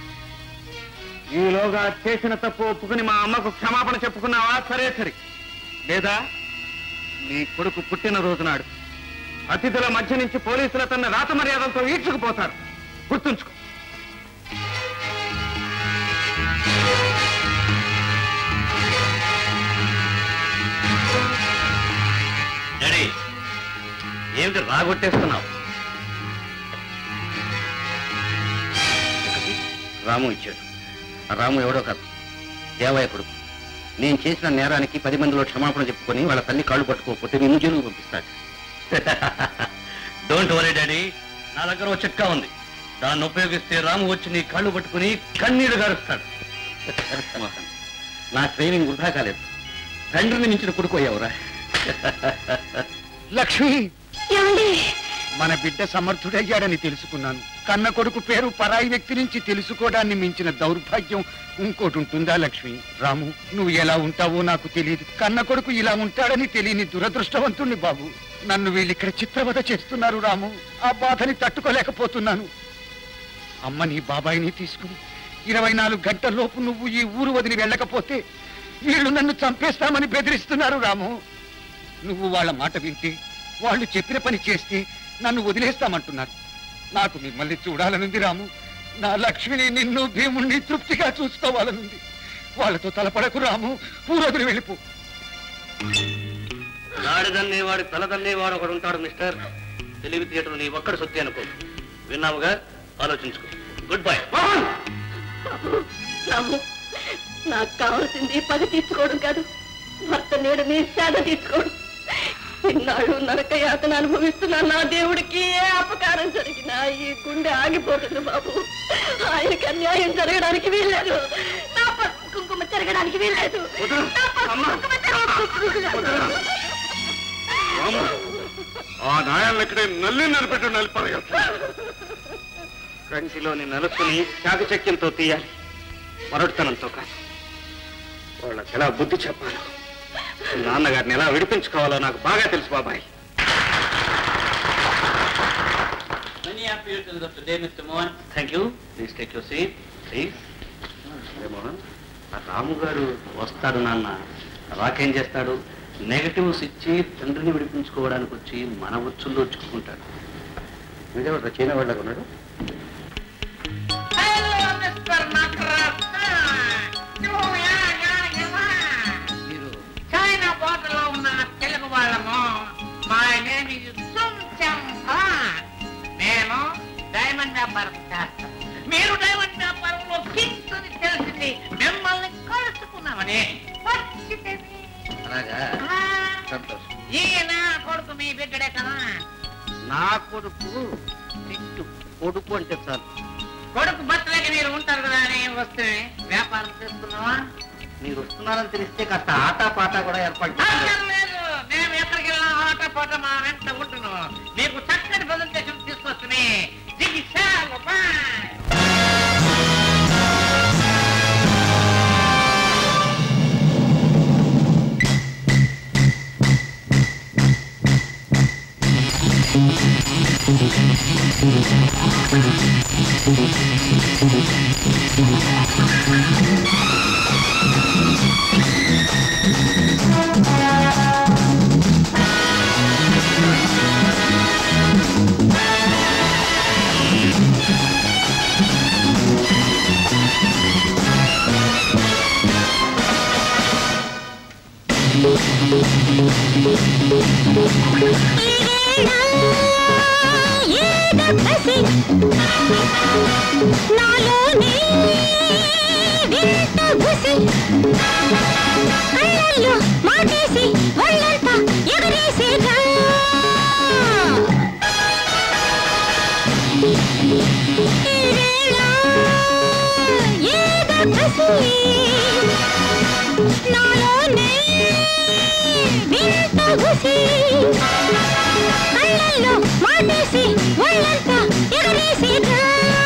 ఈలోగా చేసిన తప్పు ఒప్పుకుని మా అమ్మకు క్షమాపణ చెప్పుకున్నావా సరే సరే లేదా నీ కొడుకు పుట్టినరోజు నాడు అతిథుల మధ్య నుంచి పోలీసుల తన రాత మర్యాదలతో ఈడ్చుకుపోతారు గుర్తుంచుకో డాడీ ఏమిటి రాగొట్టేస్తున్నావు రాము ఇచ్చాడు ఆ రాము ఎవడో కాదు దేవయ్య కొడుకు నేను చేసిన నేరానికి పది మందిలో క్షమాపణ చెప్పుకొని వాళ్ళ తల్లి కాళ్ళు పట్టుకోకపోతే నిన్ను జైలుకు పంపిస్తాడు డోంట్ వరీ డాడీ నా దగ్గర ఒక చిట్కా ఉంది దాన్ని ఉపయోగిస్తే రాము వచ్చి నీ కాళ్ళు పట్టుకుని కన్నీరు గారుస్తాడు మోహన్, నా ట్రైనింగ్ వృధా కాలేదు తండ్రిని మించిన కొడుకు అయ్యావురా లక్ష్మి ఏమండి మన బిడ్డ సమర్థుడయ్యాడని తెలుసుకున్నాను కన్న కొడుకు పేరు పరాయి వ్యక్తి నుంచి తెలుసుకోవడాన్ని మించిన దౌర్భాగ్యం ఇంకోటి ఉంటుందా లక్ష్మి రాము నువ్వు ఎలా ఉంటావో నాకు తెలియదు కన్న కొడుకు ఇలా ఉంటాడని తెలియని దురదృష్టవంతుణ్ణి బాబు నన్ను వీళ్ళిక్కడ చిత్రవద చేస్తున్నారు రాము ఆ బాధని తట్టుకోలేకపోతున్నాను అమ్మని బాబాయిని తీసుకుని ఇరవై నాలుగు గంటల్లోపు నువ్వు ఈ ఊరు వదిలి వెళ్ళకపోతే వీళ్ళు నన్ను చంపేస్తామని బెదిరిస్తున్నారు రాము నువ్వు వాళ్ళ మాట వింటే వాళ్ళు చెప్పిన పని చేస్తే నన్ను వదిలేస్తామంటున్నారు నాకు మిమ్మల్ని చూడాలనుంది రాము నా లక్ష్మిని నిన్ను భీముణ్ణి తృప్తిగా చూసుకోవాలనుంది వాళ్ళతో తలపడకు రాము ఊరొదిలి వెళ్ళిపో నాడుదన్నేవాడు తలదన్నేవాడు ఒకడు ఉంటాడు మిస్టర్ తెలివితేటలు నీ ఒక్కడు సొత్తి అనుకో విన్నావుగా ఆలోచించుకో గుడ్ బై రాము నాకు కావాల్సింది పగ తీసుకోవడం కాదు భర్త నీడని సేద తీసుకోవడం ఇన్నాళ్ళు నరక యాతన అనుభవిస్తున్న నా దేవుడికి ఏ అపకారం జరిగినా ఈ గుండె ఆగిపోతుంది బాబు ఆయనకి అన్యాయం జరగడానికి వీల్లేదు నా పసుపు కుంకుమ జరగడానికి వీల్లేదు నా పసుపు కుంకుమ జరగడానికి ఆ నాయాలను ఇక్కడే నల్లి నిలబెట్టు నలిపడగలుగుతా కంచిలోని నలుసుని చాకచక్యంతో తీయాలి మరొడితనంతో కాదు వాళ్ళకి ఎలా బుద్ధి చెప్పాలో నాన్నగారిని ఎలా విడిపించుకోవాలో నాకు బాగా తెలుసు బాబాయ్ Many appeals of today, Mr. Mohan. Thank you please take your seat please Mohan ఆ రాము గారు వస్తాడు నాన్న రాకేం చేస్తాడు నెగటివ్స్ ఇచ్చి తండ్రిని విడిపించుకోవడానికి వచ్చి మన ఉచ్చుల్లో చిక్కుకుంటాడు వీడెవడ చైనా వాళ్ళగా ఉన్నాడు Hello, Mr. Nakras. Oh, yeah, yeah, yeah. మీరు చైనా బోర్డర్లో ఉన్న తెలుగు వాళ్ళము మై నేమ్ ఇస్ సుంచం మేము డైమండ్ వ్యాపారం చేస్తాం మీరు డైమండ్ వ్యాపారంలో కింగ్స్ అని తెలిసింది మిమ్మల్ని కలుసుకున్నామని వచ్చితిమి. అలాగా ఆ, సంతోషం ఈయన కొడుకు మీ బిడ్డడే కదా నా కొడుకు తిట్టు కొడుకు అంటే చాలు కొడుకు బర్త్డేకి మీరు ఉంటారు కదా అని వస్తే వ్యాపారం చేస్తున్నావా మీరు వస్తున్నారని తెలిస్తే కాస్త ఆటా పాట కూడా ఏర్పాటు చేయాలి అక్కర్లేదు మేము ఎక్కడికి వెళ్ళినా ఆట పాట మా వెంట ఉంటున్నాం మీకు చక్కటి ప్రజెంటేషన్ తీసుకొస్తుంది దిగిశాలు బాయ్ నాలోనే వింత గుసి కళ్ళల్లో మాటేసి ఒళ్ళంతా ఎగరేసేగా ఈవేళ ఏదో కసి నాలోనే వింత గుసి కళ్ళల్లో మాటేసి ఒళ్ళంతా ఎగరేసేగా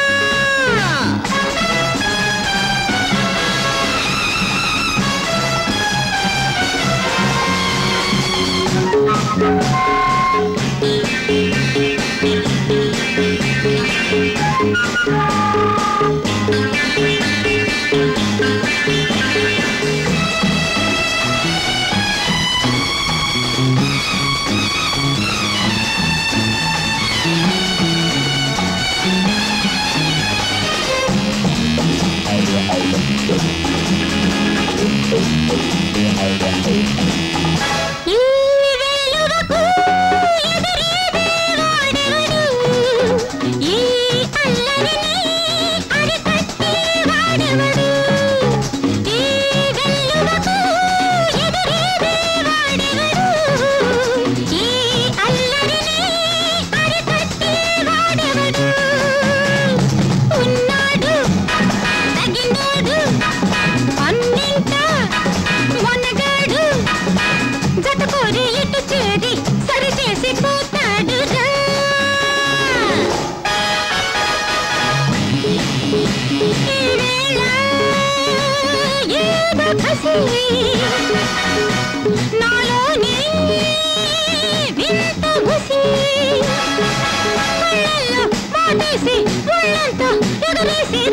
ఈ వెలుగుకు ఎదురేదే వాడెవడు? ఈ అల్లరిని అరికట్టే వాడెవడు? ఈ వెలుగుకు ఎదురేదే వాడెవడు? ఈ అల్లరిని అరికట్టే వాడెవడు? ఉన్నాడు తగినోడు అన్నింట మొనగాడు జతకోరి ఇటు చేరి సరి చేసి పోతాడు ఏదో కసి నాలోనే వింత గుసి కళ్ళల్లో మాటేసి ఒళ్ళంతా ఎగరేసి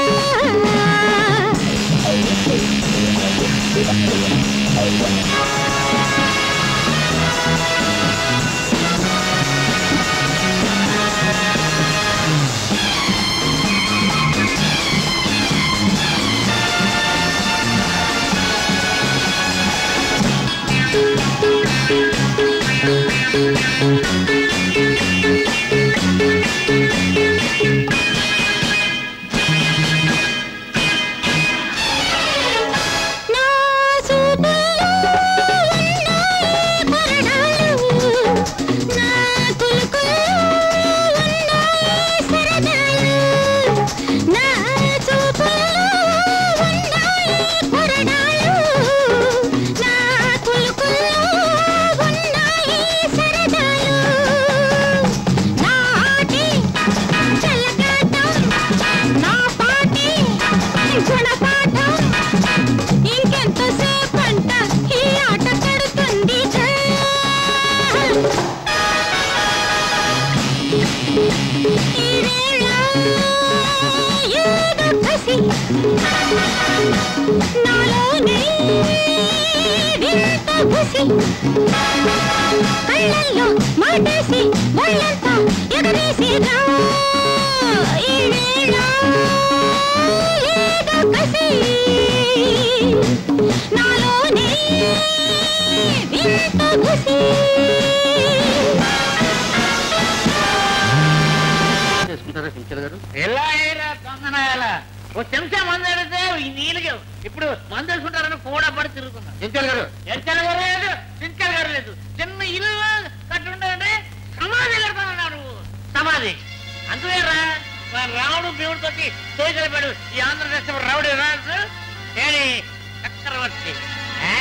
నా చూపుల్లో ఉన్నాయి కొరడాలు నా కులుకుల్లో ఉన్నాయి సరదాలు నా చూపుల్లో ఉన్నాయి కొరడాలు నా కులుకుల్లో ఉన్నాయి సరదాలు నా ఆటే చల్లగాటం నా పాటే గుణపాఠం ఇంకెంతసేపంట ఈ ఆట కడుతుంది నాలోనే వింత గుసి కళ్ళల్లో మాటేసి ఒళ్ళంతా ఎగరేసిరా ఈ వేళ ఏదో కసి నాలోనే వింత గుసి చేసుకుంటారా సించర్ గారు ఎలా అయ్యారా దొంగన ఎలా ఓ చెంచా మందు అడిగితే ఈ నీళ్ళకి ఇప్పుడు మందు వేసుకుంటారని కూడా పడి తిరుగుతున్నా సించర్ గారు ఎంచల్ గారు లేదు సించల్ గారు లేదు చిన్న ఇల్లు కట్టుండే సమాధి కడతానన్నావు నువ్వు సమాధి అందుకేరా మా రాముడు భీముడు తోటి చేయగలిపాడు ఈ ఆంధ్రదేశం రావుడు రాజు ఏడి చక్రవర్తి ఆ?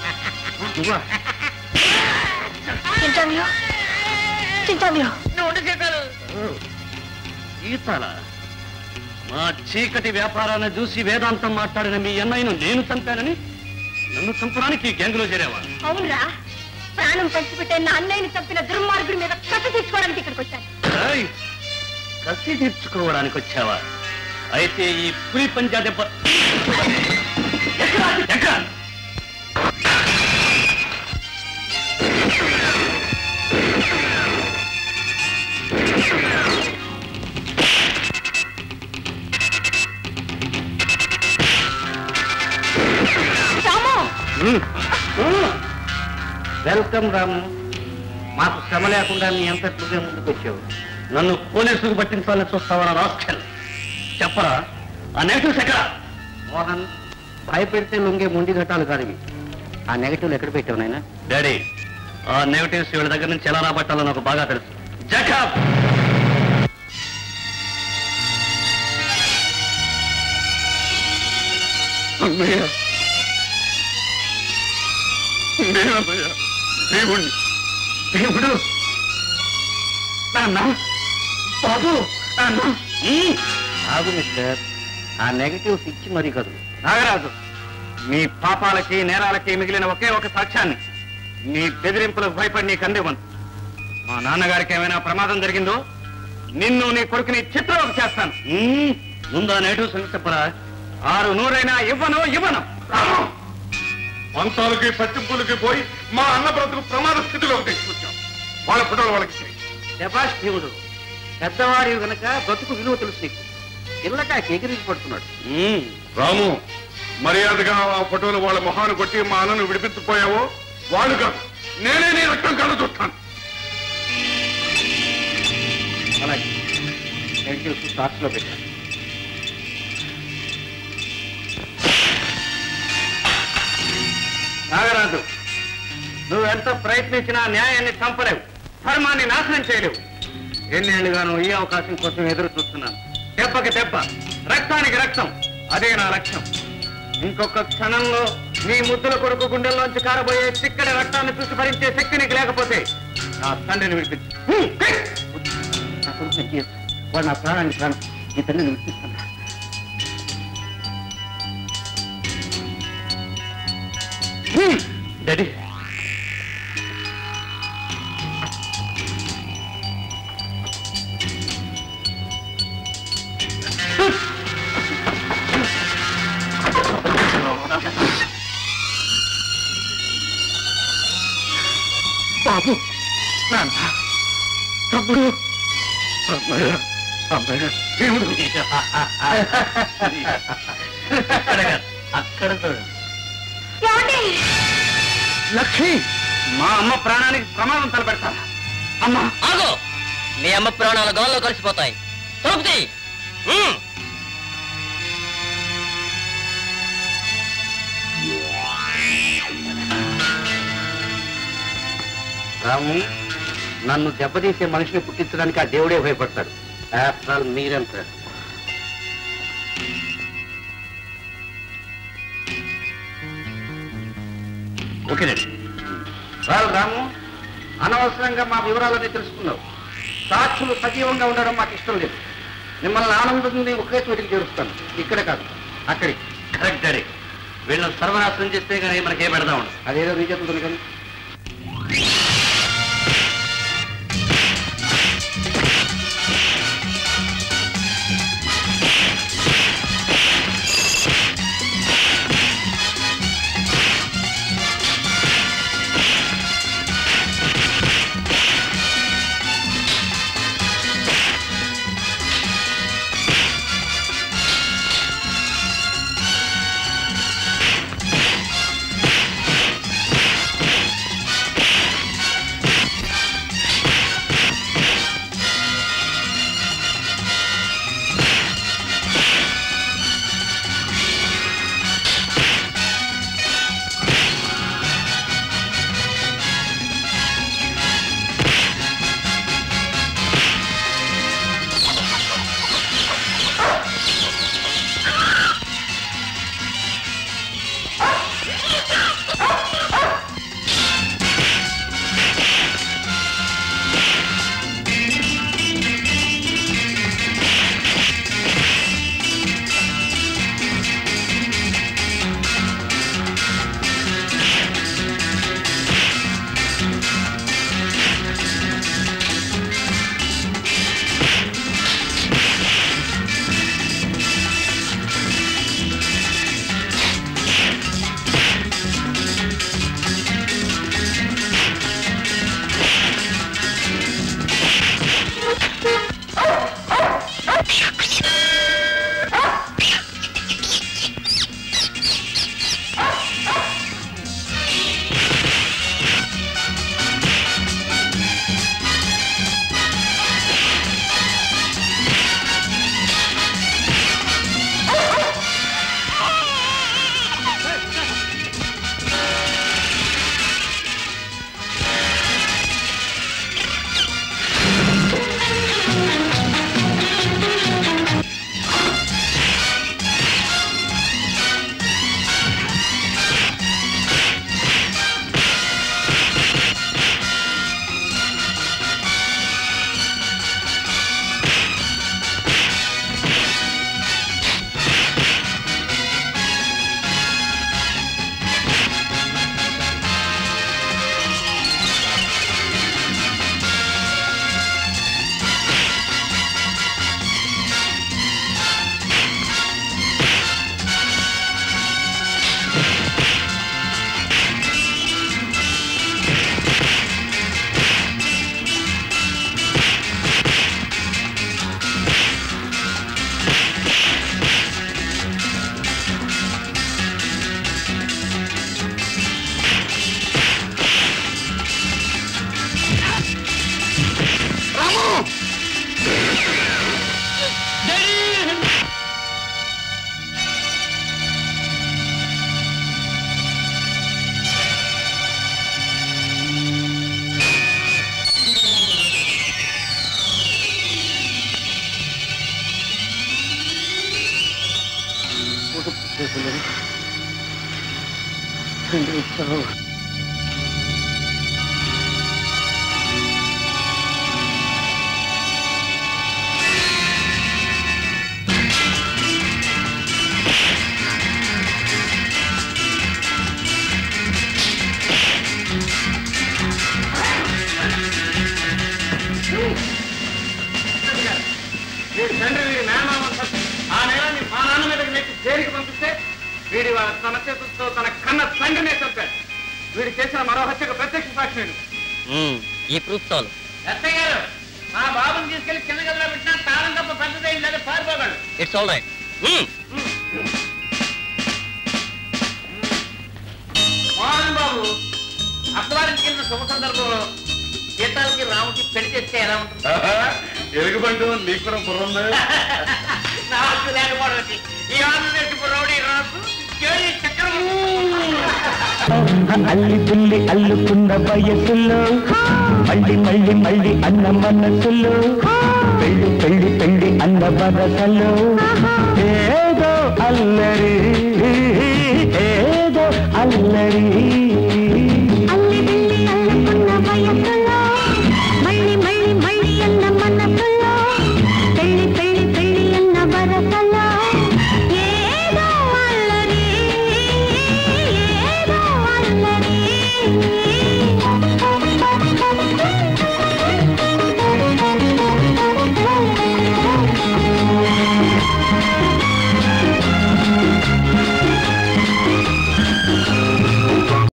చింతామియో చింతామియో నువ్వు ఉండి చెప్పారు ఈతల మా చీకటి వ్యాపారాన్ని చూసి వేదాంతం మాట్లాడిన మీ అన్నయ్యను నేను చంపానని నన్ను చంపడానికి ఈ గ్యాంగులో చేరేవా అవునరా ప్రాణం పంచిపెట్టే నా అన్నయ్యని చంపిన దుర్మార్గుడి మీద కథ తీసుకోవడానికి ఇక్కడికి వచ్చాను ఏయ్! కసి తీర్చుకోవడానికి వచ్చావా అయితే ఈ పులి పంజా దెబ్బ ఎక్కడ? ఎక్కడ? వెల్కమ్ రాము మాకు శ్రమ లేకుండా నీ ఎంత నువ్వే ముందుకు వచ్చావు నన్ను పోలీసులకు పట్టించాలని చూస్తావా రాస్కల్ చెప్పరా ఆ నెగటివ్స్ ఎక్కడ మోహన్ భయపెడితే లొంగే ముండి ఘటాలు కానివి ఆ నెగటివ్లు ఎక్కడ పెట్టావు నాయన డాడీ ఆ నెగటివ్స్ వీళ్ళ దగ్గర నుంచి ఎలా రాబట్టాలో నాకు బాగా తెలుసు జకాబ్ అన్నయ్య నేనన్నయ్య దేవుణ్ణి దేవుడు నాన్న బాబు నాన్న ఆగు మిస్టర్ ఆ నెగటివ్స్ ఇచ్చి మరీ కదులు నాగరాజు మీ పాపాలకి నేరాలకి మిగిలిన ఒకే ఒక సాక్ష్యాన్ని నీ బెదిరింపులకు భయపడి నీకు అందివ్వను మా నాన్నగారికి ఏమైనా ప్రమాదం జరిగిందో నిన్ను నీ కొడుకుని చిత్రం చేస్తాను మ్మ్. ముందు ఆ నెగటివ్ సంగతి చెప్పరా ఆరు నూరైనా ఇవ్వను ఇవ్వను పంతాలకి పట్టింపులకి పోయి మా అన్న బ్రతుకు ప్రమాద స్థితిలోకి తీసుకొచ్చాం వాళ్ళ ఫోటోలు వాళ్ళకి ఇచ్చేయ్. శభాష్ భీముడు పెద్దవాడి గనక బ్రతుకు విలువ తెలుసు నీకు పిల్లకాకి ఎగిరికి పడుతున్నాడు రాము మర్యాదగా ఆ ఫోటోలు వాళ్ళ మొహాన్ని కొట్టి మా అన్నను విడిపించిపోయావో వాళ్ళు కాదు నేనే నీ రక్తం కళ్ళు చూస్తాను అలాగే నెగటివ్స్ స్టాక్స్ లో పెట్టాను నాగరాజు నువ్వెంత ప్రయత్నించినా న్యాయాన్ని చంపలేవు ధర్మాన్ని నాశనం చేయలేవు ఎన్నేళ్లుగాను ఈ అవకాశం కోసం ఎదురు చూస్తున్నాను దెబ్బకి దెబ్బ రక్తానికి రక్తం అదే నా లక్ష్యం ఇంకొక క్షణంలో నీ ముద్దుల కొడుకు గుండెల్లోంచి కారబోయే చిక్కడి రక్తాన్ని చూసి భరించే శక్తి నీకు లేకపోతే నా తండ్రిని విడిపించు నా కొడుకు నేను చేయొచ్చు. వాడు నా ప్రాణాన్ని ప్రాణం ఈ తల్లిని విడిపిస్తాను డాడీ బాబు నాన్న తమ్ముడు అన్నయ్య అన్నయ్య దేవుడు అక్కడ చూడు లక్ష్మి మా అమ్మ ప్రాణానికి ప్రమాదం తలపెడతాను అమ్మా ఆగో మీ అమ్మ ప్రాణాలు గాల్లో కలిసిపోతాయి తలుపుతి రాము నన్ను దెబ్బతీసే మనిషిని పుట్టించడానికి ఆ దేవుడే భయపడతాడు ఆఫ్టర్ ఆల్ మీరెంత ఓకేనండి రావు రాము అనవసరంగా మా వివరాలన్నీ తెలుసుకున్నావు సాక్షులు సజీవంగా ఉండడం మాకు ఇష్టం లేదు మిమ్మల్ని ఆనందంగా ఒకే చోటికి చేరుస్తాను ఇక్కడే కాదు అక్కడికి కరెక్ట్ డాడీ వీళ్ళని సర్వనాశనం చేస్తే కానీ మనకేం పెడదాం అదేదో నీ చేతులతో కానీ ఖండించవు వీడి తండ్రి వీడి మేనమామని చంపి ఆ నేరాన్ని మా నాన్న మీదకి నెట్టి జైలుకి పంపిస్తే వీడి వాళ్ళ తన చేతులతో తన కన్న తండ్రినే చంపాడు వీడు చేసిన మరో హత్యకు ప్రత్యక్ష సాక్షి నేను ఈ ప్రూఫ్ చాలు ఎస్ఐ గారు మా బాబుని తీసుకెళ్లి చిన్న గదిలో పెట్టినా తాళం తప్ప పెద్దదైంది లేదా పారిపోగాడు it's all right Mohan Babu అత్తవారింటికి వెళ్ళిన శుభ సందర్భంలో సీతాలకి రాముకి పెళ్లి చేస్తే ఎలా ఉంటుంది ఎలుగుబంటు నీకు కూడా బుర్రందా నా హక్కు లేకపోవడం ఏంటి? ఈ ఆంధ్రదేశపు రౌడీ రాజు కేడి చక్రము అల్లి పుల్లి అల్లుకున్న వయసులో మళ్ళీ మళ్ళీ మళ్ళీ అన్న మనసులో పెళ్లి పెళ్లి పెళ్లి అన్న వరసలో ఏదో అల్లరి ఏదో అల్లరి